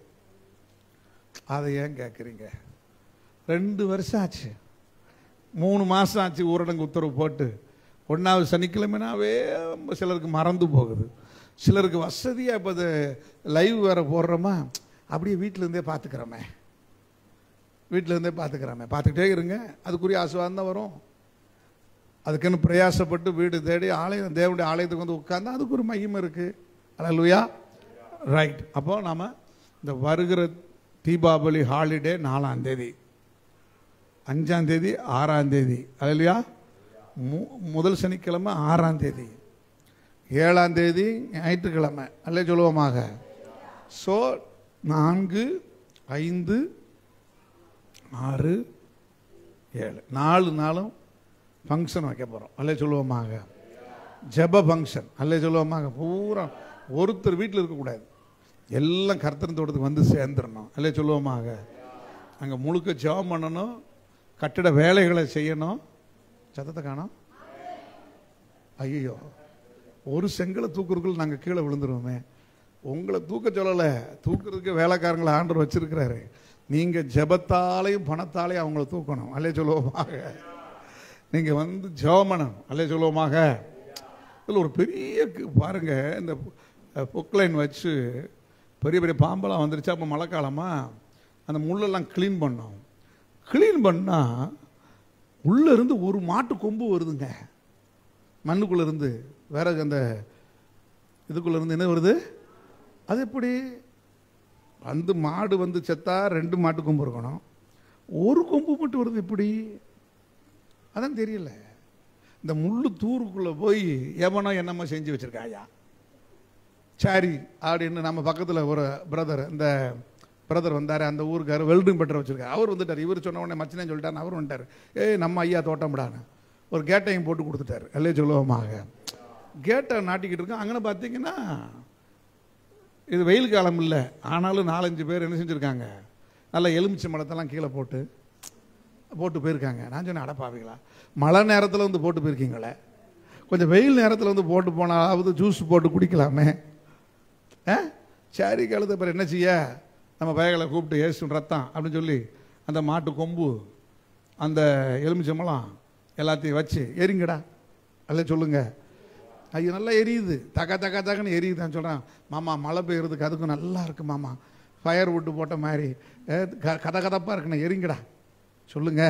Speaker 1: அதை ஏன் கேட்குறீங்க ரெண்டு வருஷம் ஆச்சு மூணு மாதம் ஆச்சு ஊரடங்கு உத்தரவு போட்டு ஒன்றாவது சனிக்கிழமைனாவே சிலருக்கு மறந்து போகுது சிலருக்கு வசதியாக இப்போ இது லைவ் வேறு போடுறோமா அப்படியே வீட்டில் இருந்தே பார்த்துக்கிறோமே வீட்டில் இருந்தே பார்த்துக்கிறோமே பார்த்துக்கிட்டே இருங்க அதுக்குரிய ஆசீர்வாதம் தான் வரும் அதுக்குன்னு பிரயாசப்பட்டு வீடு தேடி ஆலயம் தேவனுடைய ஆலயத்துக்கு வந்து உட்கார்ந்தா அதுக்கு ஒரு மையம் இருக்குது அல்லா ரைட் அப்போ நாம் இந்த வருகிற தீபாவளி ஹாலிடே நாலாம் தேதி அஞ்சாம் தேதி ஆறாம் தேதி அல்லையா முதல் சனிக்கிழமை ஆறாம் தேதி ஏழாம் தேதி ஞாயிற்றுக்கிழமை அல்ல சொல்லுவோமாக ஸோ நான்கு ஐந்து ஆறு ஏழு நாலு நாளும் ஃபங்க்ஷன் வைக்க போகிறோம் அல்ல சொல்லுவோமாக ஜெப ஃபங்க்ஷன் அல்ல சொல்லுவோமாக பூரா ஒருத்தர் வீட்டில் இருக்கக்கூடாது எல்லாம் கர்த்தர் தோட்டத்துக்கு வந்து சேர்ந்துடணும் அல்ல சொல்லுவோமாக அங்கே முழுக்க ஜெபம் பண்ணணும் கட்டிட வேலைகளை செய்யணும் சத்தத்தை காணோம் ஐயோ ஒரு செங்கலை தூக்குறதுக்குள்ள நாங்கள் கீழே விழுந்துருவோமே உங்களை தூக்க சொல்லலை தூக்குறதுக்கு வேலைக்காரங்களை ஆண்டவர் வச்சிருக்கிறாரு நீங்கள் ஜெபத்தாலையும் பணத்தாலையும் அவங்கள தூக்கணும் அல்லே சொல்லுவோமாக நீங்கள் வந்து ஜெபமனம் அல்லே சொல்லுவோமாக இதில் ஒரு பெரிய கு- பாருங்க இந்த பொக்லைன் வச்சு பெரிய பெரிய பாம்பெல்லாம் வந்துருச்சு அப்போ மழை காலமா அந்த முள்ளெல்லாம் க்ளீன் பண்ணோம் க்ளீன் பண்ணால் உள்ளே இருந்து ஒரு மாட்டு கொம்பு வருதுங்க மண்ணுக்குள்ள இருந்து வேற அந்த இதுக்குள்ள இருந்து என்ன வருது அது எப்படி வந்து மாடு வந்து செத்தா ரெண்டு மாட்டு கொம்பு இருக்கணும் ஒரு கொம்பு மட்டும் வருது எப்படி அதான் தெரியல இந்த முள்ளு தூருக்குள்ள போய் எவனோ என்னமோ செஞ்சு வச்சிருக்காயா சரி அப்படின்னு நம்ம பக்கத்தில் ஒரு பிரதர் இந்த பிரதர் வந்தார் அந்த ஊருக்கார் வெல்டிங் பெட்டர் வச்சிருக்காரு அவர் வந்துட்டார் இவர் சொன்ன உடனே மச்சினே சொல்லிட்டார் அவர் வந்துட்டார் ஏய் நம்ம ஐயா தோட்டம்டான்னு ஒரு கேட்டையும் போட்டு கொடுத்துட்டாரு அல்லே சொல்லுவோமாக கேட்டை நாட்டிக்கிட்டு இருக்கோம் அங்கே பார்த்தீங்கன்னா இது வெயில் காலம் இல்லை ஆனாலும் நாலஞ்சு பேர் என்ன செஞ்சுருக்காங்க நல்ல எலுமிச்சை மலத்தெல்லாம் கீழே போட்டு போட்டு போயிருக்காங்க நான் சொன்னேன் அடப்பாவீங்களா மழை நேரத்தில் வந்து போட்டு போயிருக்கீங்களே கொஞ்சம் வெயில் நேரத்தில் வந்து போட்டு போனாலாவது ஜூஸ் போட்டு குடிக்கலாமே ஆ சரி கழுத பிறகு என்ன செய்ய நம்ம பயகளை கூப்பிட்டு ஏசு ரத்தம் அப்படின்னு சொல்லி அந்த மாட்டு கொம்பு அந்த எலுமிச்சம்பழம் எல்லாத்தையும் வச்சு எரிங்கடா அல்ல சொல்லுங்க ஐயோ நல்லா எரியுது தக்க தக்க தக்கன்னு எரியுதுன்னு சொல்கிறான் மாமா மழை பெய்யறதுக்கு அதுக்கும் நல்லா இருக்கு மாமா ஃபயர் விட்டு போட்ட மாதிரி ஏ, க- கத கதப்பாக இருக்குண்ணே எரிங்கடா சொல்லுங்க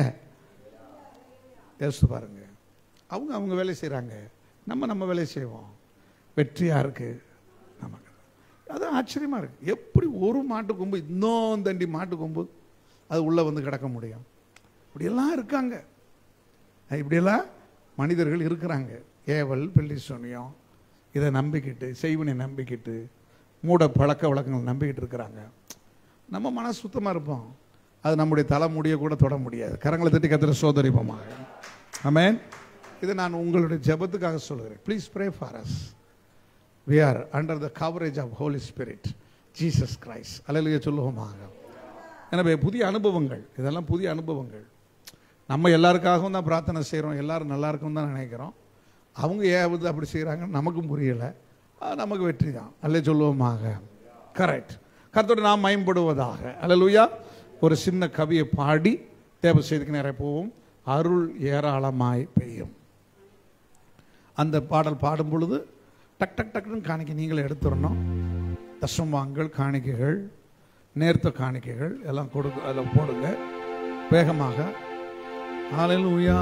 Speaker 1: யோசித்து பாருங்க அவங்க அவங்க வேலை செய்கிறாங்க நம்ம நம்ம வேலையை செய்வோம் வெற்றியாக இருக்கு நமக்கு அது ஆச்சரியமாக இருக்கு எப்படி ஒரு மாட்டு கொம்பு இன்னும் தண்டி மாட்டு கொம்பு அது உள்ளே வந்து கிடக்க முடியும் இப்படியெல்லாம் இருக்காங்க அஹ் இப்படியெல்லாம் மனிதர்கள் இருக்கிறாங்க ஏவல் பெல்லி சொன்னியம் இதை நம்பிக்கிட்டு செய்வனை நம்பிக்கிட்டு மூட பழக்க வழக்கங்களை நம்பிக்கிட்டு இருக்கிறாங்க நம்ம மனசு சுத்தமாக இருப்போம் அது நம்முடைய தலைமுடியை கூட தொட முடியாது கரங்களை தட்டி கத்துற சோதரிப்போமாக ஆமென் இதை நான் உங்களுடைய ஜெபத்துக்காக சொல்கிறேன் please pray for us we are under the coverage of holy spirit Jesus Christ அலையிலேயே சொல்லுவோமாக எனவே புதிய அனுபவங்கள் இதெல்லாம் புதிய அனுபவங்கள் நம்ம எல்லாருக்காகவும் தான் பிரார்த்தனை செய்கிறோம் எல்லாரும் நல்லா இருக்கும் தான் நினைக்கிறோம் அவங்க ஏன் வந்து அப்படி செய்கிறாங்கன்னு நமக்கும் புரியலை அது நமக்கு வெற்றி தான் அல்ல சொல்லுவோமாக கரெக்ட் கர்த்தரோடு நாம் மயம்படுவதாக அல்லலுயா ஒரு சின்ன கவியை பாடி தேவ செய்திக்கு நேரம் போவோம் அருள் ஏராளமாய் பெய்யும் அந்த பாடல் பாடும் பொழுது டக் டக் டக்குன்னு காணிக்கை நீங்களே எடுத்துடணும் தசமாங்கள் காணிக்கைகள் நேர்த்த காணிக்கைகள் எல்லாம் கொடுக்க அதில் போடுங்க வேகமாக ஹalleluya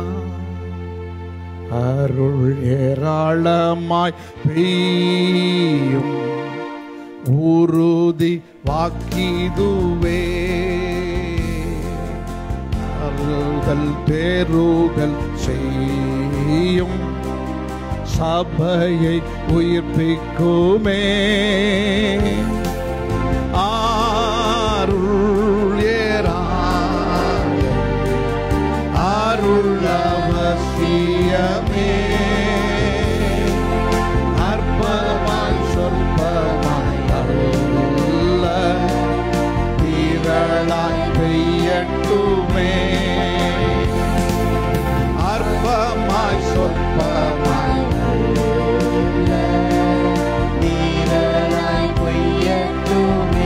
Speaker 1: அருள் ஏராளமாய் பெய்யும் உறுதி வாக்கிதுவே அருள்கள் பேருகள் செய்யும் சபையை உயிர்ப்பிக்குமே அருள் ஏராளம் அருள் அவசியமே அற்பமாய் சொற்பமாய் அருள திரளாய் பெய்யட்டுமே அற்பமாய் சொற்பமாய்
Speaker 6: நீரலாய் பொய்யட்டுமே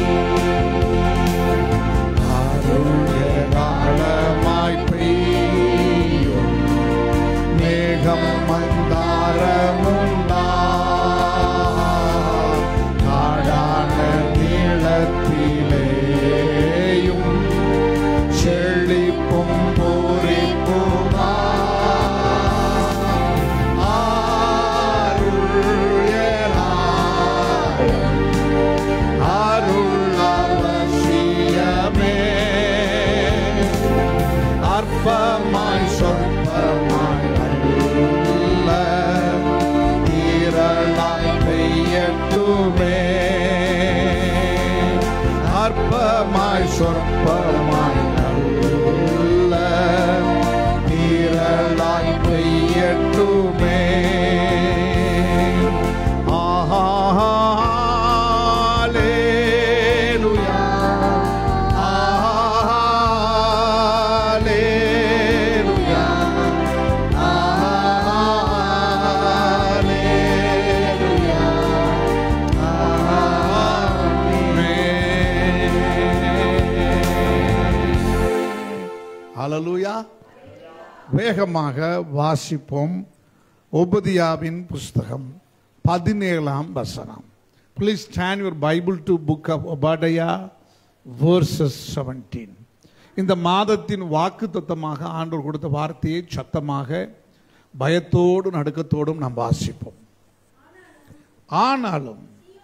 Speaker 1: அருள்யதாளமாய் பெய்யும் மேகம் மந்தாரமுண்டா காடான நீளத்திலேயும் செழிப்பும் பூரிப்புமா அருள் அவசியமே அற்பமாய் சொற்பமாய் அல்ல தீரளாய் பெய்யட்டுமே அற்பமாய் சொற்பமாய் அல்ல தீரளாய் பெய்யட்டுமே ஆஹாலேலுயா ஆஹாலேலுயா ஆஹாலேலுயா ஹalleluya வேகமாக வாசிப்போம் ஒபதியாவின் புஸ்தகம் பதினேழாம் வசனம் please stand your Bible to book of Obadiah verses seventeen இந்த மாதத்தின் வாக்கு தத்தமாக ஆண்டவர் கொடுத்த வார்த்தையை சத்தமாக பயத்தோடும் நடுக்கத்தோடும் நாம் வாசிப்போம் ஆனாலும்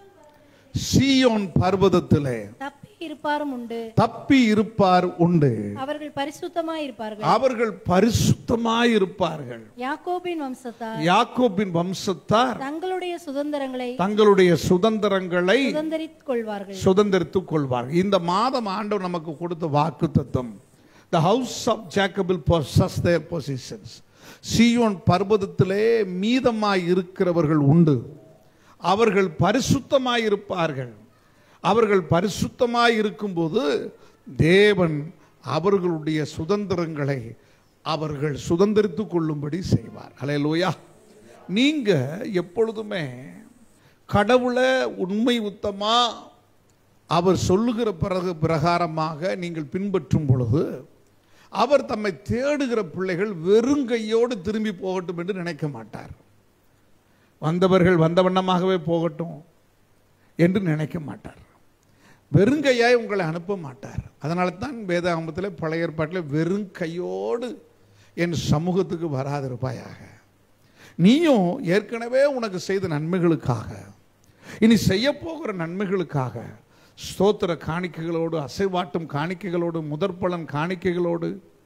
Speaker 1: சீயோன் பர்வதத்திலே
Speaker 3: தப்பி இருப்பாரும் உண்டு
Speaker 1: தப்பி இருப்பார் உண்டு
Speaker 3: அவர்கள் பரிசுத்தமாய் இருப்பார்கள்
Speaker 1: அவர்கள் பரிசுத்தமாய் இருப்பார்கள்
Speaker 3: யாக்கோபின் வம்சத்தார்
Speaker 1: யாக்கோபின் வம்சத்தார்
Speaker 3: தங்களுடைய சுதந்திரங்களை
Speaker 1: தங்களுடைய சுதந்திரங்களை
Speaker 3: சுதந்திரித்துக் கொள்வார்கள்
Speaker 1: சுதந்திரித்துக் கொள்வார்கள் இந்த மாதம் ஆண்டவர் நமக்கு கொடுத்த வாக்கு தத்துவம் the house of Jacob will possess their possessions சீயோன் பர்வதத்திலே மீதமாய் இருக்கிறவர்கள் உண்டு அவர்கள் பரிசுத்தமாய் இருப்பார்கள் அவர்கள் பரிசுத்தமாய் இருக்கும்போது தேவன் அவர்களுடைய சுதந்திரங்களை அவர்கள் சுதந்திரித்துக் கொள்ளும்படி செய்வார் ஹalleluya நீங்க எப்பொழுதுமே கடவுளை உண்மை உத்தமா அவர் சொல்லுகிற பிறகு பிரகாரமாக நீங்கள் பின்பற்றும் பொழுது அவர் தம்மை தேடுகிற பிள்ளைகள் வெறுங்கையோடு திரும்பி போகட்டும் என்று நினைக்க மாட்டார் வந்தவர்கள் வந்த வண்ணமாகவே போகட்டும் என்று நினைக்க மாட்டார் வெறுங்கையாய் உங்களை அனுப்ப மாட்டார் அதனால தான் வேதாகமத்தில் பழைய ஏற்பாட்டில் வெறும் கையோடு என் சமூகத்துக்கு வராதிருப்பாயாக நீயும் ஏற்கனவே உனக்கு செய்த நன்மைகளுக்காக இனி செய்ய போகிற நன்மைகளுக்காக ஸ்தோத்திர காணிக்கைகளோடு அசைவாட்டும் காணிக்கைகளோடு முதற்பலன் காணிக்கைகளோடு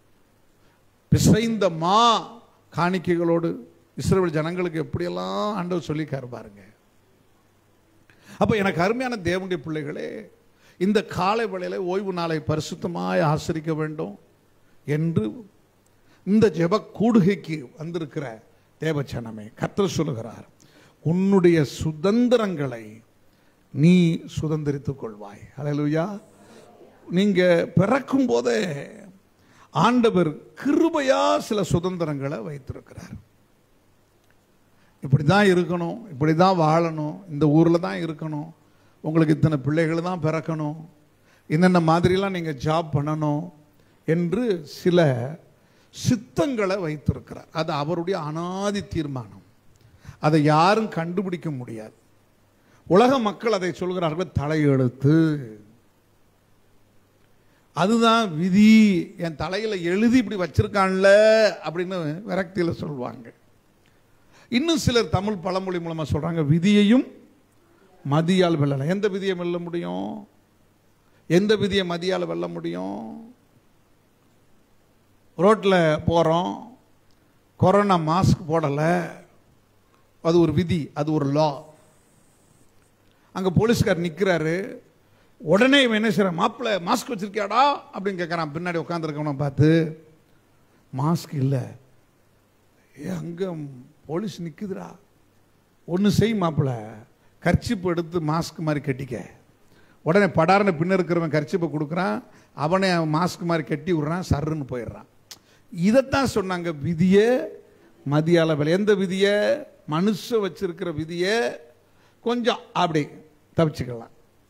Speaker 1: பிசைந்த மா காணிக்கைகளோடு இஸ்ரேல் ஜனங்களுக்கு எப்படியெல்லாம் ஆண்டவர் சொல்லிக்காரு பாருங்க அப்போ எனக்கு அருமையான தேவனுடைய பிள்ளைகளே இந்த காலை வேளையில ஓய்வு நாளை பரிசுத்தமாய் ஆசரிக்க வேண்டும் என்று இந்த ஜெப கூடுகைக்கு வந்திருக்கிற தேவச்சனமே கர்த்தர் சொல்லுகிறார் உன்னுடைய சுதந்திரங்களை நீ சுதந்திரித்துக் கொள்வாய் ஹalleluya நீங்க பிறக்கும் போதே ஆண்டவர் கிருபையா சில சுதந்திரங்களை வைத்திருக்கிறார் இப்படி தான் இருக்கணும் இப்படி தான் வாழணும் இந்த ஊரில் தான் இருக்கணும் உங்களுக்கு இத்தனை பிள்ளைகள் தான் பிறக்கணும் என்னென்ன மாதிரிலாம் நீங்கள் ஜாப் பண்ணணும் என்று சில சித்தங்களை வைத்திருக்கிறார் அது அவருடைய அனாதி தீர்மானம் அதை யாரும் கண்டுபிடிக்க முடியாது உலக மக்கள் அதை சொல்கிறார்கள் தலையெழுத்து அதுதான் விதி என் தலையில எழுதி இப்படி வச்சிருக்கான்ல அப்படின்னு விரக்தியில சொல்லுவாங்க இன்னும் சிலர் தமிழ் பழமொழி மூலமா சொல்றாங்க விதியையும் மதியால் வெல்லலாம் எந்த விதியை வெல்ல முடியும் எந்த விதியை மதியால் வெல்ல முடியும் ரோட்டில் போகிறோம் கொரோனா மாஸ்க் போடலை அது ஒரு விதி அது ஒரு லா அங்கே போலீஸ்கார் நிற்கிறாரு உடனே இவன் என்ன செய்கிறான் மாப்பிள்ளை மாஸ்க் வச்சிருக்கியாடா அப்படின்னு கேட்குறான் பின்னாடி உட்காந்துருக்கவனை பார்த்து மாஸ்க் இல்லை ஏ அங்கே போலீஸ் நிற்குதுடா ஒன்று செய் மாப்பிள்ளை கர்ச்சிப்பு எடுத்து மாஸ்க் மாதிரி கட்டிக்க உடனே படார்னு பின்ன இருக்கிறவன் கர்ச்சிப்பை கொடுக்குறான் அவனை மாஸ்க் மாதிரி கட்டி விடுறான் சர்ருன்னு போயிடுறான் இதைத்தான் சொன்னாங்க விதியை மதிய அளவில் எந்த விதியை மனுஷ வச்சிருக்கிற விதியை கொஞ்சம் அப்படி தப்பிச்சுக்கலாம்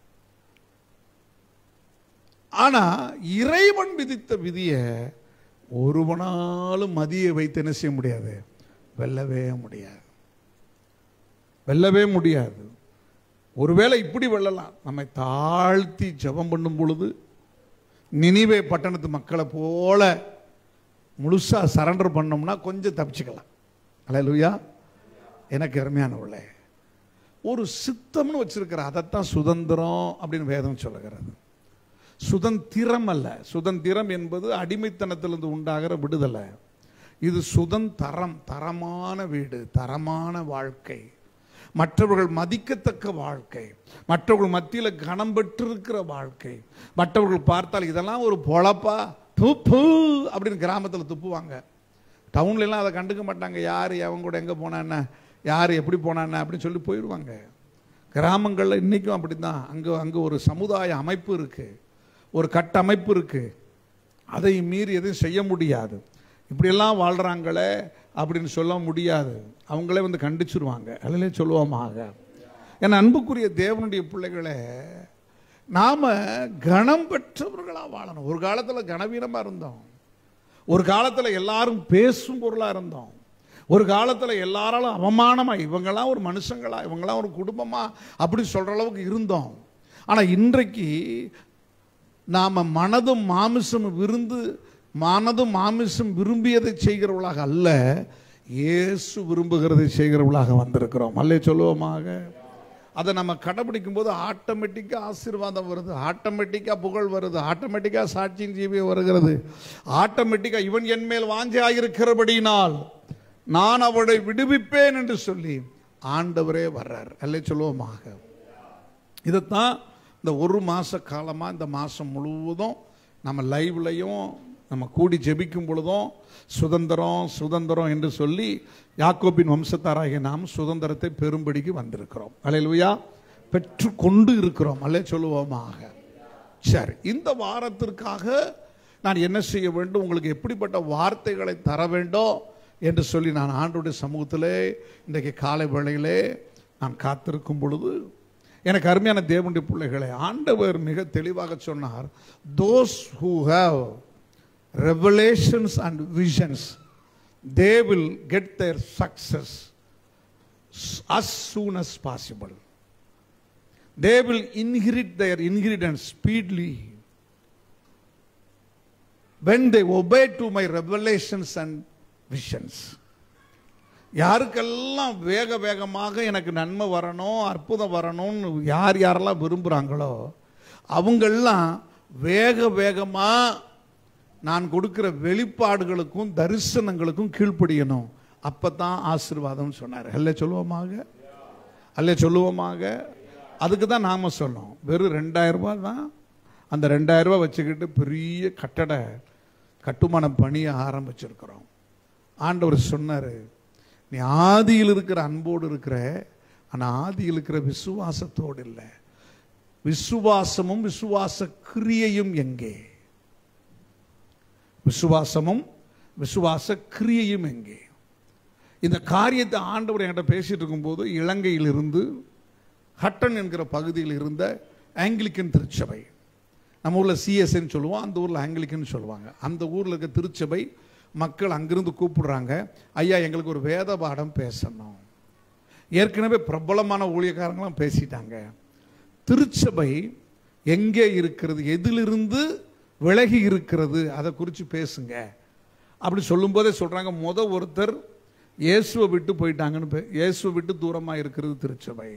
Speaker 1: ஆனா இறைவன் விதித்த விதியை ஒருவனாலும் மதியை வைத்து என்ன செய்ய முடியாது வெல்லவே முடியாது வெல்லவே முடியாது ஒருவேளை இப்படி வெல்லலாம் நம்மை தாழ்த்தி ஜெபம் பண்ணும் பொழுது நினிவே பட்டணத்து மக்களை போல முழுசா சரண்டர் பண்ணோம்னா கொஞ்சம் தப்பிச்சுக்கலாம் அல்லேலூயா எனக்கு அருமையானவர்களே ஒரு சித்தம்னு வச்சிருக்கிற அதைத்தான் சுதந்திரம் அப்படின்னு வேதம் சொல்லுகிறது சுதந்திரம் அல்ல சுதந்திரம் என்பது அடிமைத்தனத்திலிருந்து உண்டாகிற விடுதலை இது சுதந்திரம் தரமான வீடு தரமான வாழ்க்கை மற்றவர்கள் மதிக்கத்தக்க வாழ்க்கை மற்றவர்கள் மத்தியில் கனம் பெற்றிருக்கிற வாழ்க்கை மற்றவர்கள் பார்த்தால் இதெல்லாம் ஒரு பொழப்பா துப்பு அப்படின்னு கிராமத்தில் துப்புவாங்க டவுன்ல எல்லாம் அதை கண்டுக்க மாட்டாங்க யார் அவங்க கூட எங்கே போனான்னு யார் எப்படி போனான்னு அப்படின்னு சொல்லி போயிடுவாங்க கிராமங்களில் இன்றைக்கும் அப்படி தான் அங்கே அங்கே ஒரு சமுதாய அமைப்பு இருக்குது ஒரு கட்டமைப்பு இருக்குது அதை மீறி எதுவும் செய்ய முடியாது இப்படியெல்லாம் வாழ்கிறாங்களே அப்படின்னு சொல்ல முடியாது அவங்களே வந்து கண்டிச்சிருவாங்க அதிலே சொல்லுவோமாக என் அன்புக்குரிய தேவனுடைய பிள்ளைகளே நாம கணம் பெற்றவர்களாக வாழணும் ஒரு காலத்தில் கனவீனமாக இருந்தோம் ஒரு காலத்தில் எல்லாரும் பேசும் பொருளாக இருந்தோம் ஒரு காலத்தில் எல்லாராலும் அவமானமாக இவங்கெல்லாம் ஒரு மனுஷங்களா இவங்கெல்லாம் ஒரு குடும்பமா அப்படி சொல்கிற அளவுக்கு இருந்தோம் ஆனால் இன்றைக்கு நாம் மனதும் மாமிசம் விருந்து மனதும் மாமிசம் விரும்பியதை செய்கிறவர்களாக அல்ல இயேசு விரும்புகிறதை செய்கிறவர்களாக வந்திருக்கிறோம் அல்லே சொல்லுவோமாக அதை நம்ம கடைபிடிக்கும் போது ஆட்டோமேட்டிக்காக ஆசீர்வாதம் வருது ஆட்டோமேட்டிக்காக புகழ் வருது ஆட்டோமேட்டிக்காக சாட்சியின் ஜீவியம் வருகிறது ஆட்டோமேட்டிக்காக இவன் என் மேல் வாஞ்சாயிருக்கிறபடியினால் நான் அவளை விடுவிப்பேன் என்று சொல்லி ஆண்டவரே வர்றார் அல்லே சொல்லுவோமாக இதைத்தான் இந்த ஒரு மாத காலமாக இந்த மாதம் முழுவதும் நம்ம லைவ்லையும் நம்ம கூடி ஜெபிக்கும் பொழுதும் சுதந்திரம் சுதந்திரம் என்று சொல்லி யாக்கோபின் வம்சத்தாராகிய நாம் சுதந்திரத்தை பெரும்படிக்கு வந்திருக்கிறோம் அலையலுயா பெற்று கொண்டு இருக்கிறோம் அல்லே சொல்லுவோமாக சரி இந்த வாரத்திற்காக நான் என்ன செய்ய வேண்டும் உங்களுக்கு எப்படிப்பட்ட வார்த்தைகளை தர வேண்டும் என்று சொல்லி நான் ஆண்டுடைய சமூகத்திலே இன்றைக்கு காலை வேளையிலே நான் காத்திருக்கும் பொழுது எனக்கு அருமையான தேவனுடைய பிள்ளைகளை ஆண்டவர் மிக தெளிவாக சொன்னார் those who have revelations and visions they will get their success as soon as possible they will inherit their inheritance speedily when they obey to my revelations and visions யாருக்கெல்லாம் வேக வேகமாக எனக்கு நன்மை வரணும் அற்புதம் வரணும்னு யார் யாரெல்லாம் விரும்புகிறாங்களோ அவங்கெல்லாம் வேக வேகமாக நான் கொடுக்கிற வெளிப்பாடுகளுக்கும் தரிசனங்களுக்கும் கீழ்ப்படியணும் அப்போ தான் ஆசீர்வாதம் சொன்னார் அல்ல சொல்லுவோமாக அல்ல சொல்லுவோமாக அதுக்கு தான் நாம் சொன்னோம் வெறும் ரெண்டாயிரம் ரூபாய் தான் அந்த ரெண்டாயிரம் ரூபாய் வச்சுக்கிட்டு பெரிய கட்டட கட்டுமான பணியை ஆரம்பிச்சிருக்கிறோம் ஆண்டவர் சொன்னார் நீ ஆதியில் இருக்கிற அன்போடு இருக்கிற ஆனால் ஆதியில் இருக்கிற விசுவாசத்தோடு இல்லை விசுவாசமும் விசுவாச கிரியையும் எங்கே விசுவாசமும் விசுவாச கிரியையும் எங்கே இந்த காரியத்தை ஆண்டவர் என்கிட்ட பேசிட்டு இருக்கும்போது இலங்கையிலிருந்து ஹட்டன் என்கிற பகுதியில் இருந்த ஆங்கிலிக்கன் திருச்சபை நம்ம ஊரில் சிஎஸ்ன்னு சொல்லுவோம் அந்த ஊரில் ஆங்கிலிக்கன் சொல்லுவாங்க அந்த ஊரில் இருக்க திருச்சபை மக்கள் அங்கிருந்து கூப்பிடுறாங்க ஐயா எங்களுக்கு ஒரு வேத பாடம் பேசணும் ஏற்கனவே பிரபலமான ஊழியக்காரங்களாம் பேசிட்டாங்க திருச்சபை எங்கே இருக்கிறது எதிலிருந்து விலகி இருக்கிறது அதை குறித்து பேசுங்க அப்படி சொல்லும்போதே சொல்கிறாங்க முத ஒருத்தர் இயேசுவை விட்டு போயிட்டாங்கன்னு பே- இயேசுவை விட்டு தூரமாக இருக்கிறது திருச்சபை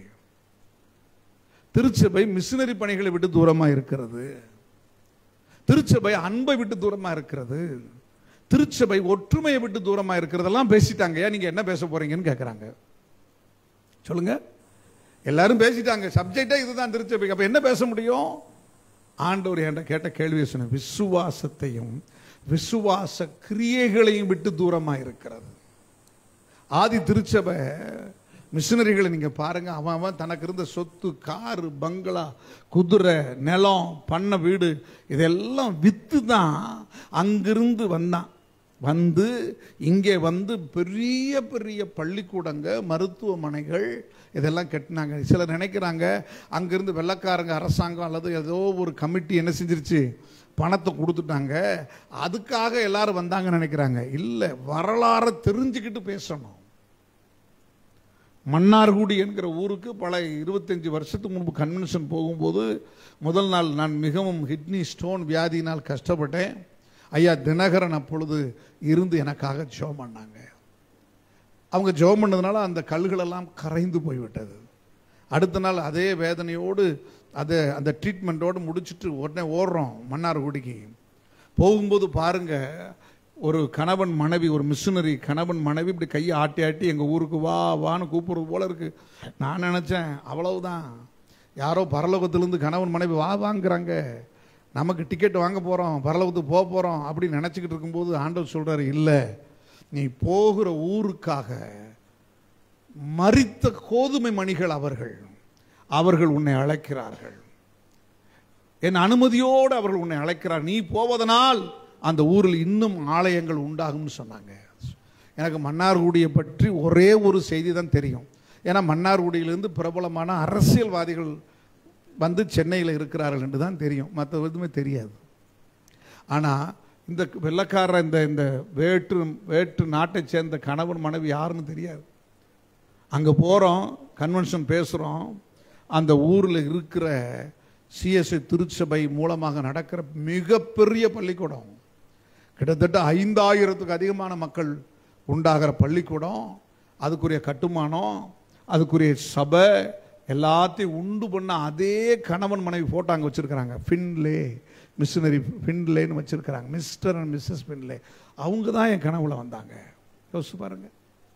Speaker 1: திருச்சபை மிஷினரி பணிகளை விட்டு தூரமாக இருக்கிறது திருச்சபை அன்பை விட்டு தூரமாக இருக்கிறது திருச்சபை ஒற்றுமையை விட்டு தூரமாக இருக்கிறதெல்லாம் பேசிட்டாங்க ஏன் நீங்கள் என்ன பேச போறீங்கன்னு கேட்குறாங்க சொல்லுங்க எல்லாரும் பேசிட்டாங்க சப்ஜெக்டே இதுதான் திருச்சபைக்கு அப்ப என்ன பேச முடியும் ஆண்டவர் என்கிட்ட கேட்ட கேள்வியை சொன்ன விசுவாசத்தையும் விசுவாச கிரியைகளையும் விட்டு தூரமா இருக்கிறது ஆதி திருச்சபை மிஷினரிகளை நீங்க பாருங்க அவன் அவன் தனக்கு இருந்த சொத்து காரு பங்களா குதிரை நிலம் பண்ண வீடு இதெல்லாம் வித்து தான் அங்கிருந்து வந்தான் வந்து இங்கே வந்து பெரிய பெரிய பள்ளிக்கூடங்க மருத்துவமனைகள் இதெல்லாம் கட்டினாங்க சிலர் நினைக்கிறாங்க அங்கிருந்து வெள்ளக்காரங்க அரசாங்கம் அல்லது ஏதோ ஒரு கமிட்டி என்ன செஞ்சிருச்சு பணத்தை கொடுத்துட்டாங்க அதுக்காக எல்லாரும் வந்தாங்கன்னு நினைக்கிறாங்க இல்லை வரலாறை தெரிஞ்சுக்கிட்டு பேசணும் மன்னார்குடி என்கிற ஊருக்கு பல இருபத்தஞ்சு வருஷத்துக்கு முன்பு கன்வென்ஷன் போகும்போது முதல் நாள் நான் மிகவும் கிட்னி ஸ்டோன் வியாதியினால் கஷ்டப்பட்டேன் ஐயா தினகரன் அப்பொழுது இருந்து எனக்காக ஜெபம் பண்ணாங்க அவங்க ஜெபம் பண்ணதுனால அந்த கல்களெல்லாம் கரைந்து போய்விட்டது அடுத்த நாள் அதே வேதனையோடு அதை அந்த ட்ரீட்மெண்ட்டோடு முடிச்சுட்டு உடனே ஓடுறோம் மன்னார்குடிக்கு போகும்போது பாருங்க ஒரு கணவன் மனைவி ஒரு மிஷினரி கணவன் மனைவி இப்படி கையை ஆட்டி ஆட்டி எங்கள் ஊருக்கு வா வான்னு கூப்பிடுறது போல இருக்கு நான் நினச்சேன் அவ்வளவுதான் யாரோ பரலோகத்திலேருந்து கணவன் மனைவி வா வாங்குறாங்க நமக்கு டிக்கெட் வாங்க போகிறோம் பரலோகத்துக்கு போக போகிறோம் அப்படின்னு நினச்சிக்கிட்டு இருக்கும்போது ஆண்டவர் சொல்கிறாரு இல்லை நீ போகிற ஊருக்காக மரித்த கோதுமை மணிகள் அவர்கள் அவர்கள் உன்னை அழைக்கிறார்கள் என் அனுமதியோடு அவர்கள் உன்னை அழைக்கிறார் நீ போவதனால் அந்த ஊரில் இன்னும் ஆலயங்கள் உண்டாகும்னு சொன்னாங்க எனக்கு மன்னார்குடியை பற்றி ஒரே ஒரு செய்தி தான் தெரியும் ஏன்னா மன்னார்குடியிலிருந்து பிரபலமான அரசியல்வாதிகள் வந்து சென்னையில் இருக்கிறார்கள் என்று தான் தெரியும் மற்ற எதுவுமே தெரியாது ஆனால் இந்த வெள்ளக்கார இந்த இந்த வேற்று வேற்று நாட்டைச் சேர்ந்த கணவன் மனைவி யாருன்னு தெரியாது அங்கே போகிறோம் கன்வென்ஷன் பேசுகிறோம் அந்த ஊரில் இருக்கிற சிஎஸ்ஐ திருச்சபை மூலமாக நடக்கிற மிகப்பெரிய பள்ளிக்கூடம் கிட்டத்தட்ட ஐந்தாயிரத்துக்கு அதிகமான மக்கள் உண்டாகிற பள்ளிக்கூடம் அதுக்குரிய கட்டுமானம் அதுக்குரிய சபை எல்லாத்தையும் உண்டு பண்ண அதே கணவன் மனைவி போட்டோ அங்கே வச்சுருக்கிறாங்க ஃபின்லே மிஷினரி ஃபின்லேன்னு வச்சுருக்கிறாங்க மிஸ்டர் அண்ட் மிஸ்ஸஸ் ஃபின்லே அவங்க தான் என் கனவுல வந்தாங்க யோசிச்சு பாருங்கள்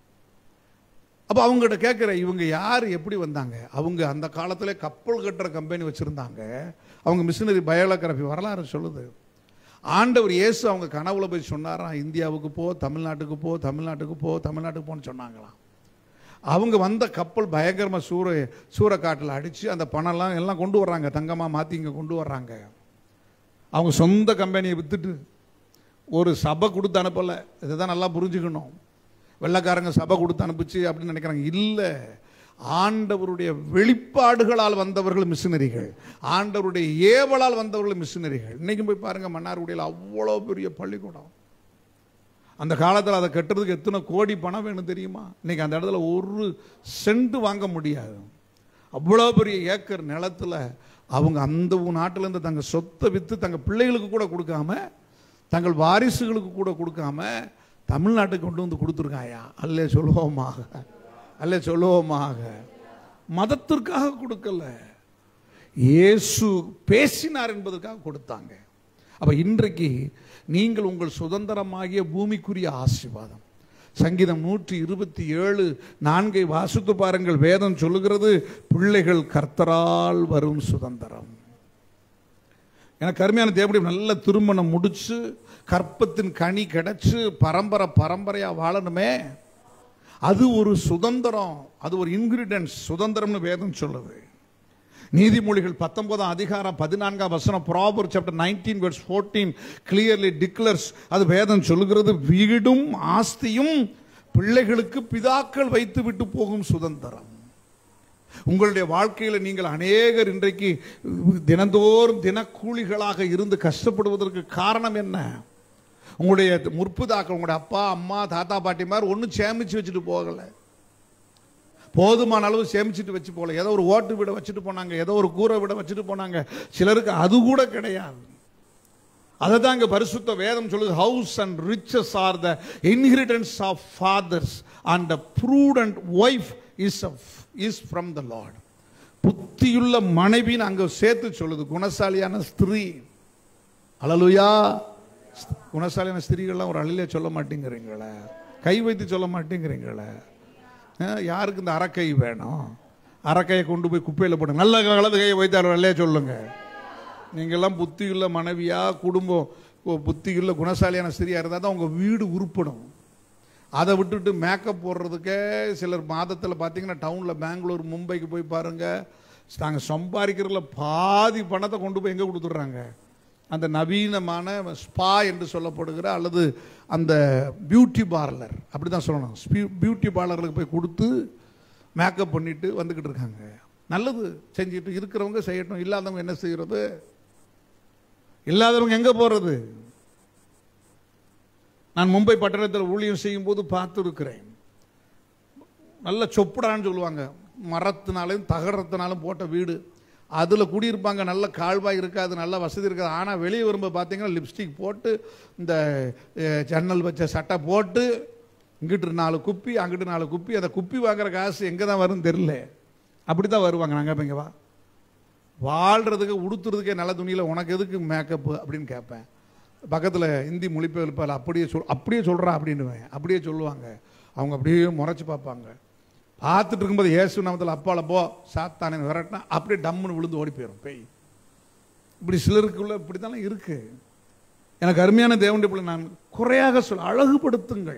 Speaker 1: அப்போ அவங்ககிட்ட கேட்குற இவங்க யார் எப்படி வந்தாங்க அவங்க அந்த காலத்தில் கப்பல் கட்டுற கம்பெனி வச்சுருந்தாங்க அவங்க மிஷினரி பயோகிராஃபி வரலாறு சொல்லுது ஆண்டவர் இயேசு அவங்க கனவுல போய் சொன்னாராம் இந்தியாவுக்கு போ தமிழ்நாட்டுக்கு போ தமிழ்நாட்டுக்கு போ தமிழ்நாட்டுக்கு போன்னு சொன்னாங்களாம் அவங்க வந்த கப்பல் பயங்கரமாக சூற சூறக்காட்டில் அடித்து அந்த பணம்லாம் எல்லாம் கொண்டு வர்றாங்க தங்கமாக மாற்றி இங்கே கொண்டு வர்றாங்க அவங்க சொந்த கம்பெனியை விற்றுட்டு ஒரு சபை கொடுத்து அனுப்பலை இதை தான் நல்லா புரிஞ்சுக்கணும் வெள்ளைக்காரங்க சபை கொடுத்து அனுப்பிச்சு அப்படின்னு நினைக்கிறாங்க இல்லை ஆண்டவருடைய வெளிப்பாடுகளால் வந்தவர்கள் மிஷினரிகள் ஆண்டவருடைய ஏவலால் வந்தவர்கள் மிஷினரிகள் இன்னைக்கும் போய் பாருங்க மன்னார்குடியில் அவ்வளோ பெரிய பள்ளிக்கூடம் அந்த காலத்தில் அதை கட்டுறதுக்கு எத்தனை கோடி பணம் வேணும் தெரியுமா இன்னைக்கு அந்த இடத்துல ஒரு சென்ட் வாங்க முடியாது அவ்வளோ பெரிய ஏக்கர் நிலத்துல அவங்க அந்த நாட்டிலேருந்து தங்க சொத்தை விற்று தங்க பிள்ளைகளுக்கு கூட கொடுக்காம தங்கள் வாரிசுகளுக்கு கூட கொடுக்காம தமிழ்நாட்டுக்கு கொண்டு வந்து கொடுத்துருக்காயா அல்லே சொல்லுவோமாக அல்ல சொல்லுவோமாக மதத்திற்காக கொடுக்கல இயேசு பேசினார் என்பதற்காக கொடுத்தாங்க அப்ப இன்றைக்கு நீங்கள் உங்கள் சுதந்திரமாகிய பூமிக்குரிய ஆசீர்வாதம் சங்கீதம் நூற்றி இருபத்தி ஏழு நான்கை வாசித்து பாருங்கள் வேதம் சொல்லுகிறது பிள்ளைகள் கர்த்தரால் வரும் சுதந்திரம் எனக்கு கருமையான தேவனுடைய நல்ல திருமணம் முடிச்சு கற்பத்தின் கனி கிடைச்சு பரம்பரை பரம்பரையா வாழணுமே அது ஒரு சுதந்திரம் அது ஒரு இன்கிரிடியன்ஸ் சுதந்திரம்னு வேதம் சொல்லுது நீதிமொழிகள் பத்தொன்பதாம் அதிகாரம் பதினான்காம் வசனம் Proverbs chapter nineteen verse fourteen clearly declares அது வேதம் சொல்லுகிறது வீடும் ஆஸ்தியும் பிள்ளைகளுக்கு பிதாக்கள் வைத்து விட்டு போகும் சுதந்திரம் உங்களுடைய வாழ்க்கையில நீங்கள் அநேகர் இன்றைக்கு தினந்தோறும் தினக்கூலிகளாக இருந்து கஷ்டப்படுவதற்கு காரணம் என்ன உங்களுடைய முற்புதாக்கள் உங்களுடைய அப்பா அம்மா தாத்தா பாட்டி மாதிரி ஒன்றும் சேமிச்சு வச்சுட்டு போகலை போதுமான அளவு சேமிச்சுட்டு வச்சு போகல ஏதோ ஒரு ஓட்டு வீடை வச்சுட்டு போனாங்க ஏதோ ஒரு கூரை வீடை வச்சுட்டு போனாங்க சிலருக்கு அது கூட கிடையாது அதை தான் இங்க பரிசுத்த வேதம் சொல்லுது house and riches are the inheritance of fathers and the prudent wife is is from the Lord புத்தியுள்ள மனைவின்னு அங்க சேர்த்து சொல்லுது குணசாலியான ஸ்திரீ அலலுயா குணசாலியான ஸ்திரீகள்லாம் ஒரு அழிலே சொல்ல மாட்டேங்கிறீங்களே கை வைத்து சொல்ல மாட்டேங்கிறீங்களே அஹ், யாருக்கு இந்த அரக்கை வேணும் அரக்கையை கொண்டு போய் குப்பையில் போடுங்க நல்ல கலது கையை வைத்து அவர் அல்லையே சொல்லுங்க நீங்கள்லாம் புத்தியுள்ள மனைவியா குடும்பம் ஓ, புத்தியுள்ள குணசாலியான ஸ்திரியா இருந்தால் தான் உங்கள் வீடு உருப்படும் அதை விட்டுட்டு மேக்கப் போடுறதுக்கே சிலர் மாதத்தில் பார்த்தீங்கன்னா டவுனில் பெங்களூர் மும்பைக்கு போய் பாருங்க நாங்கள் சம்பாதிக்கிறதுல பாதி பணத்தை கொண்டு போய் எங்கே கொடுத்துட்றாங்க அந்த நவீனமான ஸ்பா என்று சொல்லப்படுகிற அல்லது அந்த பியூட்டி பார்லர் அப்படி தான் சொல்லணும் பியூட்டி பார்லருக்கு போய் கொடுத்து மேக்கப் பண்ணிட்டு வந்துக்கிட்டு இருக்காங்க நல்லது செஞ்சுட்டு இருக்கிறவங்க செய்யட்டும் இல்லாதவங்க என்ன செய்யறது இல்லாதவங்க எங்கே போகிறது நான் மும்பை பட்டணத்தில் ஊழியம் செய்யும் போது பார்த்துருக்கிறேன் நல்ல சொப்புடான்னு சொல்லுவாங்க மரத்தினாலும் தகரத்தினாலும் போட்ட வீடு அதில் குடியிருப்பாங்க நல்ல கால்வாய் இருக்காது நல்ல வசதி இருக்காது ஆனால் வெளியே வரும்போது பார்த்தீங்கன்னா லிப்ஸ்டிக் போட்டு இந்த அஹ், ஜன்னல் வச்ச சட்டை போட்டு இங்கிட்டு நாலு குப்பி அங்கிட்டு நாலு குப்பி அந்த குப்பி வாங்குற காசு எங்கே தான் வரும்னு தெரில அப்படி தான் வருவாங்க நாங்கள் இங்கே வா வாழ்கிறதுக்கு உடுத்துறதுக்கே நல்ல துணியில் உனக்கு எதுக்கு மேக்கப்பு அப்படின்னு கேட்பேன் பக்கத்தில் ஹிந்தி மொழிபெயர்ப்பால் அப்படியே சொல் அப்படியே சொல்கிறா அப்படின்னுவேன் அப்படியே சொல்லுவாங்க அவங்க அப்படியே முறைச்சி பார்ப்பாங்க பார்த்துட்டு இருக்கும்போது இயேசு நாமத்தில் அப்பால போ சாத்தானே விரட்டினா அப்படியே டம்முன்னு விழுந்து ஓடி போயிடும் பேய் இப்படி சிலருக்குள்ள இப்படி தானே இருக்கு எனக்கு அருமையான தேவனுடைய பிள்ளை நான் குறையாக சொல் அழகுபடுத்துங்கள்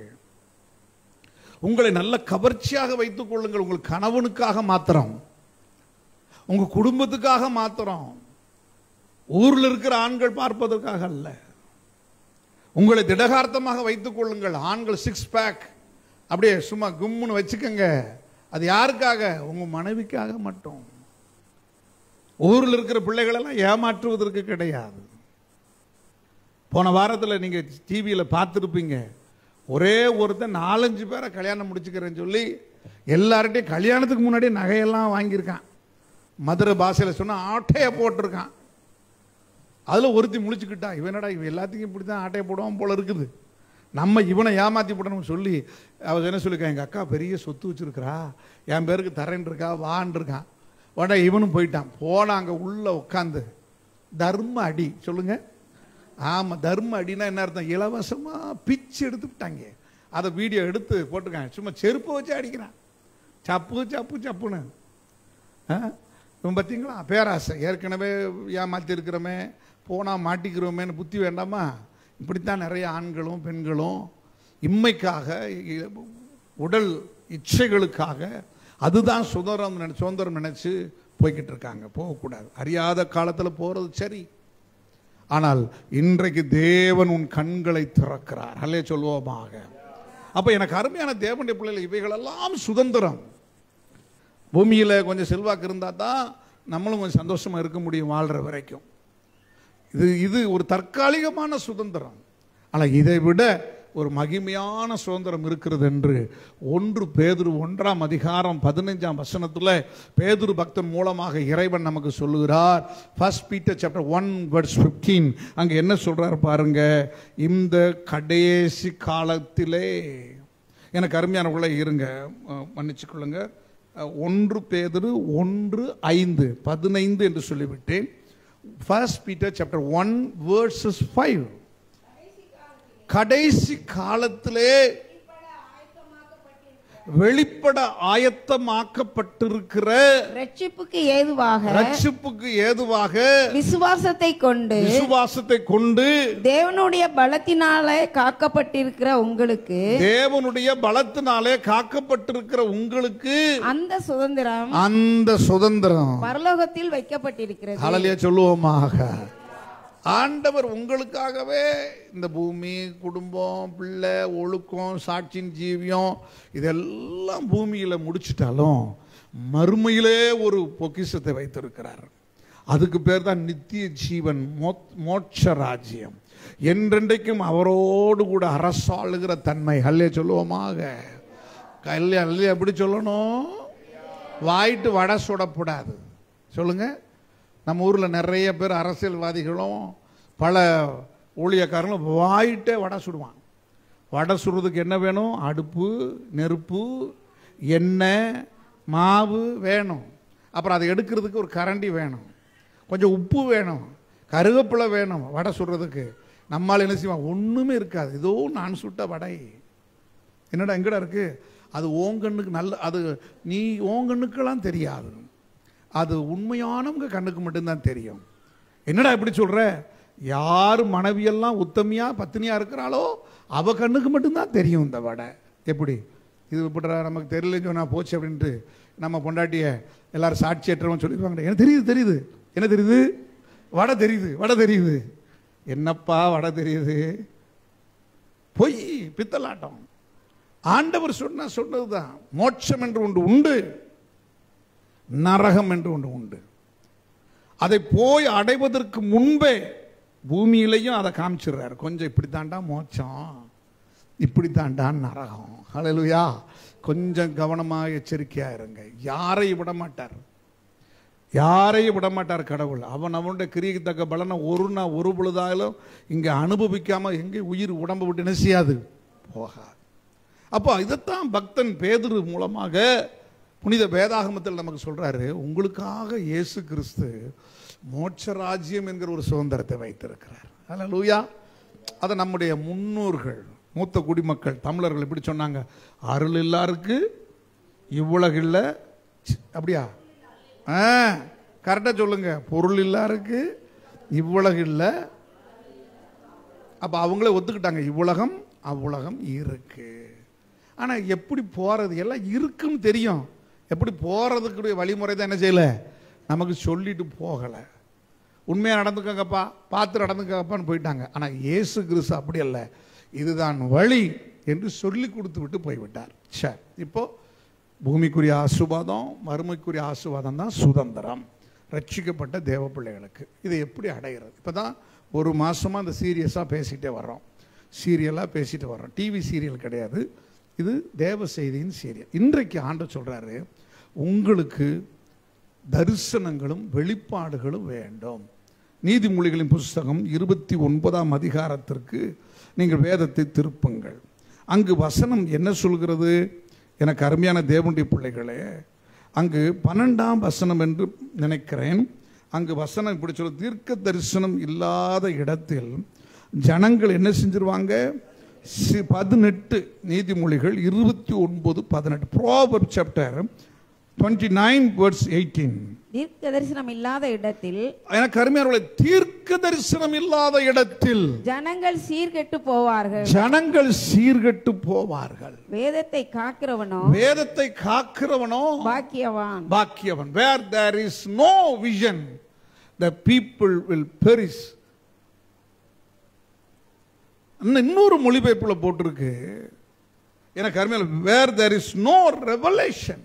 Speaker 1: உங்களை நல்ல கவர்ச்சியாக வைத்துக் கொள்ளுங்கள் உங்கள் கணவனுக்காக மாத்திரம் உங்க குடும்பத்துக்காக மாத்திரம் ஊர்ல இருக்கிற ஆண்கள் பார்ப்பதற்காக அல்ல உங்களை திடகார்த்தமாக வைத்துக் கொள்ளுங்கள் ஆண்கள் சிக்ஸ் பேக் அப்படியே சும்மா கும்முன்னு வச்சுக்கோங்க அது யாருக்காக உங்க மனைவிக்காக மட்டும் ஊரில் இருக்கிற பிள்ளைகளெல்லாம் ஏமாற்றுவதற்கு கிடையாது போன வாரத்தில் நீங்க டிவியில் பார்த்துருப்பீங்க ஒரே ஒருத்தன் நாலஞ்சு பேரை கல்யாணம் முடிச்சுக்கிறேன்னு சொல்லி எல்லார்ட்டையும் கல்யாணத்துக்கு முன்னாடியே நகையெல்லாம் வாங்கியிருக்கான் மதுரை பாஷையில் சொன்னா ஆட்டையை போட்டிருக்கான் அதில் ஒருத்தி முழிச்சுக்கிட்டா இவனடா இவன் எல்லாத்தையும் இப்படி தான் ஆட்டையை போடுவான் போல இருக்குது நம்ம இவனை ஏமாத்தி போடணும்னு சொல்லி அவ என்ன சொல்லிருக்கா எங்கள் அக்கா பெரிய சொத்து வச்சிருக்கிறா என் பேருக்கு தரேன் இருக்கா வான் இருக்கான் உடனே இவனும் போயிட்டான் போனான் அங்கே உள்ள உட்காந்து தர்ம அடி சொல்லுங்க ஆமாம் தர்ம அடினா என்ன அர்த்தம் இலவசமாக பிச்சு எடுத்துக்கிட்டாங்க அதை வீடியோ எடுத்து போட்டிருக்காங்க சும்மா செருப்பை வச்சு அடிக்கிறான் சப்பு சப்பு சப்புன்னு ஆ? இவன் பார்த்தீங்களா பேராசை ஏற்கனவே ஏமாத்தி இருக்கிறோமே போனால் மாட்டிக்கிறோமேன்னு புத்தி வேண்டாமா இப்படித்தான் நிறைய ஆண்களும் பெண்களும் இம்மைக்காக இ- உடல் இச்சைகளுக்காக அதுதான் சுதந்திரம் நினை சுதந்திரம் நினைச்சு போய்கிட்டு இருக்காங்க போகக்கூடாது அறியாத காலத்தில் போகிறது சரி ஆனால் இன்றைக்கு தேவன் உன் கண்களை திறக்கிறார் அல்லே சொல்வோமாக அப்ப எனக்கு அருமையான தேவனுடைய பிள்ளைகள் இவைகளெல்லாம் சுதந்திரம் பூமியில் கொஞ்சம் செல்வாக்கு இருந்தால் தான் நம்மளும் கொஞ்சம் சந்தோஷமா இருக்க முடியும் வாழ்கிற வரைக்கும் இது இது ஒரு தற்காலிகமான சுதந்திரம் ஆனால் இதை விட ஒரு மகிமையான சுதந்திரம் இருக்கிறது என்று ஒன்று பேதுரு ஒன்றாம் அதிகாரம் பதினைஞ்சாம் வசனத்தில் பேதுரு பக்தன் மூலமாக இறைவன் நமக்கு சொல்லுகிறார் first Peter chapter one words fifteen அங்கே என்ன சொல்றார் பாருங்க இந்த கடைசி காலத்திலே எனக்கு அருமையானவர்களே இருங்க அஹ், மன்னிச்சுக்கொள்ளுங்க அஹ், ஒன்று பேதுரு ஒன்று ஐந்து பதினைந்து என்று சொல்லிவிட்டேன் first Peter chapter one verses five கடைசி காலத்திலே வெளிப்பட ஆயத்தமாக்கப்பட்டிருக்கிற
Speaker 7: ரட்சிப்புக்கு ஏதுவாக
Speaker 1: ரட்சிப்புக்கு ஏதுவாக
Speaker 7: விசுவாசத்தை கொண்டு
Speaker 1: விசுவாசத்தை கொண்டு
Speaker 7: தேவனுடைய பலத்தினாலே காக்கப்பட்டிருக்கிற உங்களுக்கு
Speaker 1: தேவனுடைய பலத்தினாலே காக்கப்பட்டிருக்கிற உங்களுக்கு
Speaker 7: அந்த சுதந்திரம்
Speaker 1: அந்த சுதந்திரம்
Speaker 7: பரலோகத்தில் வைக்கப்பட்டிருக்கிறது
Speaker 1: ஹalleluya சொல்லுவோமாக ஆண்டவர் உங்களுக்காகவே இந்த பூமி குடும்பம் பிள்ளை ஒழுக்கம் சாட்சியின் ஜீவியம் இதெல்லாம் பூமியில் முடிச்சிட்டாலும் மறுமையிலே ஒரு பொக்கிஷத்தை வைத்திருக்கிறார் அதுக்கு பேர் தான் நித்திய ஜீவன் மோத்- மோட்ச ராஜ்யம் என்றென்றைக்கும் அவரோடு கூட அரசாளுகிற தன்மை ஹல்லே சொல்லுவோமாக கல்யா அல்லையா எப்படி சொல்லணும் வாயிட்டு வடை சுடக்கூடாது சொல்லுங்க நம்ம ஊரில் நிறைய பேர் அரசியல்வாதிகளும் பல ஊழியக்காரங்களும் வாயிட்டே வடை சுடுவான் வடை சுடுறதுக்கு என்ன வேணும் அடுப்பு நெருப்பு எண்ணெய் மாவு வேணும் அப்புறம் அதை எடுக்கிறதுக்கு ஒரு கரண்டி வேணும் கொஞ்சம் உப்பு வேணும் கருவேப்பிலை வேணும் வடை சுடுறதுக்கு நம்மால் என்ன செய்வான் ஒன்றுமே இருக்காது ஏதோ நான் சுட்ட வடை என்னடா எங்கடா இருக்கு அது ஓங்கண்ணுக்கு நல்ல அது நீ ஓங்கண்ணுக்கெல்லாம் தெரியாது அது உண்மையானவங்க கண்ணுக்கு மட்டும்தான் தெரியும் என்னடா இப்படி சொல்ற யார் மனைவியெல்லாம் உத்தமியா பத்தினியா இருக்கிறாளோ அவ கண்ணுக்கு மட்டும்தான் தெரியும் இந்த வடை எப்படி இது இப்படிடா நமக்கு தெரியலன்னு சொன்னா போச்சு அப்படின்ட்டு நம்ம பொண்டாட்டிய எல்லாரும் சாட்சியற்றவன் சொல்லிடுவாங்க எனக்கு தெரியுது தெரியுது என்ன தெரியுது வடை தெரியுது வடை தெரியுது என்னப்பா வடை தெரியுது பொய் பித்தலாட்டம் ஆண்டவர் சொன்ன சொன்னதுதான் மோட்சம் என்று ஒன்று உண்டு நரகம் என்று ஒன்று உண்டு அதை போய் அடைவதற்கு முன்பே பூமியிலையும் அதை காமிச்சிடுறாரு கொஞ்சம் இப்படி தாண்டா மோட்சம் இப்படி தாண்டா நரகம் ஹalleluya கொஞ்சம் கவனமாக எச்சரிக்கையா இருங்க யாரையும் விட மாட்டார் யாரையும் விட மாட்டார் கடவுள் அவன் அவனுடைய கிரியைக்கு தக்க பலனை ஒரு நாள் ஒரு பொழுதாலும் இங்கே அனுபவிக்காம எங்கே உயிர் உடம்பு விட்டு என்ன செய்யாது போகாது அப்போ இதைத்தான் பக்தன் பேதுரு மூலமாக புனித வேதாகமத்தில் நமக்கு சொல்றாரு உங்களுக்காக இயேசு கிறிஸ்து மோட்ச ராஜ்யம் என்கிற ஒரு சுதந்திரத்தை வைத்திருக்கிறார் அல்ல லூயா அதை நம்முடைய முன்னோர்கள் மூத்த குடிமக்கள் தமிழர்கள் எப்படி சொன்னாங்க அருள் இல்லாருக்கு இவ்வுலகில் சி, அப்படியா ஆ கரெக்டாக சொல்லுங்க பொருள் இல்லாருக்கு இவ்வுலகில் அப்போ அவங்களே ஒத்துக்கிட்டாங்க இவ்வுலகம் அவ்வுலகம் இருக்கு ஆனால் எப்படி போகிறது எல்லாம் இருக்குன்னு தெரியும் எப்படி போகிறதுக்குரிய வழிமுறை தான் என்ன செய்யலை நமக்கு சொல்லிட்டு போகலை உண்மையாக நடந்துக்கங்கப்பா பார்த்து நடந்துக்கங்கப்பான்னு போயிட்டாங்க ஆனால் இயேசு கிறிஸ்து அப்படி அல்ல இதுதான் வழி என்று சொல்லி கொடுத்து விட்டு போய்விட்டார் சரி இப்போ பூமிக்குரிய ஆசுவாதம் மறுமைக்குரிய ஆசுவாதம் தான் சுதந்திரம் ரட்சிக்கப்பட்ட தேவ பிள்ளைகளுக்கு இதை எப்படி அடைகிறது இப்போ தான் ஒரு மாசமா அந்த சீரியஸாக பேசிகிட்டே வர்றோம் சீரியலாக பேசிட்டு வர்றோம் டிவி சீரியல் கிடையாது இது தேவ செய்தியின் சீரியல் இன்றைக்கு ஆண்டு சொல்றாரு உங்களுக்கு தரிசனங்களும் வெளிப்பாடுகளும் வேண்டும் நீதிமொழிகளின் புஸ்தகம் இருபத்தி ஒன்பதாம் அதிகாரத்திற்கு நீங்கள் வேதத்தை திருப்புங்கள் அங்கு வசனம் என்ன சொல்கிறது எனக்கு அருமையான தேவனுடைய பிள்ளைகளே அங்கு பன்னெண்டாம் வசனம் என்று நினைக்கிறேன் அங்கு வசனம் இப்படி சொல்ல தீர்க்க தரிசனம் இல்லாத இடத்தில் ஜனங்கள் என்ன செஞ்சிருவாங்க சி- பதினெட்டு நீதிமொழிகள் இருபத்தி ஒன்பது பதினெட்டு Proverbs chapter twenty nine words eighteen
Speaker 7: தீர்க்க தரிசனம் இல்லாத இடத்தில்
Speaker 1: எனக்கு அருமையானவர்களே தீர்க்க தரிசனம் இல்லாத இடத்தில்
Speaker 7: ஜனங்கள் சீர்கெட்டு போவார்கள்
Speaker 1: ஜனங்கள் சீர்கெட்டு போவார்கள்
Speaker 7: வேதத்தை காக்கிறவனோ
Speaker 1: வேதத்தை காக்கிறவனோ
Speaker 7: பாக்கியவான்
Speaker 1: பாக்கியவன் where there is no vision the people will perish இன்னொரு மொழிபெயர்ப்புல போட்டிருக்கு எனக்கு அருமையில் where there is no revelation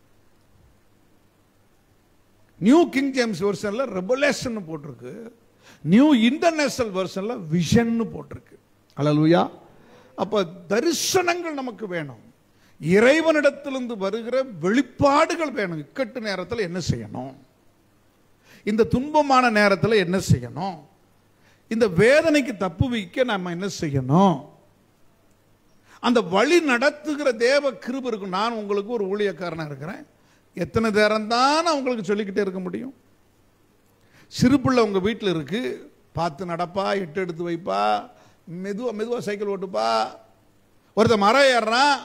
Speaker 1: New King James வெர்ஷன்ல ரெவலேஷன் போட்டிருக்கு நியூ இன்டர்நேஷனல் வெர்ஷன்ல விஷன் போட்டிருக்கு அல்லேலூயா அப்ப தரிசனங்கள் நமக்கு வேணும் இறைவனிடத்திலிருந்து வருகிற வெளிப்பாடுகள் வேணும் இக்கட்டு நேரத்தில் என்ன செய்யணும் இந்த துன்பமான நேரத்தில் என்ன செய்யணும் இந்த வேதனைக்கு தப்பு வைக்க நம்ம என்ன செய்யணும் அந்த வழி நடத்துகிற தேவ கிருப இருக்கும் நான் உங்களுக்கு ஒரு ஊழியக்காரனா இருக்கிறேன் எத்தனை நேரம் தான் நான் உங்களுக்கு சொல்லிக்கிட்டே இருக்க முடியும் சிறு பிள்ளை உங்க வீட்டில் இருக்கு பார்த்து நடப்பா எட்டு எடுத்து வைப்பா மெதுவா மெதுவா சைக்கிள் ஓட்டுப்பா ஒருத்தன் மரம் ஏறுறான்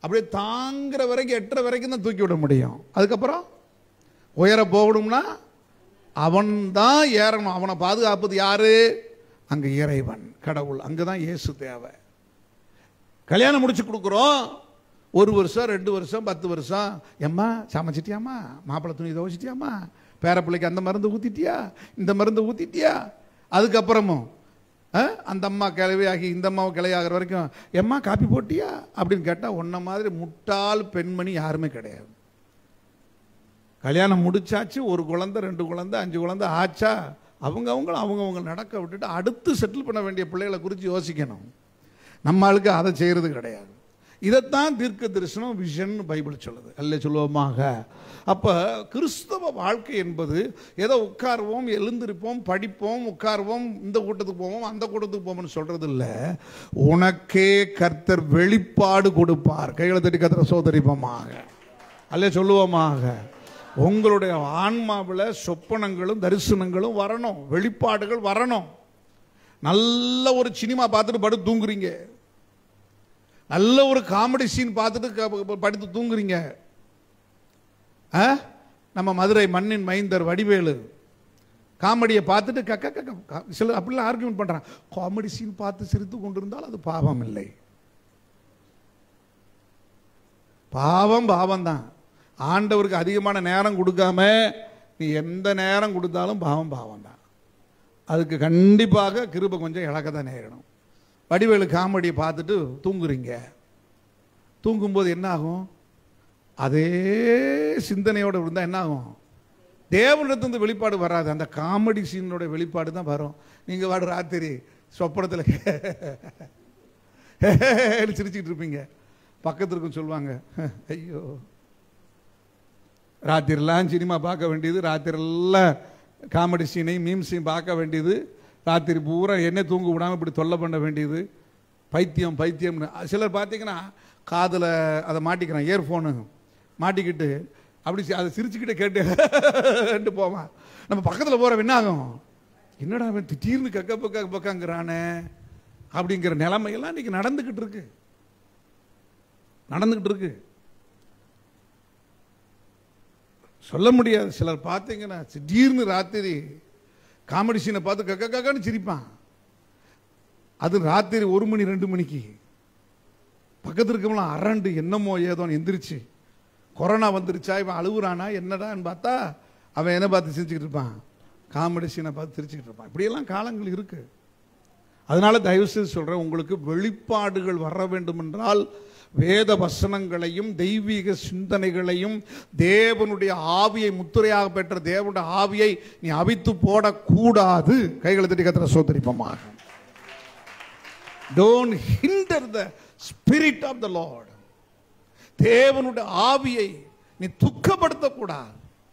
Speaker 1: அப்படியே தாங்குற வரைக்கும் எட்டுற வரைக்கும் தான் தூக்கி விட முடியும் அதுக்கப்புறம் உயர போகணும்னா அவன் தான் ஏறணும் அவனை பாதுகாப்பது யாரு அங்க இறைவன் கடவுள் அங்கதான் இயேசு தேவை கல்யாணம் முடிச்சு கொடுக்குறோம் ஒரு வருஷம் ரெண்டு வருஷம் பத்து வருஷம் எம்மா சமைச்சிட்டியாம்மா மாப்பிள்ளை துணி துவைச்சிட்டியாம்மா பேர பிள்ளைக்கு அந்த மருந்து ஊத்திட்டியா இந்த மருந்து ஊத்திட்டியா அதுக்கப்புறமும் ஆ, அந்த அம்மா கிளவியாகி இந்த அம்மாவை கிளையாகிற வரைக்கும் எம்மா காப்பி போட்டியா அப்படின்னு கேட்டால் உன்ன மாதிரி முட்டாள் பெண்மணி யாருமே கிடையாது கல்யாணம் முடிச்சாச்சு ஒரு குழந்தை ரெண்டு குழந்தை அஞ்சு குழந்தை ஆச்சா அவங்க அவங்களும் அவங்க அவங்க நடக்க விட்டுட்டு அடுத்து செட்டில் பண்ண வேண்டிய பிள்ளைகளை குறித்து யோசிக்கணும் நம்ம ஆளுக்கு அதை செய்கிறது கிடையாது இதைத்தான் தீர்க்க தரிசனம் விஷன் பைபிள் சொல்லுது அல்ல சொல்லுவோமாக அப்போ கிறிஸ்தவ வாழ்க்கை என்பது ஏதோ உட்காருவோம் எழுந்திருப்போம் படிப்போம் உட்காருவோம் இந்த கூட்டத்துக்கு போவோம் அந்த கூட்டத்துக்கு போவோம்னு சொல்றது இல்லை உனக்கே கர்த்தர் வெளிப்பாடு கொடுப்பார் கைகளை தட்டி கர்த்தர் சோதரிப்போமாக அல்ல சொல்லுவோமாக உங்களுடைய ஆன்மாவில் சொப்பனங்களும் தரிசனங்களும் வரணும் வெளிப்பாடுகள் வரணும் நல்ல ஒரு சினிமா பார்த்துட்டு படுத்து தூங்குறீங்க நல்ல ஒரு காமெடி சீன் பார்த்துட்டு க- படுத்து தூங்குறீங்க ஆ? நம்ம மதுரை மண்ணின் மைந்தர் வடிவேலு காமெடியை பார்த்துட்டு கக்க கக்க க- சில அப்படிலாம் ஆர்குமெண்ட் பண்றான் காமெடி சீன் பார்த்து சிரித்து கொண்டிருந்தால் அது பாவம் இல்லை பாவம் பாவம் தான் ஆண்டவருக்கு அதிகமான நேரம் கொடுக்காம நீ எந்த நேரம் கொடுத்தாலும் பாவம் பாவம் தான் அதுக்கு கண்டிப்பாக கிருபை கொஞ்சம் இழக்க தான் நேரிடும் வடிவேலு காமெடியை பார்த்துட்டு தூங்குறீங்க தூங்கும்போது என்ன ஆகும் அதே சிந்தனையோடு இருந்தால் என்ன ஆகும் தேவனிடத்திலிருந்து வெளிப்பாடு வராது அந்த காமெடி சீனோட வெளிப்பாடு தான் வரும் நீங்கள் வாடு ராத்திரி சொப்பனத்தில் சிரிச்சுக்கிட்டு இருப்பீங்க பக்கத்துல இருக்கும் சொல்லுவாங்க ஐயோ ராத்திரிலாம் சினிமா பார்க்க வேண்டியது ராத்திரிலாம் காமெடி சீனையும் மீம்ஸையும் பார்க்க வேண்டியது ராத்திரி பூரா என்ன தூங்க விடாமல் இப்படி தொல்லை பண்ண வேண்டியது பைத்தியம் பைத்தியம்னு சிலர் பார்த்தீங்கன்னா காதில் அதை மாட்டிக்கிறான் இயர்ஃபோனு மாட்டிக்கிட்டு அப்படி சி- அதை சிரிச்சுக்கிட்டே கேட்டு போவான் நம்ம பக்கத்தில் போகிற என்ன ஆகும் என்னடா அவன் திடீர்னு கக்க பக்க பக்கங்கிறானே அப்படிங்கிற நிலைமையெல்லாம் இன்னைக்கு நடந்துக்கிட்டு இருக்கு நடந்துக்கிட்டு இருக்கு சொல்ல முடியாது சிலர் பார்த்தீங்கன்னா திடீர்னு ராத்திரி காமெடி சீனை பார்த்து கக்க கக்கன்னு சிரிப்பான் அது ராத்திரி ஒரு மணி ரெண்டு மணிக்கு பக்கத்தில் இருக்கவங்களாம் அரண்டு என்னமோ ஏதோன்னு எந்திரிச்சு கொரோனா வந்துருச்சா இவன் அழுகுறானா என்னடான்னு பார்த்தா அவன் என்ன பார்த்து சிரிச்சுக்கிட்டு இருப்பான் காமெடி சீனை பார்த்து சிரிச்சுக்கிட்டு இருப்பான் இப்படியெல்லாம் காலங்கள் இருக்கு அதனால தயவு செய்து சொல்றேன் உங்களுக்கு வெளிப்பாடுகள் வர வேண்டும் என்றால் வேத வசனங்களையும் தெய்வீக சிந்தனைகளையும் தேவனுடைய ஆவியை முத்திரையாக பெற்ற தேவனுடைய ஆவியை நீ அவித்து போடக்கூடாது கைகளை தட்டி கத்திர சோதரிப்பமாக don't hinder the spirit of the Lord தேவனுடைய ஆவியை நீ துக்கப்படுத்தக்கூடாது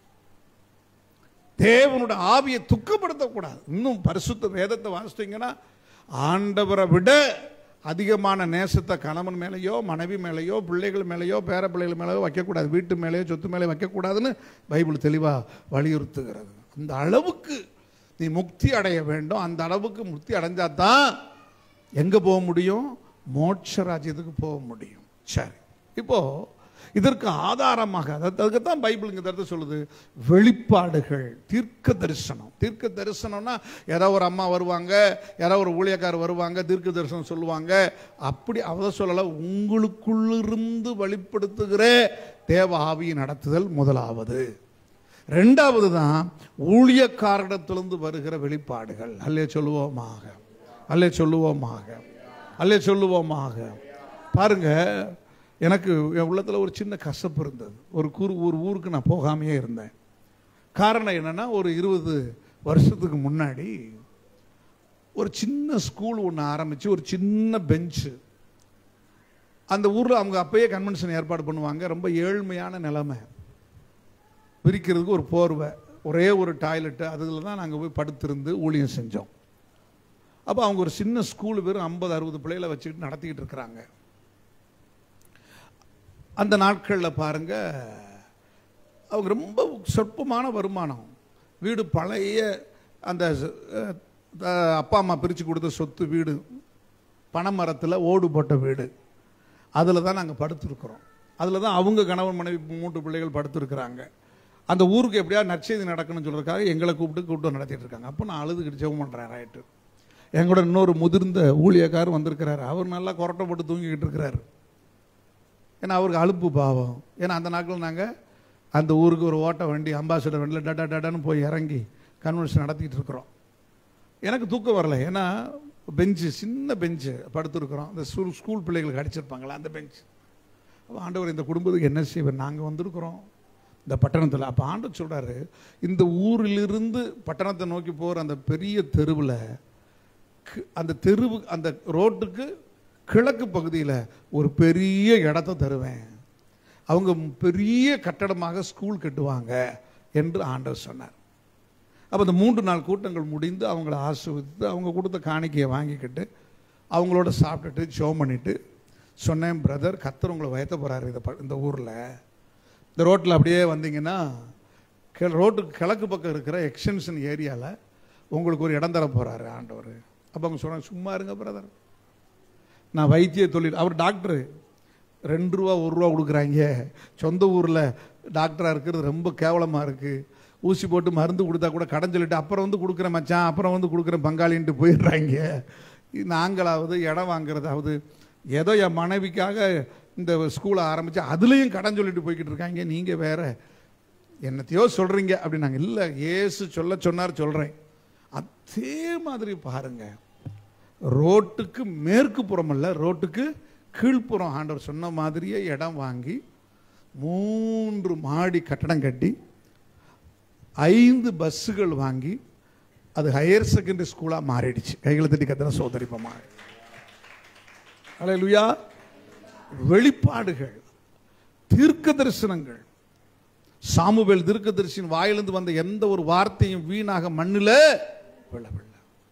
Speaker 1: தேவனுடைய ஆவியை துக்கப்படுத்தக்கூடாது இன்னும் பரிசுத்த வேதத்தை வாசித்தீங்கன்னா ஆண்டவரை விட அதிகமான நேசத்தை கணவன் மேலேயோ மனைவி மேலேயோ பிள்ளைகள் மேலேயோ பேர பிள்ளைகள் மேலேயோ வைக்கக்கூடாது வீட்டு மேலேயோ சொத்து மேலேயோ வைக்கக்கூடாதுன்னு பைபிள் தெளிவாக வலியுறுத்துகிறது அந்த அளவுக்கு நீ முக்தி அடைய வேண்டும் அந்த அளவுக்கு முக்தி அடைஞ்சாதான் எங்க போக முடியும் மோட்ச ராஜ்யத்துக்கு போக முடியும் சரி இப்போ இதற்கு ஆதாரமாக அதாவது அதுக்குத்தான் பைபிள் இங்க தருது சொல்லுது வெளிப்பாடுகள் தீர்க்க தரிசனம் தீர்க்க தரிசனம்னா யாரோ ஒரு அம்மா வருவாங்க யாரோ ஒரு ஊழியக்காரர் வருவாங்க தீர்க்க தரிசனம் சொல்லுவாங்க அப்படி அவத சொல்லல உங்களுக்குள்ளிருந்து வெளிப்படுத்துகிற தேவ ஆவியை நடத்துதல் முதலாவது ரெண்டாவது தான் ஊழியக்காரிடத்திலிருந்து வருகிற வெளிப்பாடுகள் அல்லே சொல்லுவோமாக அல்லே சொல்லுவோமாக அல்லே சொல்லுவோமாக பாருங்க எனக்கு என் உள்ளத்துல ஒரு சின்ன கசப்பு இருந்தது ஒரு கூறு ஒரு ஊருக்கு நான் போகாமையே இருந்தேன் காரணம் என்னன்னா ஒரு இருபது வருஷத்துக்கு முன்னாடி ஒரு சின்ன ஸ்கூல் ஒன்று ஆரம்பிச்சு ஒரு சின்ன பெஞ்சு அந்த ஊரில் அவங்க அப்பயே கன்வென்ஷன் ஏற்பாடு பண்ணுவாங்க ரொம்ப ஏழ்மையான நிலைமை விரிக்கிறதுக்கு ஒரு போர்வை ஒரே ஒரு டாய்லெட்டு அதில் தான் நாங்கள் போய் படுத்திருந்து ஊழியம் செஞ்சோம் அப்போ அவங்க ஒரு சின்ன ஸ்கூல் வெறும் ஐம்பது அறுபது பிள்ளைகளை வச்சுக்கிட்டு நடத்திக்கிட்டு இருக்கிறாங்க அந்த நாட்களில் பாருங்க அவங்க ரொம்ப சொற்பமான வருமானம் வீடு பழைய அந்த அஹ், அஹ், அப்பா அம்மா பிரித்து கொடுத்த சொத்து வீடு பனைமரத்தில் ஓடு போட்ட வீடு அதில் தான் நாங்கள் படுத்திருக்கிறோம் அதில் தான் அவங்க கணவன் மனைவி மூன்று பிள்ளைகள் படுத்திருக்கிறாங்க அந்த ஊருக்கு எப்படியா நற்செய்தி நடக்கணும்னு சொல்றதுக்காக எங்களை கூப்பிட்டு கூப்பிட்டு நடத்திட்டு இருக்காங்க அப்போ நான் அழுதுகிட்டு ஜெபம் பண்ணுறேன் ரைட்டு என் கூட இன்னொரு முதிர்ந்த ஊழியக்காரர் வந்திருக்கிறாரு அவர் நல்லா கொரட்டை போட்டு தூங்கிக்கிட்டு இருக்கிறாரு ஏன்னா அவருக்கு அலுப்பு பாவம் ஏன்னா அந்த நாட்கள் நாங்கள் அந்த ஊருக்கு ஒரு ஓட்ட வண்டி அம்பாசிடர் வண்டியில் டடா டடான்னு போய் இறங்கி கன்வென்ஷன் நடத்திக்கிட்டு இருக்கிறோம் எனக்கு தூக்கம் வரல ஏன்னா பெஞ்சு சின்ன பெஞ்சு படுத்துருக்குறோம் இந்த ஸ்கூல் ஸ்கூல் பிள்ளைகளுக்கு அடிச்சிருப்பாங்களா அந்த பெஞ்ச் அப்போ ஆண்டவர் இந்த குடும்பத்துக்கு என்ன செய்வார் நாங்கள் வந்திருக்கிறோம் இந்த பட்டணத்தில் அப்போ ஆண்டவர் சொல்கிறாரு இந்த ஊரிலிருந்து பட்டணத்தை நோக்கி போகிற அந்த பெரிய தெருவில் அந்த தெருவு அந்த ரோட்டுக்கு கிழக்கு பகுதியில் ஒரு பெரிய இடத்த தருவேன் அவங்க பெரிய கட்டடமாக ஸ்கூல் கட்டுவாங்க என்று ஆண்டவர் சொன்னார் அப்போ இந்த மூன்று நாள் கூட்டங்கள் முடிந்து அவங்கள ஆசிர்வதித்து அவங்க கொடுத்த காணிக்கையை வாங்கிக்கிட்டு அவங்களோட சாப்பிட்டுட்டு ஷோ பண்ணிட்டு சொன்னேன் பிரதர் கத்தர் உங்களை வயத்த போகிறாரு இந்த ப- இந்த ஊரில் இந்த ரோட்டில் அப்படியே வந்தீங்கன்னா கி ரோட்டுக்கு கிழக்கு பக்கம் இருக்கிற எக்ஸ்டென்ஷன் ஏரியாவில் உங்களுக்கு ஒரு இடம் தர போகிறாரு ஆண்டவர் அப்போ அவங்க சொன்னாங்க சும்மா இருங்க பிரதர் நான் வைத்திய தொழில் அவர் டாக்டரு ரெண்டு ரூபா ஒரு ரூபா கொடுக்குறாங்க சொந்த ஊரில் டாக்டராக இருக்கிறது ரொம்ப கேவலமாக இருக்குது ஊசி போட்டு மருந்து கொடுத்தா கூட கடன் சொல்லிட்டு அப்புறம் வந்து கொடுக்குறேன் மச்சான் அப்புறம் வந்து கொடுக்குறேன் பங்காளின்ட்டு போயிடுறாங்க நாங்களாவது இடம் வாங்குறதாவது ஏதோ என் மனைவிக்காக இந்த ஸ்கூலை ஆரம்பித்து அதுலேயும் கடன் சொல்லிட்டு போய்கிட்டு இருக்காங்க நீங்கள் வேற என்னத்தையோ சொல்கிறீங்க அப்படின்னாங்க இல்லை ஏசு சொல்ல சொன்னார் சொல்கிறேன் அதே மாதிரி பாருங்க ரோட்டுக்கு மேற்கு புறமல்ல ரோட்டுக்கு கீழ்ப்புறம் ஆண்டவர் சொன்ன மாதிரியே இடம் வாங்கி மூன்று மாடி கட்டடம் கட்டி ஐந்து பஸ்ஸுகள் வாங்கி அது ஹையர் செகண்டரி ஸ்கூலாக மாறிடுச்சு கைகளை தட்டி கத்திர சோதரிப்பமா அலையலுயா வெளிப்பாடுகள் தீர்க்க தரிசனங்கள் சாமுவேல் தீர்க்கதரிசியின் வாயிலிருந்து வந்த எந்த ஒரு வார்த்தையும் வீணாக மண்ணில் விழவில்லை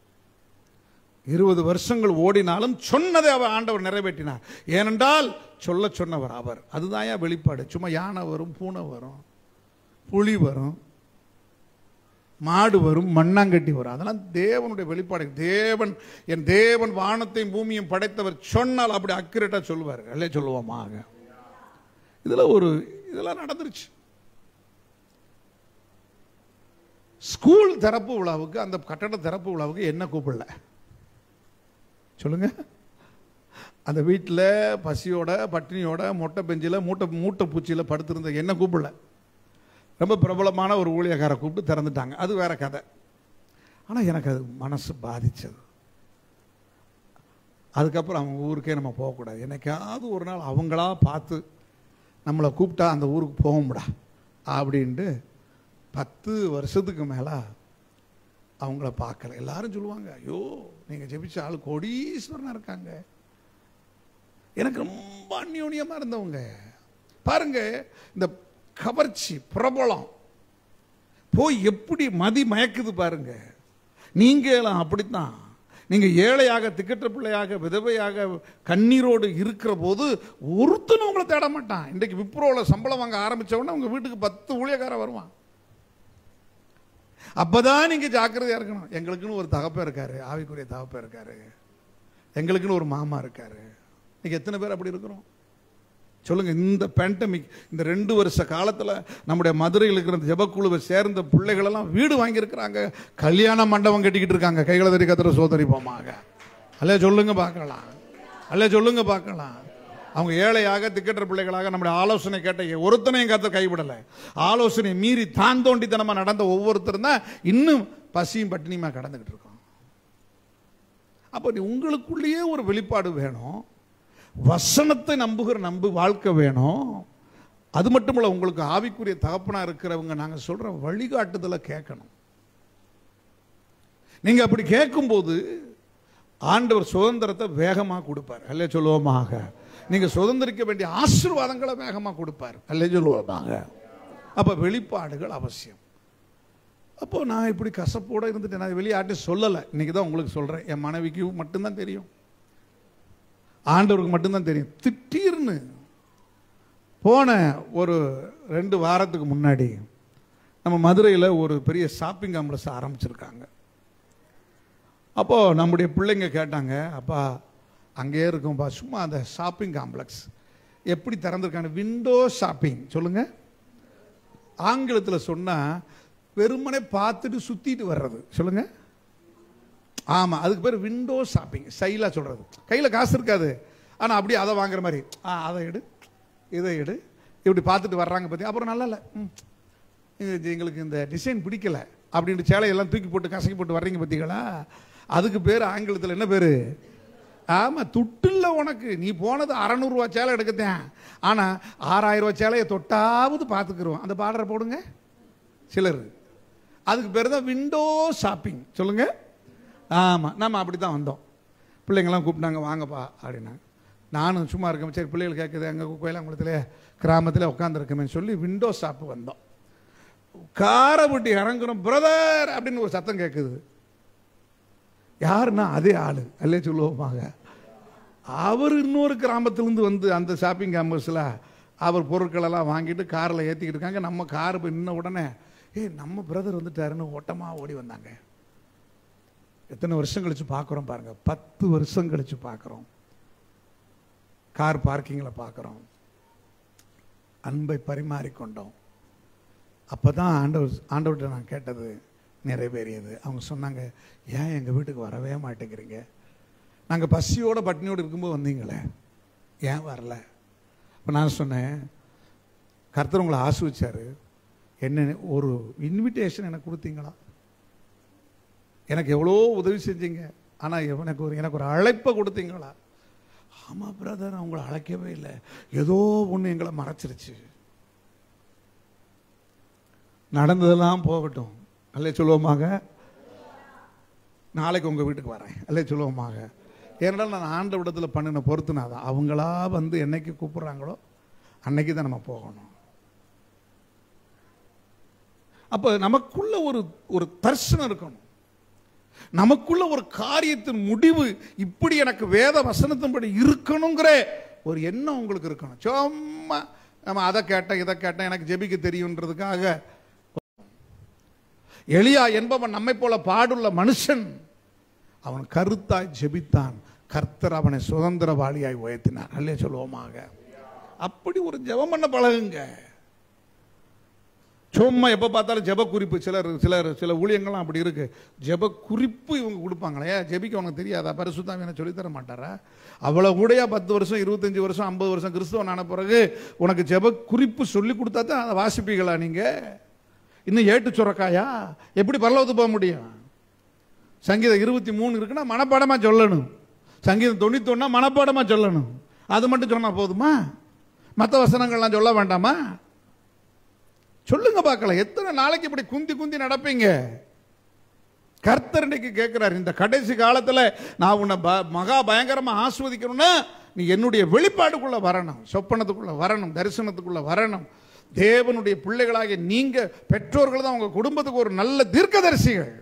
Speaker 1: இருபது வருஷங்கள் ஓடினாலும் சொன்னதை அவர் ஆண்டவர் நிறைவேற்றினார் ஏனென்றால் சொல்ல சொன்னவர் அவர் அதுதான் வெளிப்பாடு சும்மா யானை வரும் பூனை வரும் புலி வரும் மாடு வரும் மண்ணாங்கட்டி வரும் அதெல்லாம் தேவனுடைய வெளிப்பாடு தேவன் என் தேவன் வானத்தையும் பூமியும் படைத்தவர் சொன்னால் அப்படி அக்யூரேட்டாக சொல்லுவார் அல்லே சொல்லுவோமாக இதில் ஒரு இதெல்லாம் நடந்துருச்சு ஸ்கூல் திறப்பு விழாவுக்கு அந்த கட்டட திறப்பு விழாவுக்கு என்ன கூப்பிடல சொல்லுங்க அந்த வீட்டில் பசியோட பட்டினியோட மொட்டை பெஞ்சில் மூட்டை மூட்டை பூச்சியில் படுத்திருந்த என்ன கூப்பிடல ரொம்ப பிரபலமான ஒரு ஊழியக்காரை கூப்பிட்டு திறந்துட்டாங்க அது வேற கதை ஆனால் எனக்கு அது மனசு பாதிச்சது அதுக்கப்புறம் அவங்க ஊருக்கே நம்ம போகக்கூடாது என்னைக்காவது ஒரு நாள் அவங்களா பார்த்து நம்மளை கூப்பிட்டா அந்த ஊருக்கு போகும்டா அப்படின்ட்டு பத்து வருஷத்துக்கு மேலே அவங்கள பார்க்கல எல்லாரும் சொல்லுவாங்க ஐயோ நீங்கள் ஜெபிச்ச ஆள் கோடீஸ்வரனாக இருக்காங்க எனக்கு ரொம்ப அந்யோன்யமாக இருந்தவங்க பாருங்க இந்த கவர்ச்சி பிரபலம் போய் எப்படி மதி மயக்குது பாருங்க நீங்களும் அப்படித்தான் நீங்க ஏழையாக திக்கற்ற பிள்ளையாக விதவையாக கண்ணீரோடு இருக்கிற போது ஒருத்தனும் உங்களை தேட மாட்டான் இன்றைக்கு விப்ரோவில் சம்பளம் வாங்க ஆரம்பிச்ச உடனே உங்க வீட்டுக்கு பத்து ஊழியக்காரன் வருவான் அப்பதான் நீங்க ஜாக்கிரதையா இருக்கணும் எங்களுக்குன்னு ஒரு தகப்பன் இருக்காரு ஆவிக்குரிய தகப்பன் இருக்காரு எங்களுக்குன்னு ஒரு மாமா இருக்காரு இன்னைக்கு எத்தனை பேர் அப்படி இருக்கிறோம் சொல்லுங்க இந்த பேண்டமிக் இந்த ரெண்டு வருஷ காலத்துல நம்முடைய மதுரையில் இருக்கிற இந்த ஜெபக்குழுவை சேர்ந்த பிள்ளைகள் எல்லாம் வீடு வாங்கியிருக்கிறாங்க கல்யாண மண்டபம் கட்டிக்கிட்டு இருக்காங்க கைகளை தறி கத்துற சோதரிப்போமாக அல்ல சொல்லுங்க பார்க்கலாம் அல்ல சொல்லுங்க பார்க்கலாம் அவங்க ஏழையாக திக்கற்ற பிள்ளைகளாக நம்முடைய ஆலோசனை கேட்ட ஒருத்தனையும் கத்த கைவிடலை ஆலோசனை மீறி தான் தோண்டித்தனமா நடந்த ஒவ்வொருத்தரும் தான் இன்னும் பசியும் பட்டினியுமா கடந்துகிட்டு இருக்கோம் அப்போ நீ உங்களுக்குள்ளேயே ஒரு வெளிப்பாடு வேணும் வசனத்தை நம்புகிற நம்பு வாழ்க்கை வேணும் அது மட்டும் இல்ல உங்களுக்கு ஆவிக்குரிய தகப்பனா இருக்கிறவங்க நாங்க சொல்ற வழிகாட்டுதலை கேட்கணும் நீங்க அப்படி கேட்கும்போது ஆண்டவர் சுதந்திரத்தை வேகமா கொடுப்பார் அல்ல சொல்லுவோமாக நீங்க சுதந்திரிக்க வேண்டிய ஆசீர்வாதங்களை வேகமா கொடுப்பார் அல்ல சொல்லுவோமாக அப்ப வெளிப்பாடுகள் அவசியம் அப்போ நான் இப்படி கசப்போட இருந்துட்டேன் நான் வெளியே யார்ட்டையும் சொல்லலை இன்னைக்கு தான் உங்களுக்கு சொல்றேன் என் மனைவிக்கு மட்டும்தான் தெரியும் ஆண்டவருக்கு மட்டும்தான் தெரியும் திடீர்னு போன ஒரு ரெண்டு வாரத்துக்கு முன்னாடி நம்ம மதுரையில் ஒரு பெரிய ஷாப்பிங் காம்ப்ளெக்ஸ் ஆரம்பிச்சிருக்காங்க அப்போது நம்முடைய பிள்ளைங்க கேட்டாங்க அப்பா அங்கேயே இருக்கும்பா சும்மா அந்த ஷாப்பிங் காம்ப்ளெக்ஸ் எப்படி திறந்திருக்காங்க விண்டோ ஷாப்பிங் சொல்லுங்க ஆங்கிலத்தில் சொன்னா வெறுமனே பார்த்துட்டு சுத்திட்டு வர்றது சொல்லுங்க ஆமா அதுக்கு பேர் விண்டோ ஷாப்பிங் ஸ்டைலாக சொல்றது கையில காசு இருக்காது ஆனா அப்படியே அதை வாங்குற மாதிரி ஆ அதை எடு இதை எடு இப்படி பார்த்துட்டு வர்றாங்க பத்தி அப்புறம் நல்லா இல்லை ம். இது எங்களுக்கு இந்த டிசைன் பிடிக்கல அப்படின்ட்டு சேலையெல்லாம் தூக்கி போட்டு கசக்கி போட்டு வர்றீங்க பார்த்தீங்களா அதுக்கு பேர் ஆங்கிலத்தில் என்ன பேர் ஆமா துட்டில்ல உனக்கு நீ போனது அறநூறுவா சேலை எடுக்கத்தேன் ஆனா ஆறாயிரம் ரூபா சேலையை தொட்டாவது பார்த்துக்குருவோம் அந்த பாடரை போடுங்க சிலர் அதுக்கு பேர் தான் விண்டோ ஷாப்பிங் சொல்லுங்க ஆமா நம்ம அப்படி தான் வந்தோம் பிள்ளைங்கள்லாம் கூப்பிட்டாங்க வாங்கப்பா அப்படின்னாங்க நானும் சும்மா இருக்கேன் சரி பிள்ளைகள் கேட்குது அங்கே கோயிலாங்குளத்தில் கிராமத்தில் உட்காந்துருக்கமே சொல்லி விண்டோ ஷாப்பு வந்தோம் காரை விட்டு இறங்குறோம் பிரதர் அப்படின்னு ஒரு சத்தம் கேட்குது யாருன்னா அதே ஆளு அல்லே சொல்லுவோமாங்க அவர் இன்னொரு கிராமத்திலேருந்து வந்து அந்த ஷாப்பிங் காம்பஸில் அவர் பொருட்களெல்லாம் வாங்கிட்டு காரில் ஏற்றிக்கிட்டு இருக்காங்க நம்ம கார் போய் நின்ன உடனே ஏய் நம்ம பிரதர் வந்துட்டாருன்னு ஓட்டமாக ஓடி வந்தாங்க எத்தனை வருஷம் கழிச்சு பார்க்குறோம் பாருங்க பத்து வருஷம் கழிச்சு பார்க்குறோம் கார் பார்க்கிங்கில் பார்க்குறோம் அன்பை பரிமாறிக்கொண்டோம் அப்போ தான் ஆண்டவர் ஆண்டவர்கிட்ட நான் கேட்டது நிறைவேறியது அவங்க சொன்னாங்க ஏன் எங்கள் வீட்டுக்கு வரவே மாட்டேங்கிறீங்க நாங்கள் பசியோட பட்டினியோடு இருக்கும்போது வந்தீங்களே ஏன் வரல இப்போ நான் சொன்னேன் கர்த்தர் உங்களை ஆசிரிச்சாரு என்ன ஒரு இன்விடேஷன் எனக்கு கொடுத்தீங்களா எனக்கு எவ்வளோ உதவி செஞ்சீங்க ஆனால் எனக்கு ஒரு எனக்கு ஒரு அழைப்பை கொடுத்தீங்களா ஆமாம் பிரதர் நான் உங்களை அழைக்கவே இல்லை ஏதோ ஒன்று எங்களை மறைச்சிருச்சு நடந்ததெல்லாம் போகட்டும் அல்லே சொல்லுவோமாக நாளைக்கு உங்கள் வீட்டுக்கு வரேன் அல்லே சொல்லுவோமாக ஏனென்றால் நான் ஆண்ட விடத்தில் பண்ணின பொறுத்துனாதான் அவங்களா வந்து என்னைக்கு கூப்பிடுறாங்களோ அன்னைக்கு தான் நம்ம போகணும் அப்போ நமக்குள்ள ஒரு ஒரு தர்சனம் இருக்கணும் நமக்குள்ள ஒரு காரியத்தின் முடிவு இப்படி எனக்கு வேத வசனத்தின்படி இருக்கணுங்கிற ஒரு எண்ணம் உங்களுக்கு இருக்கணும் சும்மா நம்ம அதை கேட்டேன் இதை கேட்டேன் எனக்கு ஜெபிக்க தெரியுன்றதுக்காக எளியா என்பவன் நம்மை போல பாடுள்ள மனுஷன் அவன் கருத்தாய் ஜெபித்தான் கர்த்தர் அவனை சுதந்திரவாளியாய் உயர்த்தினார் அல்லே சொல்லுவோமாக அப்படி ஒரு ஜெபம் பண்ண பழகுங்க சும்மா எப்போ பார்த்தாலும் ஜெப குறிப்பு சிலர் சிலர் சில ஊழியங்கள்லாம் அப்படி இருக்கு ஜெப குறிப்பு இவங்க கொடுப்பாங்களே ஜெபிக்க உனக்கு தெரியாதா பரிசுத்தாம் எனக்கு சொல்லித்தர மாட்டாரா அவ்வளோ கூடயா பத்து வருஷம் இருபத்தஞ்சு வருஷம் ஐம்பது வருஷம் கிறிஸ்துவன் ஆன பிறகு உனக்கு ஜெப குறிப்பு சொல்லி கொடுத்தா தான் அதை வாசிப்பீங்களா நீங்கள் இன்னும் ஏட்டு சுரக்காயா எப்படி பரலவத்து போக முடியும் சங்கீதம் இருபத்தி மூணு இருக்குன்னா மனப்பாடமாக சொல்லணும் சங்கீதம் தொண்ணூத்தொன்னா மனப்பாடமாக சொல்லணும் அது மட்டும் சொன்னால் போதுமா மற்ற வசனங்கள்லாம் சொல்ல வேண்டாமா சொல்லுங்க பார்க்கலாம் எத்தனை நாளைக்கு இப்படி குந்தி குந்தி நடப்பீங்க கர்த்தர் இன்னைக்கு கேட்கிறார் இந்த கடைசி காலத்தில் நான் உன்னை ப- மகா பயங்கரமா ஆஸ்வதிக்கணும்னா நீ என்னுடைய வெளிப்பாடுக்குள்ள வரணும் சொப்பனத்துக்குள்ள வரணும் தரிசனத்துக்குள்ள வரணும் தேவனுடைய பிள்ளைகளாகிய நீங்க பெற்றோர்கள் தான் உங்க குடும்பத்துக்கு ஒரு நல்ல தீர்க்கதரிசிகள்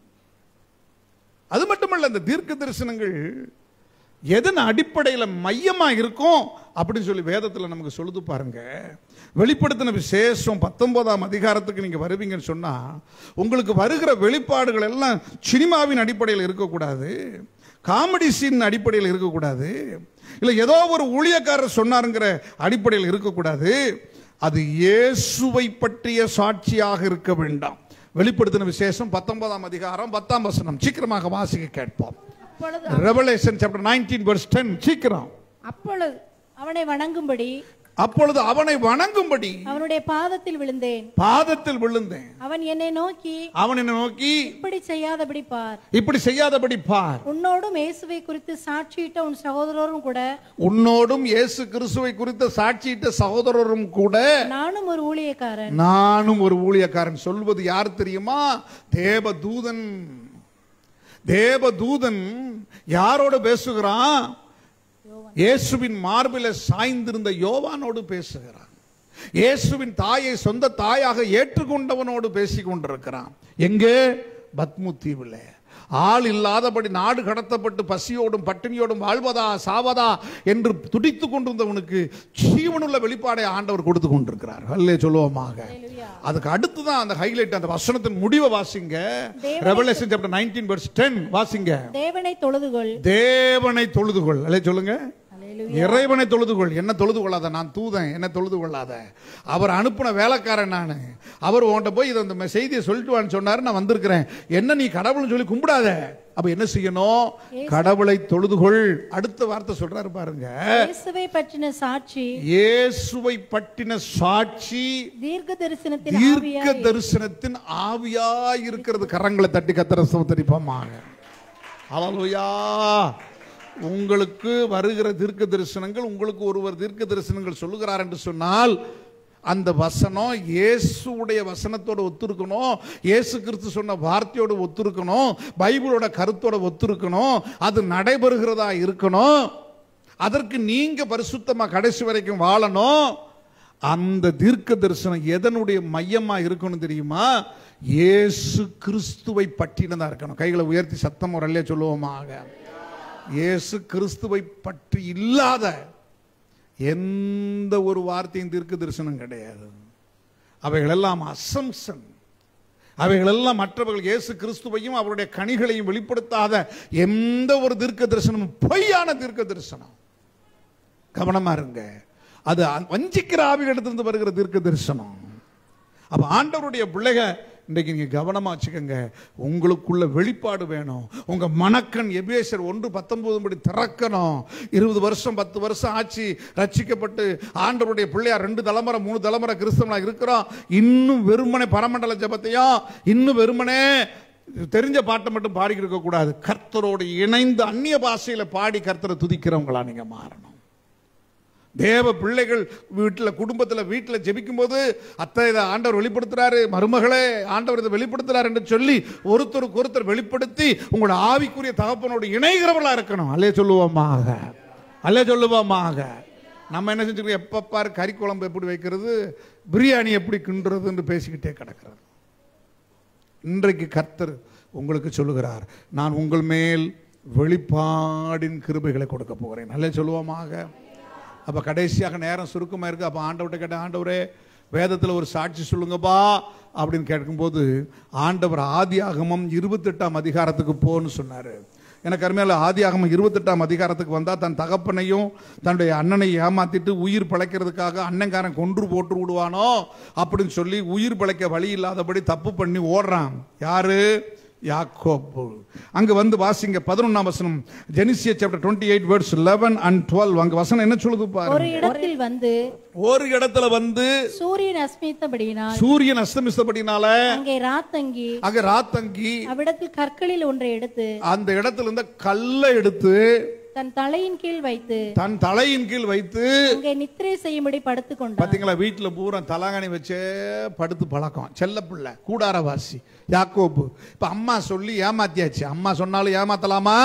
Speaker 1: அது மட்டுமல்ல இந்த தீர்க்க தரிசனங்கள் எதன் அடிப்படையில் மையமா இருக்கும் அப்படின்னு சொல்லி வேதத்தில் நமக்கு சொல்லுது பாருங்க வெளிப்படுத்தின விசேஷம் பத்தொன்பதாம் அதிகாரத்துக்கு நீங்க வருவீங்கன்னு சொன்னா உங்களுக்கு வருகிற வெளிப்பாடுகள் எல்லாம் சினிமாவின் அடிப்படையில் இருக்கக்கூடாது காமெடி சீன் அடிப்படையில் இருக்கக்கூடாது இல்லை ஏதோ ஒரு ஊழியக்காரர் சொன்னாருங்கிற அடிப்படையில் இருக்கக்கூடாது அது இயேசுவை பற்றிய சாட்சியாக இருக்க வேண்டாம் வெளிப்படுத்தின விசேஷம் பத்தொன்பதாம் அதிகாரம் பத்தாம் வசனம் சீக்கிரமாக வாசிக்க கேட்போம்
Speaker 3: அப்பொழுது
Speaker 1: ரெவலேஷன் சாப்டர் நைன்டீன் verse 10 சீக்கிரம்
Speaker 3: அப்பொழுது அவனை வணங்கும்படி
Speaker 1: அப்பொழுது அவனை வணங்கும்படி
Speaker 3: அவனுடைய பாதத்தில் விழுந்தேன்
Speaker 1: பாதத்தில் விழுந்தேன்
Speaker 3: அவன் என்னை நோக்கி
Speaker 1: அவன் என்னை நோக்கி
Speaker 3: இப்படி செய்யாதபடி பார்
Speaker 1: இப்படி செய்யாதபடி பார்
Speaker 3: உன்னோடும் இயேசுவை குறித்து சாட்சியிட்ட உன் சகோதரரும் கூட
Speaker 1: உன்னோடும் இயேசு கிறிஸ்துவை குறித்த சாட்சியிட்ட சகோதரரும் கூட
Speaker 3: நானும் ஒரு ஊழியக்காரன்
Speaker 1: நானும் ஒரு ஊழியக்காரன் சொல்வது யார் தெரியுமா தேவதூதன் தேவதூதன் யாரோடு பேசுகிறான் இயேசுவின் மார்பில சாய்ந்திருந்த யோவானோடு பேசுகிறான் இயேசுவின் தாயை சொந்த தாயாக ஏற்றுக்கொண்டவனோடு பேசிக் கொண்டிருக்கிறான் எங்கே பத்மு தீவில் ஆள் இல்லாதபடி நாடு கடத்தப்பட்டு பசியோடும் பட்டினியோடும் வாழ்வதா சாவதா என்று துடித்து கொண்டிருந்தவனுக்கு ஜீவனுள்ள வெளிப்பாடை ஆண்டவர் கொடுத்து கொண்டிருக்கிறார் அல்லே சொல்லுவோமாக அதுக்கு அடுத்து தான் அந்த ஹைலைட் அந்த வசனத்தின் முடிவை வாசிங்க ரெவலேஷன் சாப்டர் நைன்டீன் verse 10 வாசிங்க
Speaker 3: தேவனை தொழுதுகொள்
Speaker 1: தேவனை தொழுதுகொள் அல்லே சொல்லுங்க இறைவனை தொழுதுகொள் என்ன தொழுது கொள்ளாத நான் தூதன் என்ன தொழுது கொள்ளாத அவர் அனுப்பின வேலைக்காரன் நான் அவர் உன்கிட்ட போய் இதை இந்த செய்தியை சொல்லிட்டு வான்னு சொன்னாரு நான் வந்திருக்கிறேன் என்ன நீ கடவுள்னு சொல்லி கும்பிடாத அப்ப என்ன செய்யணும் கடவுளை தொழுதுகொள் அடுத்த வார்த்தை சொல்றாரு பாருங்க
Speaker 3: இயேசுவை பற்றின சாட்சி
Speaker 1: இயேசுவை பட்டின சாட்சி
Speaker 3: தீர்க்க தரிசனத்தின்
Speaker 1: தீர்க்க
Speaker 3: ஆவியாய்
Speaker 1: தரிசனத்தின் ஆவியா இருக்கிறது கரங்களை தட்டி கத்தர சோதரிப்போமாக அலலுயா உங்களுக்கு வருகிற தீர்க்க தரிசனங்கள் உங்களுக்கு ஒருவர் தீர்க்க தரிசனங்கள் சொல்லுகிறார் என்று சொன்னால் அந்த வசனம் இயேசுடைய வசனத்தோட ஒத்துருக்கணும் இயேசு கிறிஸ்து சொன்ன வார்த்தையோட ஒத்துருக்கணும் பைபிளோட கருத்தோட ஒத்துருக்கணும் அது நடைபெறுகிறதா இருக்கணும் அதற்கு நீங்க பரிசுத்தமா கடைசி வரைக்கும் வாழணும் அந்த தீர்க்க தரிசனம் எதனுடைய மையமா இருக்கணும் தெரியுமா இயேசு கிறிஸ்துவை பற்றினதா இருக்கணும் கைகளை உயர்த்தி சத்தம் ஒரு அல்லையா சொல்லுவோமாக இயேசு கிறிஸ்துவை பற்றி இல்லாத எந்த ஒரு வார்த்தையும் தீர்க்க தரிசனம் கிடையாது அவைகளெல்லாம் அசம்சன் அவைகளெல்லாம் மற்றவர்கள் இயேசு கிறிஸ்துவையும் அவருடைய கனிகளையும் வெளிப்படுத்தாத எந்த ஒரு தீர்க்க தரிசனமும் பொய்யான தீர்க்க தரிசனம் கவனமா இருங்க அது அ- வஞ்சிக்கிற ஆவிகளிடத்திலிருந்து வருகிற தீர்க்க தரிசனம் அப்ப ஆண்டவருடைய பிள்ளைக இன்றைக்கு நீங்க கவனமா வச்சுக்கோங்க உங்களுக்குள்ள வெளிப்பாடு வேணும் உங்க மனக்கண் எபேசர் ஒன்று பத்தொன்பது படி திறக்கணும் இருபது வருஷம் பத்து வருஷம் ஆச்சு ரட்சிக்கப்பட்டு ஆண்டவருடைய பிள்ளையார் ரெண்டு தலைமுறை மூணு தலைமுறை கிறிஸ்தவனா இருக்கிறோம் இன்னும் வெறுமனே பரமண்டல ஜபத்தையும் இன்னும் வெறுமனே தெரிஞ்ச பாட்டை மட்டும் பாடிக்கிட்டு இருக்க கூடாது கர்த்தரோடு இணைந்து அந்நிய பாஷையில பாடி கர்த்தரை துதிக்கிறவங்களா நீங்க மாறணும் தேவ பிள்ளைகள் வீட்டில் குடும்பத்தில் வீட்டில் ஜெபிக்கும் போது அத்தை இதை ஆண்டவர் வெளிப்படுத்துறாரு மருமகளே ஆண்டவர் இதை வெளிப்படுத்துறாரு என்று சொல்லி ஒருத்தருக்கு ஒருத்தர் வெளிப்படுத்தி உங்களோட ஆவிக்குரிய தகப்பனோடு இணைகிறவர்களா இருக்கணும் அல்லே சொல்லுவோமாக அல்லே சொல்லுவோமாக நம்ம என்ன செஞ்சுக்கிறோம் எப்போ பாரு கறி குழம்பு எப்படி வைக்கிறது பிரியாணி எப்படி கிண்டுறதுன்னு பேசிக்கிட்டே கிடக்கிறது இன்றைக்கு கர்த்தர் உங்களுக்கு சொல்லுகிறார் நான் உங்கள் மேல் வெளிப்பாடின் கிருபைகளை கொடுக்க போகிறேன் நல்ல சொல்லுவோமாக அப்ப கடைசியாக நேரம் சுருக்கமா இருக்கு அப்ப ஆண்டவர்கிட்ட கேட்ட ஆண்டவரே வேதத்தில் ஒரு சாட்சி சொல்லுங்கப்பா அப்படின்னு கேட்கும்போது ஆண்டவர் ஆதியாகமம் இருபத்தெட்டாம் அதிகாரத்துக்கு போன்னு சொன்னாரு எனக்கு அருமையால ஆதியாகமம் இருபத்தெட்டாம் அதிகாரத்துக்கு வந்தா தன் தகப்பனையும் தன்னுடைய அண்ணனை ஏமாத்திட்டு உயிர் பிழைக்கிறதுக்காக அண்ணங்காரன் கொன்று போட்டு விடுவானோ அப்படின்னு சொல்லி உயிர் பிழைக்க வழி இல்லாதபடி தப்பு பண்ணி ஓடுறான் யாரு யாக்கோப்பு அங்க வந்து வாசிங்க பதினொன்னாம் வசனம் Genesis chapter twenty eight words eleven and twelve அங்க வசனம் என்ன சொல்லுது
Speaker 3: ஒரு
Speaker 1: பாருங்க
Speaker 3: இடத்தில் வந்து
Speaker 1: ஒரு இடத்துல வந்து
Speaker 3: சூரியன் அஸ்மித்தபடியினால்
Speaker 1: சூரியன் அஸ்தமித்தபடினால
Speaker 3: அங்கே ராத்தங்கி
Speaker 1: அங்க ராத்தங்கி
Speaker 3: அவ்விடத்தில் கற்களில் ஒன்றை எடுத்து
Speaker 1: அந்த இடத்துல இருந்த கல்லை எடுத்து
Speaker 3: தன் தலையின் கீழ் வைத்து
Speaker 1: தன் தலையின் கீழ் வைத்து
Speaker 3: அங்கே நித்திரை செய்யும்படி படுத்துக் கொண்டான்
Speaker 1: பாத்தீங்களா வீட்டுல பூரா தலகாணி வச்சே படுத்து பழக்கம் செல்ல பிள்ளை கூடாரவாசி யாக்கோப்பு இப்ப அம்மா சொல்லி ஏமாத்தியாச்சு அம்மா சொன்னாலும் ஏமாத்தலாமா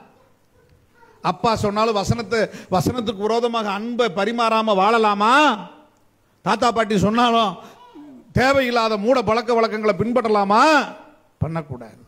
Speaker 1: அப்பா சொன்னாலும் வசனத்தை வசனத்துக்கு விரோதமாக அன்பை பரிமாறாம வாழலாமா தாத்தா பாட்டி சொன்னாலும் தேவையில்லாத மூட பழக்க வழக்கங்களை பின்பற்றலாமா பண்ணக்கூடாது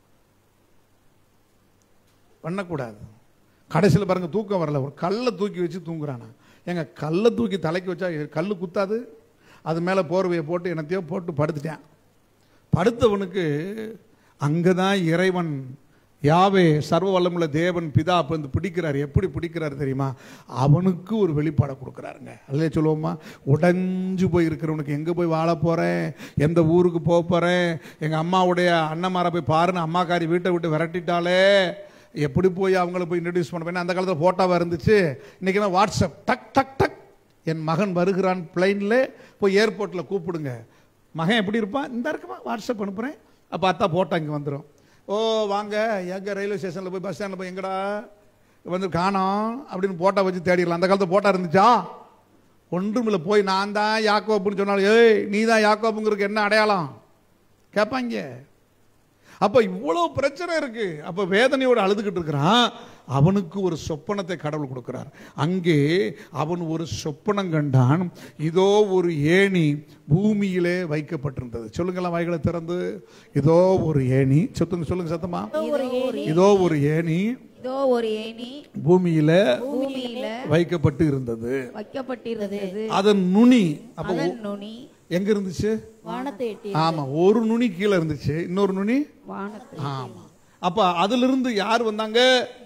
Speaker 1: பண்ணக்கூடாது கடைசியில் பாருங்க தூக்கம் வரல ஒரு கல்லை தூக்கி வச்சு தூங்குறானா ஏங்க கல்லை தூக்கி தலைக்கு வச்சா கல் குத்தாது அது மேலே போர்வையை போட்டு என்னத்தையோ போட்டு படுத்துட்டேன் படுத்தவனுக்கு அங்கே தான் இறைவன் யாவே சர்வ வல்லமுள்ள தேவன் பிதா அப்ப வந்து பிடிக்கிறார் எப்படி பிடிக்கிறார் தெரியுமா அவனுக்கு ஒரு வெளிப்பாடை கொடுக்குறாருங்க அல்லே சொல்லுவோமா உடைஞ்சு போய் இருக்கிறவனுக்கு எங்கே போய் வாழ போகிறேன் எந்த ஊருக்கு போக போகிறேன் எங்கள் அம்மாவுடைய அண்ணன்மாரை போய் பாருன்னு அம்மாக்காரி வீட்டை விட்டு விரட்டிட்டாலே எப்படி போய் அவங்கள போய் இன்ட்ரடியூஸ் பண்ண போய் அந்த காலத்தில் ஃபோட்டோவாக இருந்துச்சு இன்றைக்கி என்ன வாட்ஸ்அப் டக் டக் டக் என் மகன் வருகிறான் பிளைனில் போய் ஏர்போர்ட்டில் கூப்பிடுங்க மகன் எப்படி இருப்பான் இந்த இருக்குமா வாட்ஸ்அப் அனுப்புகிறேன் அப்போ அத்தா போட்டோ இங்கே வந்துடும் ஓ வாங்க எங்கே ரயில்வே ஸ்டேஷனில் போய் பஸ் ஸ்டாண்டில் போய் எங்கடா வந்து காணோம் அப்படின்னு போட்டோ வச்சு தேடிடலாம் அந்த காலத்தில் போட்டோ இருந்துச்சா ஒன்றுமில்ல போய் நான் தான் யாக்கோப்புன்னு சொன்னாலும் ஏய் நீ தான் யாக்கோப்புங்கிறதுக்கு என்ன அடையாளம் கேட்பாங்க அப்ப இவ்வளவு பிரச்சனை இருக்கு அப்ப வேதனையோடு அழுதுகிட்டு இருக்கிறான் அவனுக்கு ஒரு சொப்பனத்தை கடவுள் கொடுக்கிறார் அங்கே அவன் ஒரு சொப்பனம் கண்டான் இதோ ஒரு ஏணி பூமியிலே வைக்கப்பட்டிருந்தது சொல்லுங்களா வாய்களை திறந்து இதோ ஒரு ஏணி சொல்லுங்க சொல்லுங்க சத்தமா இதோ ஒரு ஏணி
Speaker 2: இதோ ஒரு ஏணி
Speaker 1: பூமியில
Speaker 2: பூமியில
Speaker 1: வைக்கப்பட்டு இருந்தது
Speaker 2: வைக்கப்பட்டிருந்தது
Speaker 1: அதன் நுனி அப்ப
Speaker 2: அதன் நுனி
Speaker 1: எங்க இருந்துச்சு
Speaker 3: வானத்தை எட்டி
Speaker 1: ஆமா ஒரு நுனி கீழே இருந்துச்சு இன்னொரு நுனி
Speaker 2: வானத்தில்
Speaker 1: ஆமா அப்ப அதுல இருந்து யார் வந்தாங்க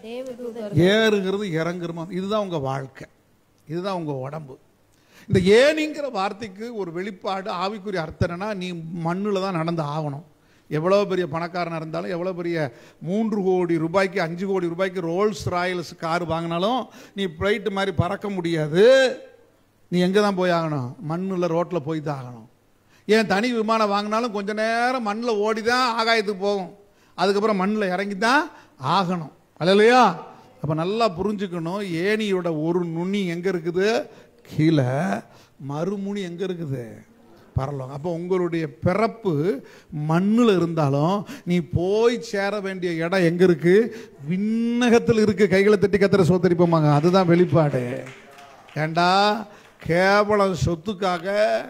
Speaker 1: ஏறுங்கிறது இறங்குறமா இதுதான் உங்க வாழ்க்கை இதுதான் உங்க உடம்பு இந்த ஏனிங்கிற வார்த்தைக்கு ஒரு வெளிப்பாடு ஆவிக்குரிய அர்த்தம் என்னன்னா நீ மண்ணுல தான் நடந்து ஆகணும் எவ்வளோ பெரிய பணக்காரனாக இருந்தாலும் எவ்வளோ பெரிய மூன்று கோடி ரூபாய்க்கு அஞ்சு கோடி ரூபாய்க்கு ரோல்ஸ் ராயல்ஸ் கார் வாங்கினாலும் நீ ஃப்ளைட்டு மாதிரி பறக்க முடியாது நீ எங்கே தான் போய் ஆகணும் மண்ணில் ரோட்டில் போய் தான் ஆகணும் ஏன் தனி விமானம் வாங்கினாலும் கொஞ்ச நேரம் மண்ணில் ஓடி தான் ஆகாயத்துக்கு போகும் அதுக்கப்புறம் மண்ணில் இறங்கி தான் ஆகணும் அல்லையா அப்போ நல்லா புரிஞ்சுக்கணும் ஏணியோட ஒரு நுனி எங்கே இருக்குது கீழே மறுமுனி எங்கே இருக்குது பரலோகம் அப்போ உங்களுடைய பிறப்பு மண்ணில் இருந்தாலும் நீ போய் சேர வேண்டிய இடம் எங்கே இருக்கு விண்ணகத்தில் இருக்கு கைகளை தட்டி கத்திர சோத்தரிப்போமாங்க அதுதான் வெளிப்பாடு ஏண்டா கேவலம் சொத்துக்காக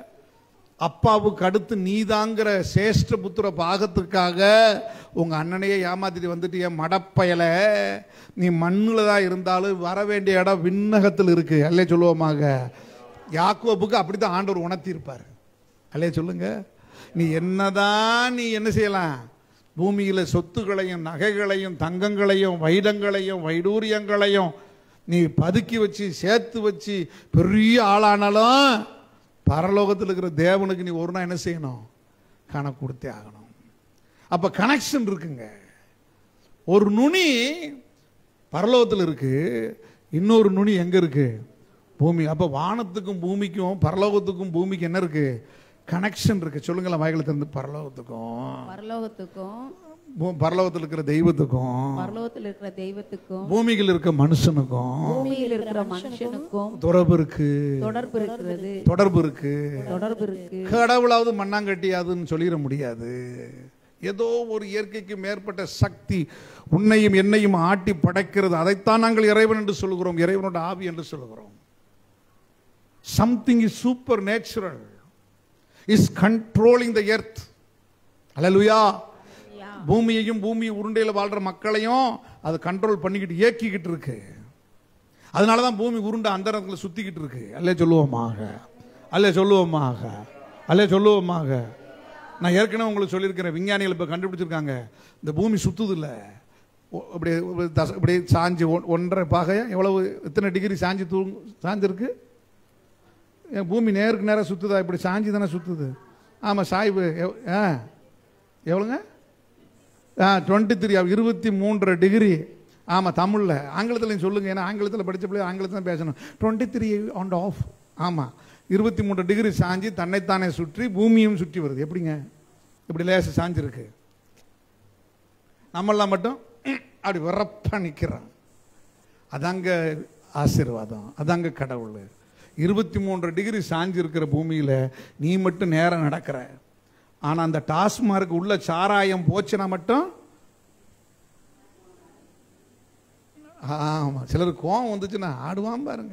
Speaker 1: அப்பாவுக்கு அடுத்து நீதாங்கிற சேஷ்ட புத்திர பாகத்துக்காக உங்க அண்ணனையே ஏமாத்திட்டு வந்துட்டு என் மடப்பயல நீ மண்ணில் தான் இருந்தாலும் வர வேண்டிய இடம் விண்ணகத்தில் இருக்கு அல்லே சொல்லுவோமாக யாக்கோபுக்கு அப்படித்தான் ஆண்டவர் உணர்த்தியிருப்பார் அல்லே சொல்லுங்க நீ என்னதான் நீ என்ன செய்யலாம் பூமியில சொத்துகளையும் நகைகளையும் தங்கங்களையும் வைடங்களையும் வைடூரியங்களையும் நீ பதுக்கி வச்சு சேர்த்து வச்சு பெரிய ஆளானாலும் பரலோகத்தில் இருக்கிற தேவனுக்கு நீ ஒரு நாள் என்ன செய்யணும் கணக்கு கொடுத்தே ஆகணும் அப்ப கனெக்ஷன் இருக்குங்க ஒரு நுனி பரலோகத்தில் இருக்கு இன்னொரு நுனி எங்க இருக்கு பூமி அப்ப வானத்துக்கும் பூமிக்கும் பரலோகத்துக்கும் பூமிக்கு என்ன இருக்கு கனெக்ஷன் இருக்கு சொல்லுங்களேன் வாய்களை திறந்து பரலோகத்துக்கும்
Speaker 2: பரலோகத்துக்கும்
Speaker 1: பூ- பரலோகத்தில் இருக்கிற தெய்வத்துக்கும்
Speaker 2: பரலோகத்தில் இருக்கிற தெய்வத்துக்கும்
Speaker 1: பூமியில் இருக்க மனுஷனுக்கும்
Speaker 2: பூமியில் இருக்கிற மனுஷனுக்கும்
Speaker 1: தொடர்பு இருக்கு
Speaker 2: தொடர்பு இருக்கிறது
Speaker 1: தொடர்பு இருக்கு
Speaker 2: தொடர்பு இருக்கு
Speaker 1: கடவுளாவது மண்ணாங்கட்டியாதுன்னு சொல்லிட முடியாது ஏதோ ஒரு இயற்கைக்கு மேற்பட்ட சக்தி உன்னையும் என்னையும் ஆட்டி படைக்கிறது அதைத்தான் நாங்கள் இறைவன் என்று சொல்கிறோம் இறைவனோட ஆவி என்று சொல்கிறோம் something is supernatural is controlling the earth அலலுயா பூமியையும் பூமி உருண்டையில் வாழ்ற மக்களையும் அது கண்ட்ரோல் பண்ணிக்கிட்டு இயக்கிக்கிட்டு இருக்கு அதனால தான் பூமி உருண்டை அந்தரத்தில் சுத்திக்கிட்டு இருக்கு அல்லே சொல்லுவோமாக அல்லே சொல்லுவோமாக அல்லே சொல்லுவோமாக நான் ஏற்கனவே உங்களுக்கு சொல்லியிருக்கிறேன் விஞ்ஞானிகள் இப்போ கண்டுபிடிச்சிருக்காங்க இந்த பூமி சுத்துது இல்லை அப்படி ஒரு தச இப்படி சாஞ்சு ஒன்- ஒன்றரை பாகையா எவ்வளவு எத்தனை டிகிரி சாஞ்சு தூ சாஞ்சிருக்கு என் பூமி நேருக்கு நேராக சுத்துதா இப்படி சாஞ்சி தானே சுத்துது ஆமாம் சாய்வு எவ்- ஆ எவ்வளோங்க ஆ டுவெண்ட்டி த்ரீ இருபத்தி மூன்றரை டிகிரி ஆமாம் தமிழில் ஆங்கிலத்தில் சொல்லுங்கள் ஏன்னா ஆங்கிலத்தில் படித்த பிள்ளை ஆங்கிலத்தில் தான் பேசணும் டுவெண்ட்டி த்ரீ ஆன் ஆஃப் ஆமாம் இருபத்தி மூன்று டிகிரி சாஞ்சி தன்னைத்தானே சுற்றி பூமியும் சுற்றி வருது எப்படிங்க இப்படி லேச சாஞ்சிருக்கு நம்மளாம் மட்டும் ம், அப்படி வரப்பா நிற்கிறான் அதாங்க ஆசீர்வாதம் அதாங்க கடவுள் இருபத்தி மூன்று டிகிரி சாஞ்சி இருக்கிற பூமியில் நீ மட்டும் நேரம் நடக்கிற ஆனால் அந்த டாஸ்மார்க் உள்ள சாராயம் போச்சுன்னா மட்டும் ஆமாம் சிலருக்கு கோவம் வந்துச்சுன்னா ஆடுவான் பாருங்க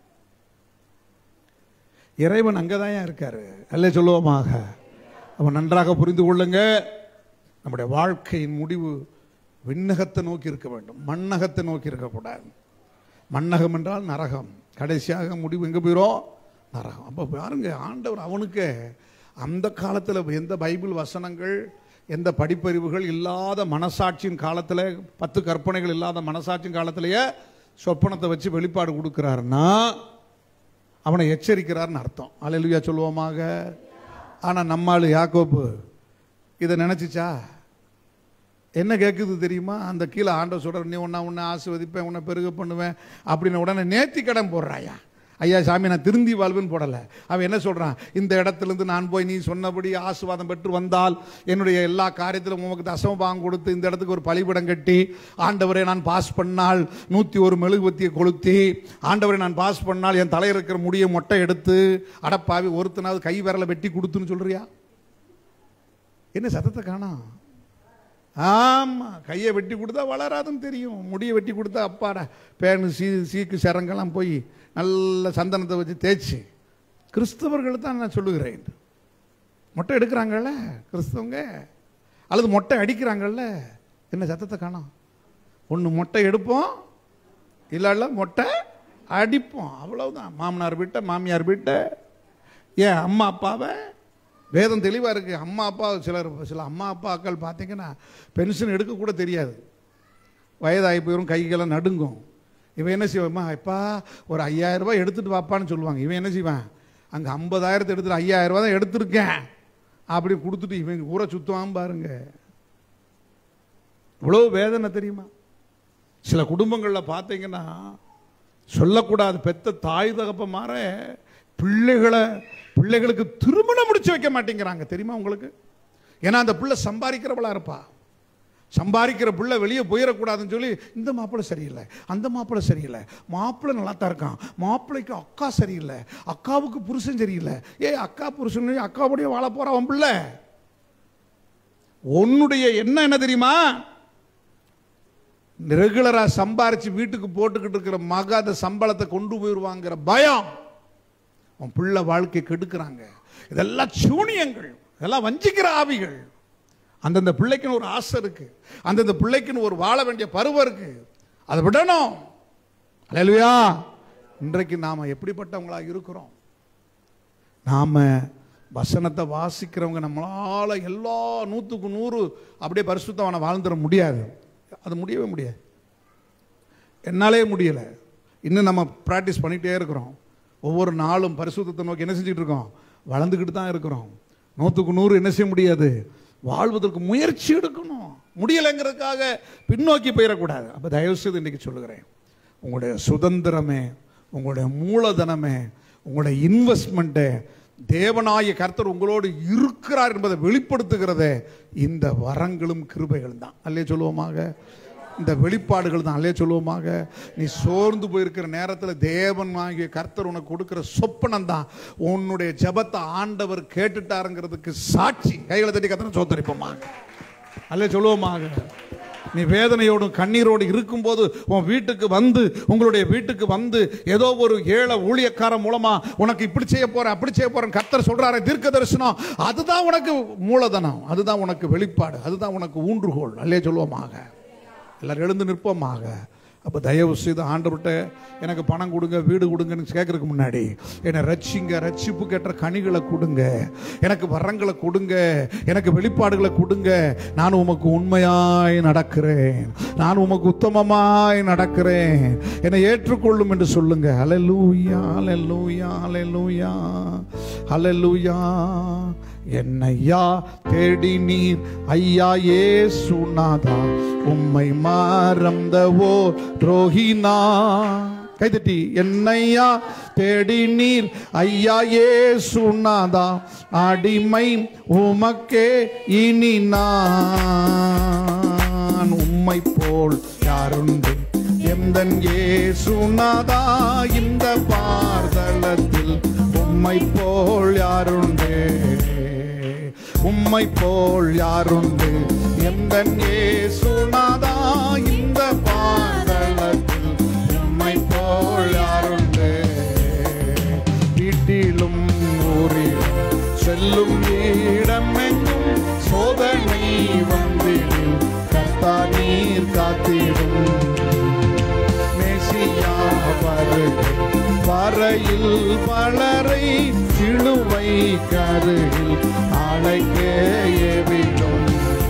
Speaker 1: இறைவன் அங்கே தான் இருக்காரு அல்ல சொல்லுவோமாக அவன் நன்றாக புரிந்து கொள்ளுங்க நம்முடைய வாழ்க்கையின் முடிவு விண்ணகத்தை நோக்கி இருக்க வேண்டும் மண்ணகத்தை நோக்கி இருக்கக்கூடாது மண்ணகம் என்றால் நரகம் கடைசியாக முடிவு எங்கே போயிடும் நரகம் அப்போ பாருங்க ஆண்டவர் அவனுக்கு அந்த காலத்தில் எந்த பைபிள் வசனங்கள் எந்த படிப்பறிவுகள் இல்லாத மனசாட்சியின் காலத்தில் பத்து கற்பனைகள் இல்லாத மனசாட்சியின் காலத்திலேயே சொப்பனத்தை வச்சு வெளிப்பாடு கொடுக்குறாருன்னா அவனை எச்சரிக்கிறார்னு அர்த்தம் அலையிலுயா சொல்லுவோமாக ஆனால் நம்மாள் யாக்கோப்பு இதை நினச்சிச்சா என்ன கேட்குது தெரியுமா அந்த கீழே ஆண்டவர் சொல்கிற நீ உன்னை உன்னை ஆசிர்வதிப்பேன் உன்னை பெருக பண்ணுவேன் அப்படின்னு உடனே நேர்த்தி கடன் போடுறாயா ஐயா சாமி நான் திருந்தி வாழ்வுன்னு போடலை அவன் என்ன சொல்கிறான் இந்த இடத்துலேருந்து நான் போய் நீ சொன்னபடி ஆசீர்வாதம் பெற்று வந்தால் என்னுடைய எல்லா காரியத்திலும் உமக்கு தசமபாகம் கொடுத்து இந்த இடத்துக்கு ஒரு பலிபடம் கட்டி ஆண்டவரை நான் பாஸ் பண்ணால் நூற்றி ஒரு மெழுகுவத்தியை கொளுத்தி ஆண்டவரை நான் பாஸ் பண்ணால் என் தலையில் இருக்கிற முடியை மொட்டை எடுத்து அடப்பாவி ஒருத்தனாவது கை விரலை வெட்டி கொடுத்துன்னு சொல்றியா என்ன சத்தத்தை காணோம் ஆமா கையை வெட்டி கொடுத்தா வளராதுன்னு தெரியும் முடியை வெட்டி கொடுத்தா அப்பாடா பேனு சீ சீக்கு சரங்கெல்லாம் போய் நல்ல சந்தனத்தை வச்சு தேய்ச்சி கிறிஸ்தவர்கள் தான் நான் சொல்லுகிறேன் மொட்டை எடுக்கிறாங்கல்ல கிறிஸ்தவங்க அல்லது மொட்டை அடிக்கிறாங்கல்ல என்ன சத்தத்தை காணோம் ஒன்று மொட்டை எடுப்போம் இல்லை இல்லை மொட்டை அடிப்போம் அவ்வளவுதான் மாமனார் வீட்டை மாமியார் வீட்டை ஏன் அம்மா அப்பாவை வேதம் தெளிவாக இருக்குது அம்மா அப்பா சிலர் சில அம்மா அப்பாக்கள் பார்த்தீங்கன்னா பென்ஷன் எடுக்க கூட தெரியாது வயதாகி போயிடும் கைகெல்லாம் நடுங்கும் இவன் என்ன செய்வான்மா எப்பா ஒரு ஐயாயிரம் ரூபாய் எடுத்துட்டு வாப்பான்னு சொல்லுவாங்க இவன் என்ன செய்வான் அங்கே ஐம்பதாயிரத்தை எடுத்துட்டு ஐயாயிரம் ரூபாய் தான் எடுத்திருக்கேன் அப்படி கொடுத்துட்டு இவன் ஊரை சுற்றுவான் பாருங்க இவ்வளோ வேதனை தெரியுமா சில குடும்பங்களில் பார்த்தீங்கன்னா சொல்லக்கூடாது பெத்த தாய் தகப்ப மாற பிள்ளைகளை பிள்ளைகளுக்கு திருமணம் முடிச்சு வைக்க மாட்டேங்கிறாங்க தெரியுமா உங்களுக்கு ஏன்னா அந்த பிள்ளை சம்பாதிக்கிறவளா இருப்பா சம்பாதிக்கிற பிள்ளை வெளியே போயிடக்கூடாதுன்னு சொல்லி இந்த மாப்பிள்ளை சரியில்லை அந்த மாப்பிள்ளை சரியில்லை மாப்பிள்ளை நல்லா தான் இருக்கான் மாப்பிள்ளைக்கு அக்கா சரியில்லை அக்காவுக்கு புருஷன் சரியில்லை ஏ அக்கா புருஷன் அக்காவுடைய வாழ போற அவன் பிள்ளை உன்னுடைய என்ன என்ன தெரியுமா ரெகுலரா சம்பாரிச்சு வீட்டுக்கு போட்டுக்கிட்டு இருக்கிற மக அந்த சம்பளத்தை கொண்டு போயிடுவாங்கிற பயம் உன் பிள்ளை வாழ்க்கை கெடுக்கிறாங்க இதெல்லாம் சூனியங்கள் இதெல்லாம் வஞ்சிக்கிற ஆவிகள் அந்தந்த பிள்ளைக்குன்னு ஒரு ஆசை இருக்கு அந்தந்த பிள்ளைக்குன்னு ஒரு வாழ வேண்டிய பருவம் இருக்கு அதை விடணும் அல்லேலூயா இன்றைக்கு நாம எப்படிப்பட்டவங்களா இருக்கிறோம் நாம வசனத்தை வாசிக்கிறவங்க நம்மளால எல்லா நூற்றுக்கு நூறு அப்படியே பரிசுத்தவனை வாழ்ந்துட முடியாது அது முடியவே முடியாது என்னாலே முடியலை இன்னும் நம்ம ப்ராக்டிஸ் பண்ணிகிட்டே இருக்கிறோம் ஒவ்வொரு நாளும் பரிசுத்தத்தை நோக்கி என்ன செஞ்சுட்டு இருக்கோம் வளர்ந்துக்கிட்டு தான் இருக்கிறோம் நூற்றுக்கு நூறு என்ன செய்ய முடியாது வாழ்வதற்கு முயற்சி எடுக்கணும் முடியலைங்கிறதுக்காக பின்னோக்கி போயிடக்கூடாது அப்போ தயவு செய்து இன்றைக்கி சொல்லுகிறேன் உங்களுடைய சுதந்திரமே உங்களுடைய மூலதனமே உங்களுடைய இன்வெஸ்ட்மெண்ட்டு தேவனாய கர்த்தர் உங்களோடு இருக்கிறார் என்பதை வெளிப்படுத்துகிறதே இந்த வரங்களும் கிருபைகளும் தான் அல்லே சொல்லுவோமாக இந்த வெளிப்பாடுகள் தான் அல்லே சொல்லுவோமாக நீ சோர்ந்து போயிருக்கிற நேரத்தில் தேவன் வாங்கிய கர்த்தர் உனக்கு கொடுக்கிற சொப்பனம் தான் உன்னுடைய ஜெபத்தை ஆண்டவர் கேட்டுட்டாருங்கிறதுக்கு சாட்சி கைகளை தட்டி கத்தனை சோத்தரிப்போமாக அல்லே சொல்லுவோமாக நீ வேதனையோடும் கண்ணீரோடு இருக்கும்போது உன் வீட்டுக்கு வந்து உங்களுடைய வீட்டுக்கு வந்து ஏதோ ஒரு ஏழை ஊழியக்காரன் மூலமா உனக்கு இப்படி செய்ய போறேன் அப்படி செய்ய போறேன் கர்த்தர் சொல்றாரு தீர்க்க தரிசனம் அதுதான் உனக்கு மூலதனம் அதுதான் உனக்கு வெளிப்பாடு அதுதான் உனக்கு ஊன்றுகோல் அல்லே சொல்லுவோமாக எல்லாரும் எழுந்து நிற்போமாக அப்போ தயவு செய்து ஆண்டவர்கிட்ட எனக்கு பணம் கொடுங்க வீடு கொடுங்கன்னு கேட்கறதுக்கு முன்னாடி என்னை ரட்சிங்க ரட்சிப்பு கேட்ட கனிகளை கொடுங்க எனக்கு வரங்களை கொடுங்க எனக்கு வெளிப்பாடுகளை கொடுங்க நான் உமக்கு உண்மையாய் நடக்கிறேன் நான் உமக்கு உத்தமமாய் நடக்கிறேன் என்னை ஏற்றுக்கொள்ளும் என்று சொல்லுங்க அலலூயா அலலூயா அலலூயா அலலூயா என்னையா தேடி நீர் ஐயா ஏ சுனாதா உம்மை மறந்தவோ துரோகினா கைதட்டி என்னையா தேடி நீர் ஐயா ஏ சுனாதா அடிமை உமக்கே இனி நான் உம்மை போல் யாருண்டு எந்தன் ஏ சுனாதா இந்த பார்தலத்தில் உம்மை போல் யாருண்டு உம்மை போல் யாருண்டு எந்தன் ஏசுநாதா இந்த பாதளத்தில் உம்மை போல் யாருண்டு வீட்டிலும் ஊரிலும் செல்லும் இடமெங்கும் சோதனை வந்திடும் கர்த்தா நீர் காத்திடும் மேசியா வருகை வரையில் பலரை சிலுவை கருகில் அழைக்க ஏவிடும்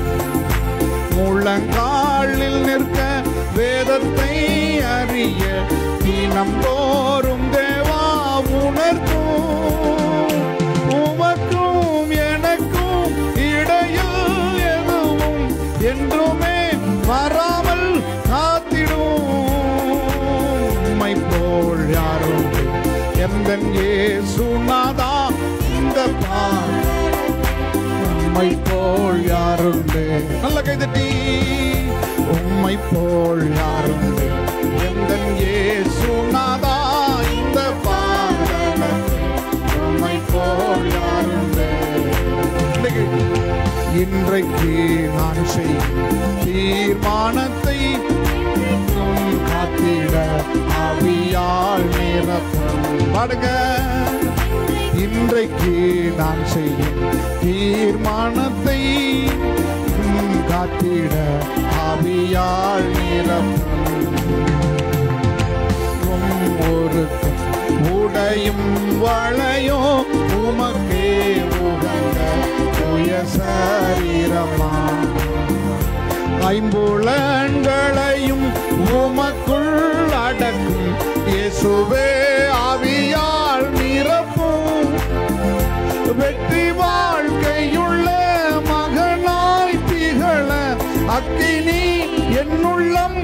Speaker 1: முழங்காலில் நிற்க வேதத்தை அறிய தினம் தோறும் தேவா உணர்த்தும் உமக்கும் எனக்கும் இடையில் எதுவும் என்றுமே வராமல் காத்திடும் உம்மை போல் யாரும் எந்த சுனாதா இந்த பார் உம்மை போல் யாருண்டு நல்ல கைதட்டி உம்மை போல் யாருண்டு எந்த சுனாதா இந்த பாதலத்தில் உம்மை போல் யாருண்டு இன்னைக்கு இன்றைக்கு நான் செய்யும் தீர்மானத்தை என்றும் காத்திட ஆவியால் நிரப்பும் பாடுங்க இன்றைக்கு நான் செய்யும் தீர்மானத்தை இன்னும் காத்திட ஆவியால் நிரப்பும் ஒரு உடையும் வளையோ உமக்கே உகந்த உய சரீரமா ஐம்புலன்களையும் உமக்குள் அடக்கும் இயேசுவே ஆவியால் நிரப்பும் வெற்றி வாழ்க்கையுள்ள மகனாய் திகழ அக்கினி என்னுள்ளம்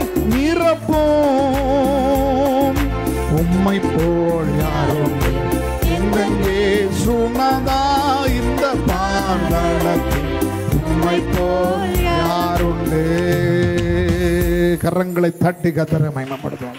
Speaker 1: நிரப்பும் உம்மை போல் யாரும் எங்கெங்கே சுனதா இந்த பாண்டலத்தில் உம்மை போல் யாருண்டு கரங்களை தட்டி கத்தரை மயமப்படுத்துவோம்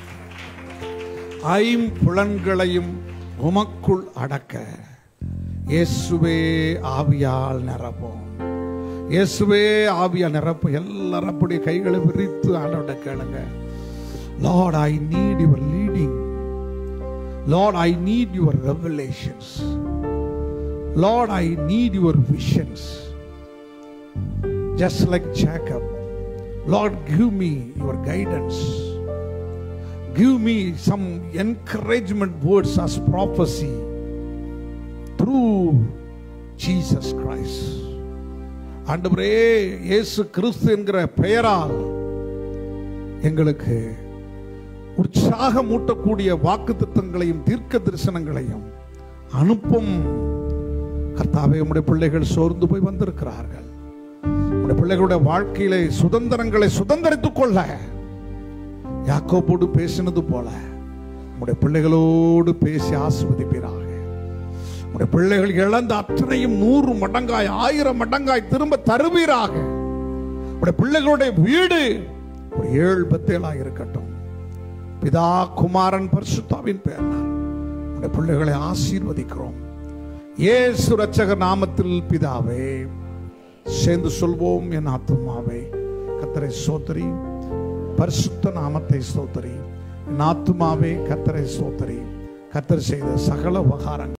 Speaker 1: ஐம்புலன்களையும் உமக்குள் அடக்க இயேசுவே ஆவியால் நிரப்போம் இயேசுவே ஆவியால் நிரப்ப எல்லாரும் அப்படி கைகளை விரித்து ஆண்டவட்ட கேளுங்க Lord I need your leading Lord I need your revelations Lord I need your visions just like Jacob. Lord, give me your guidance. Give me some encouragement words as prophecy through Jesus Christ. ஆண்டவரே இயேசு கிறிஸ்து என்கிற பெயரால் எங்களுக்கு உற்சாகமூட்டக்கூடிய வாக்கு திட்டங்களையும் தீர்க்க தரிசனங்களையும் அனுப்பும் கர்த்தாவே உம்முடைய பிள்ளைகள் சோர்ந்து போய் வந்திருக்கிறார்கள் உம்முடைய பிள்ளைகளுடைய வாழ்க்கையிலே சுதந்திரங்களை சுதந்திரித்துக் கொள்ள யாக்கோபோடு பேசினது போல உம்முடைய பிள்ளைகளோடு பேசி ஆசிர்வதிப்பீராக உம்முடைய பிள்ளைகள் இழந்த அத்தனையும் நூறு மடங்காய் ஆயிரம் மடங்காய் திரும்ப தருவீராக உம்முடைய பிள்ளைகளுடைய வீடு ஒரு ஏழு பத்தேலாக இருக்கட்டும் பிதா குமாரன் பரிசுத்தாவின் பெயர்னால் உம்முடைய பிள்ளைகளை ஆசீர்வதிக்கிறோம் இயேசு ரட்சகர் நாமத்தில் பிதாவே சேர்ந்து சொல்வோம் என் ஆத்துமாவே கத்தரை சோதரி பரிசுத்த நாமத்தை சோதரி என் ஆத்துமாவே கத்தரை சோதரி கத்தர் செய்த சகல உபகாரங்கள்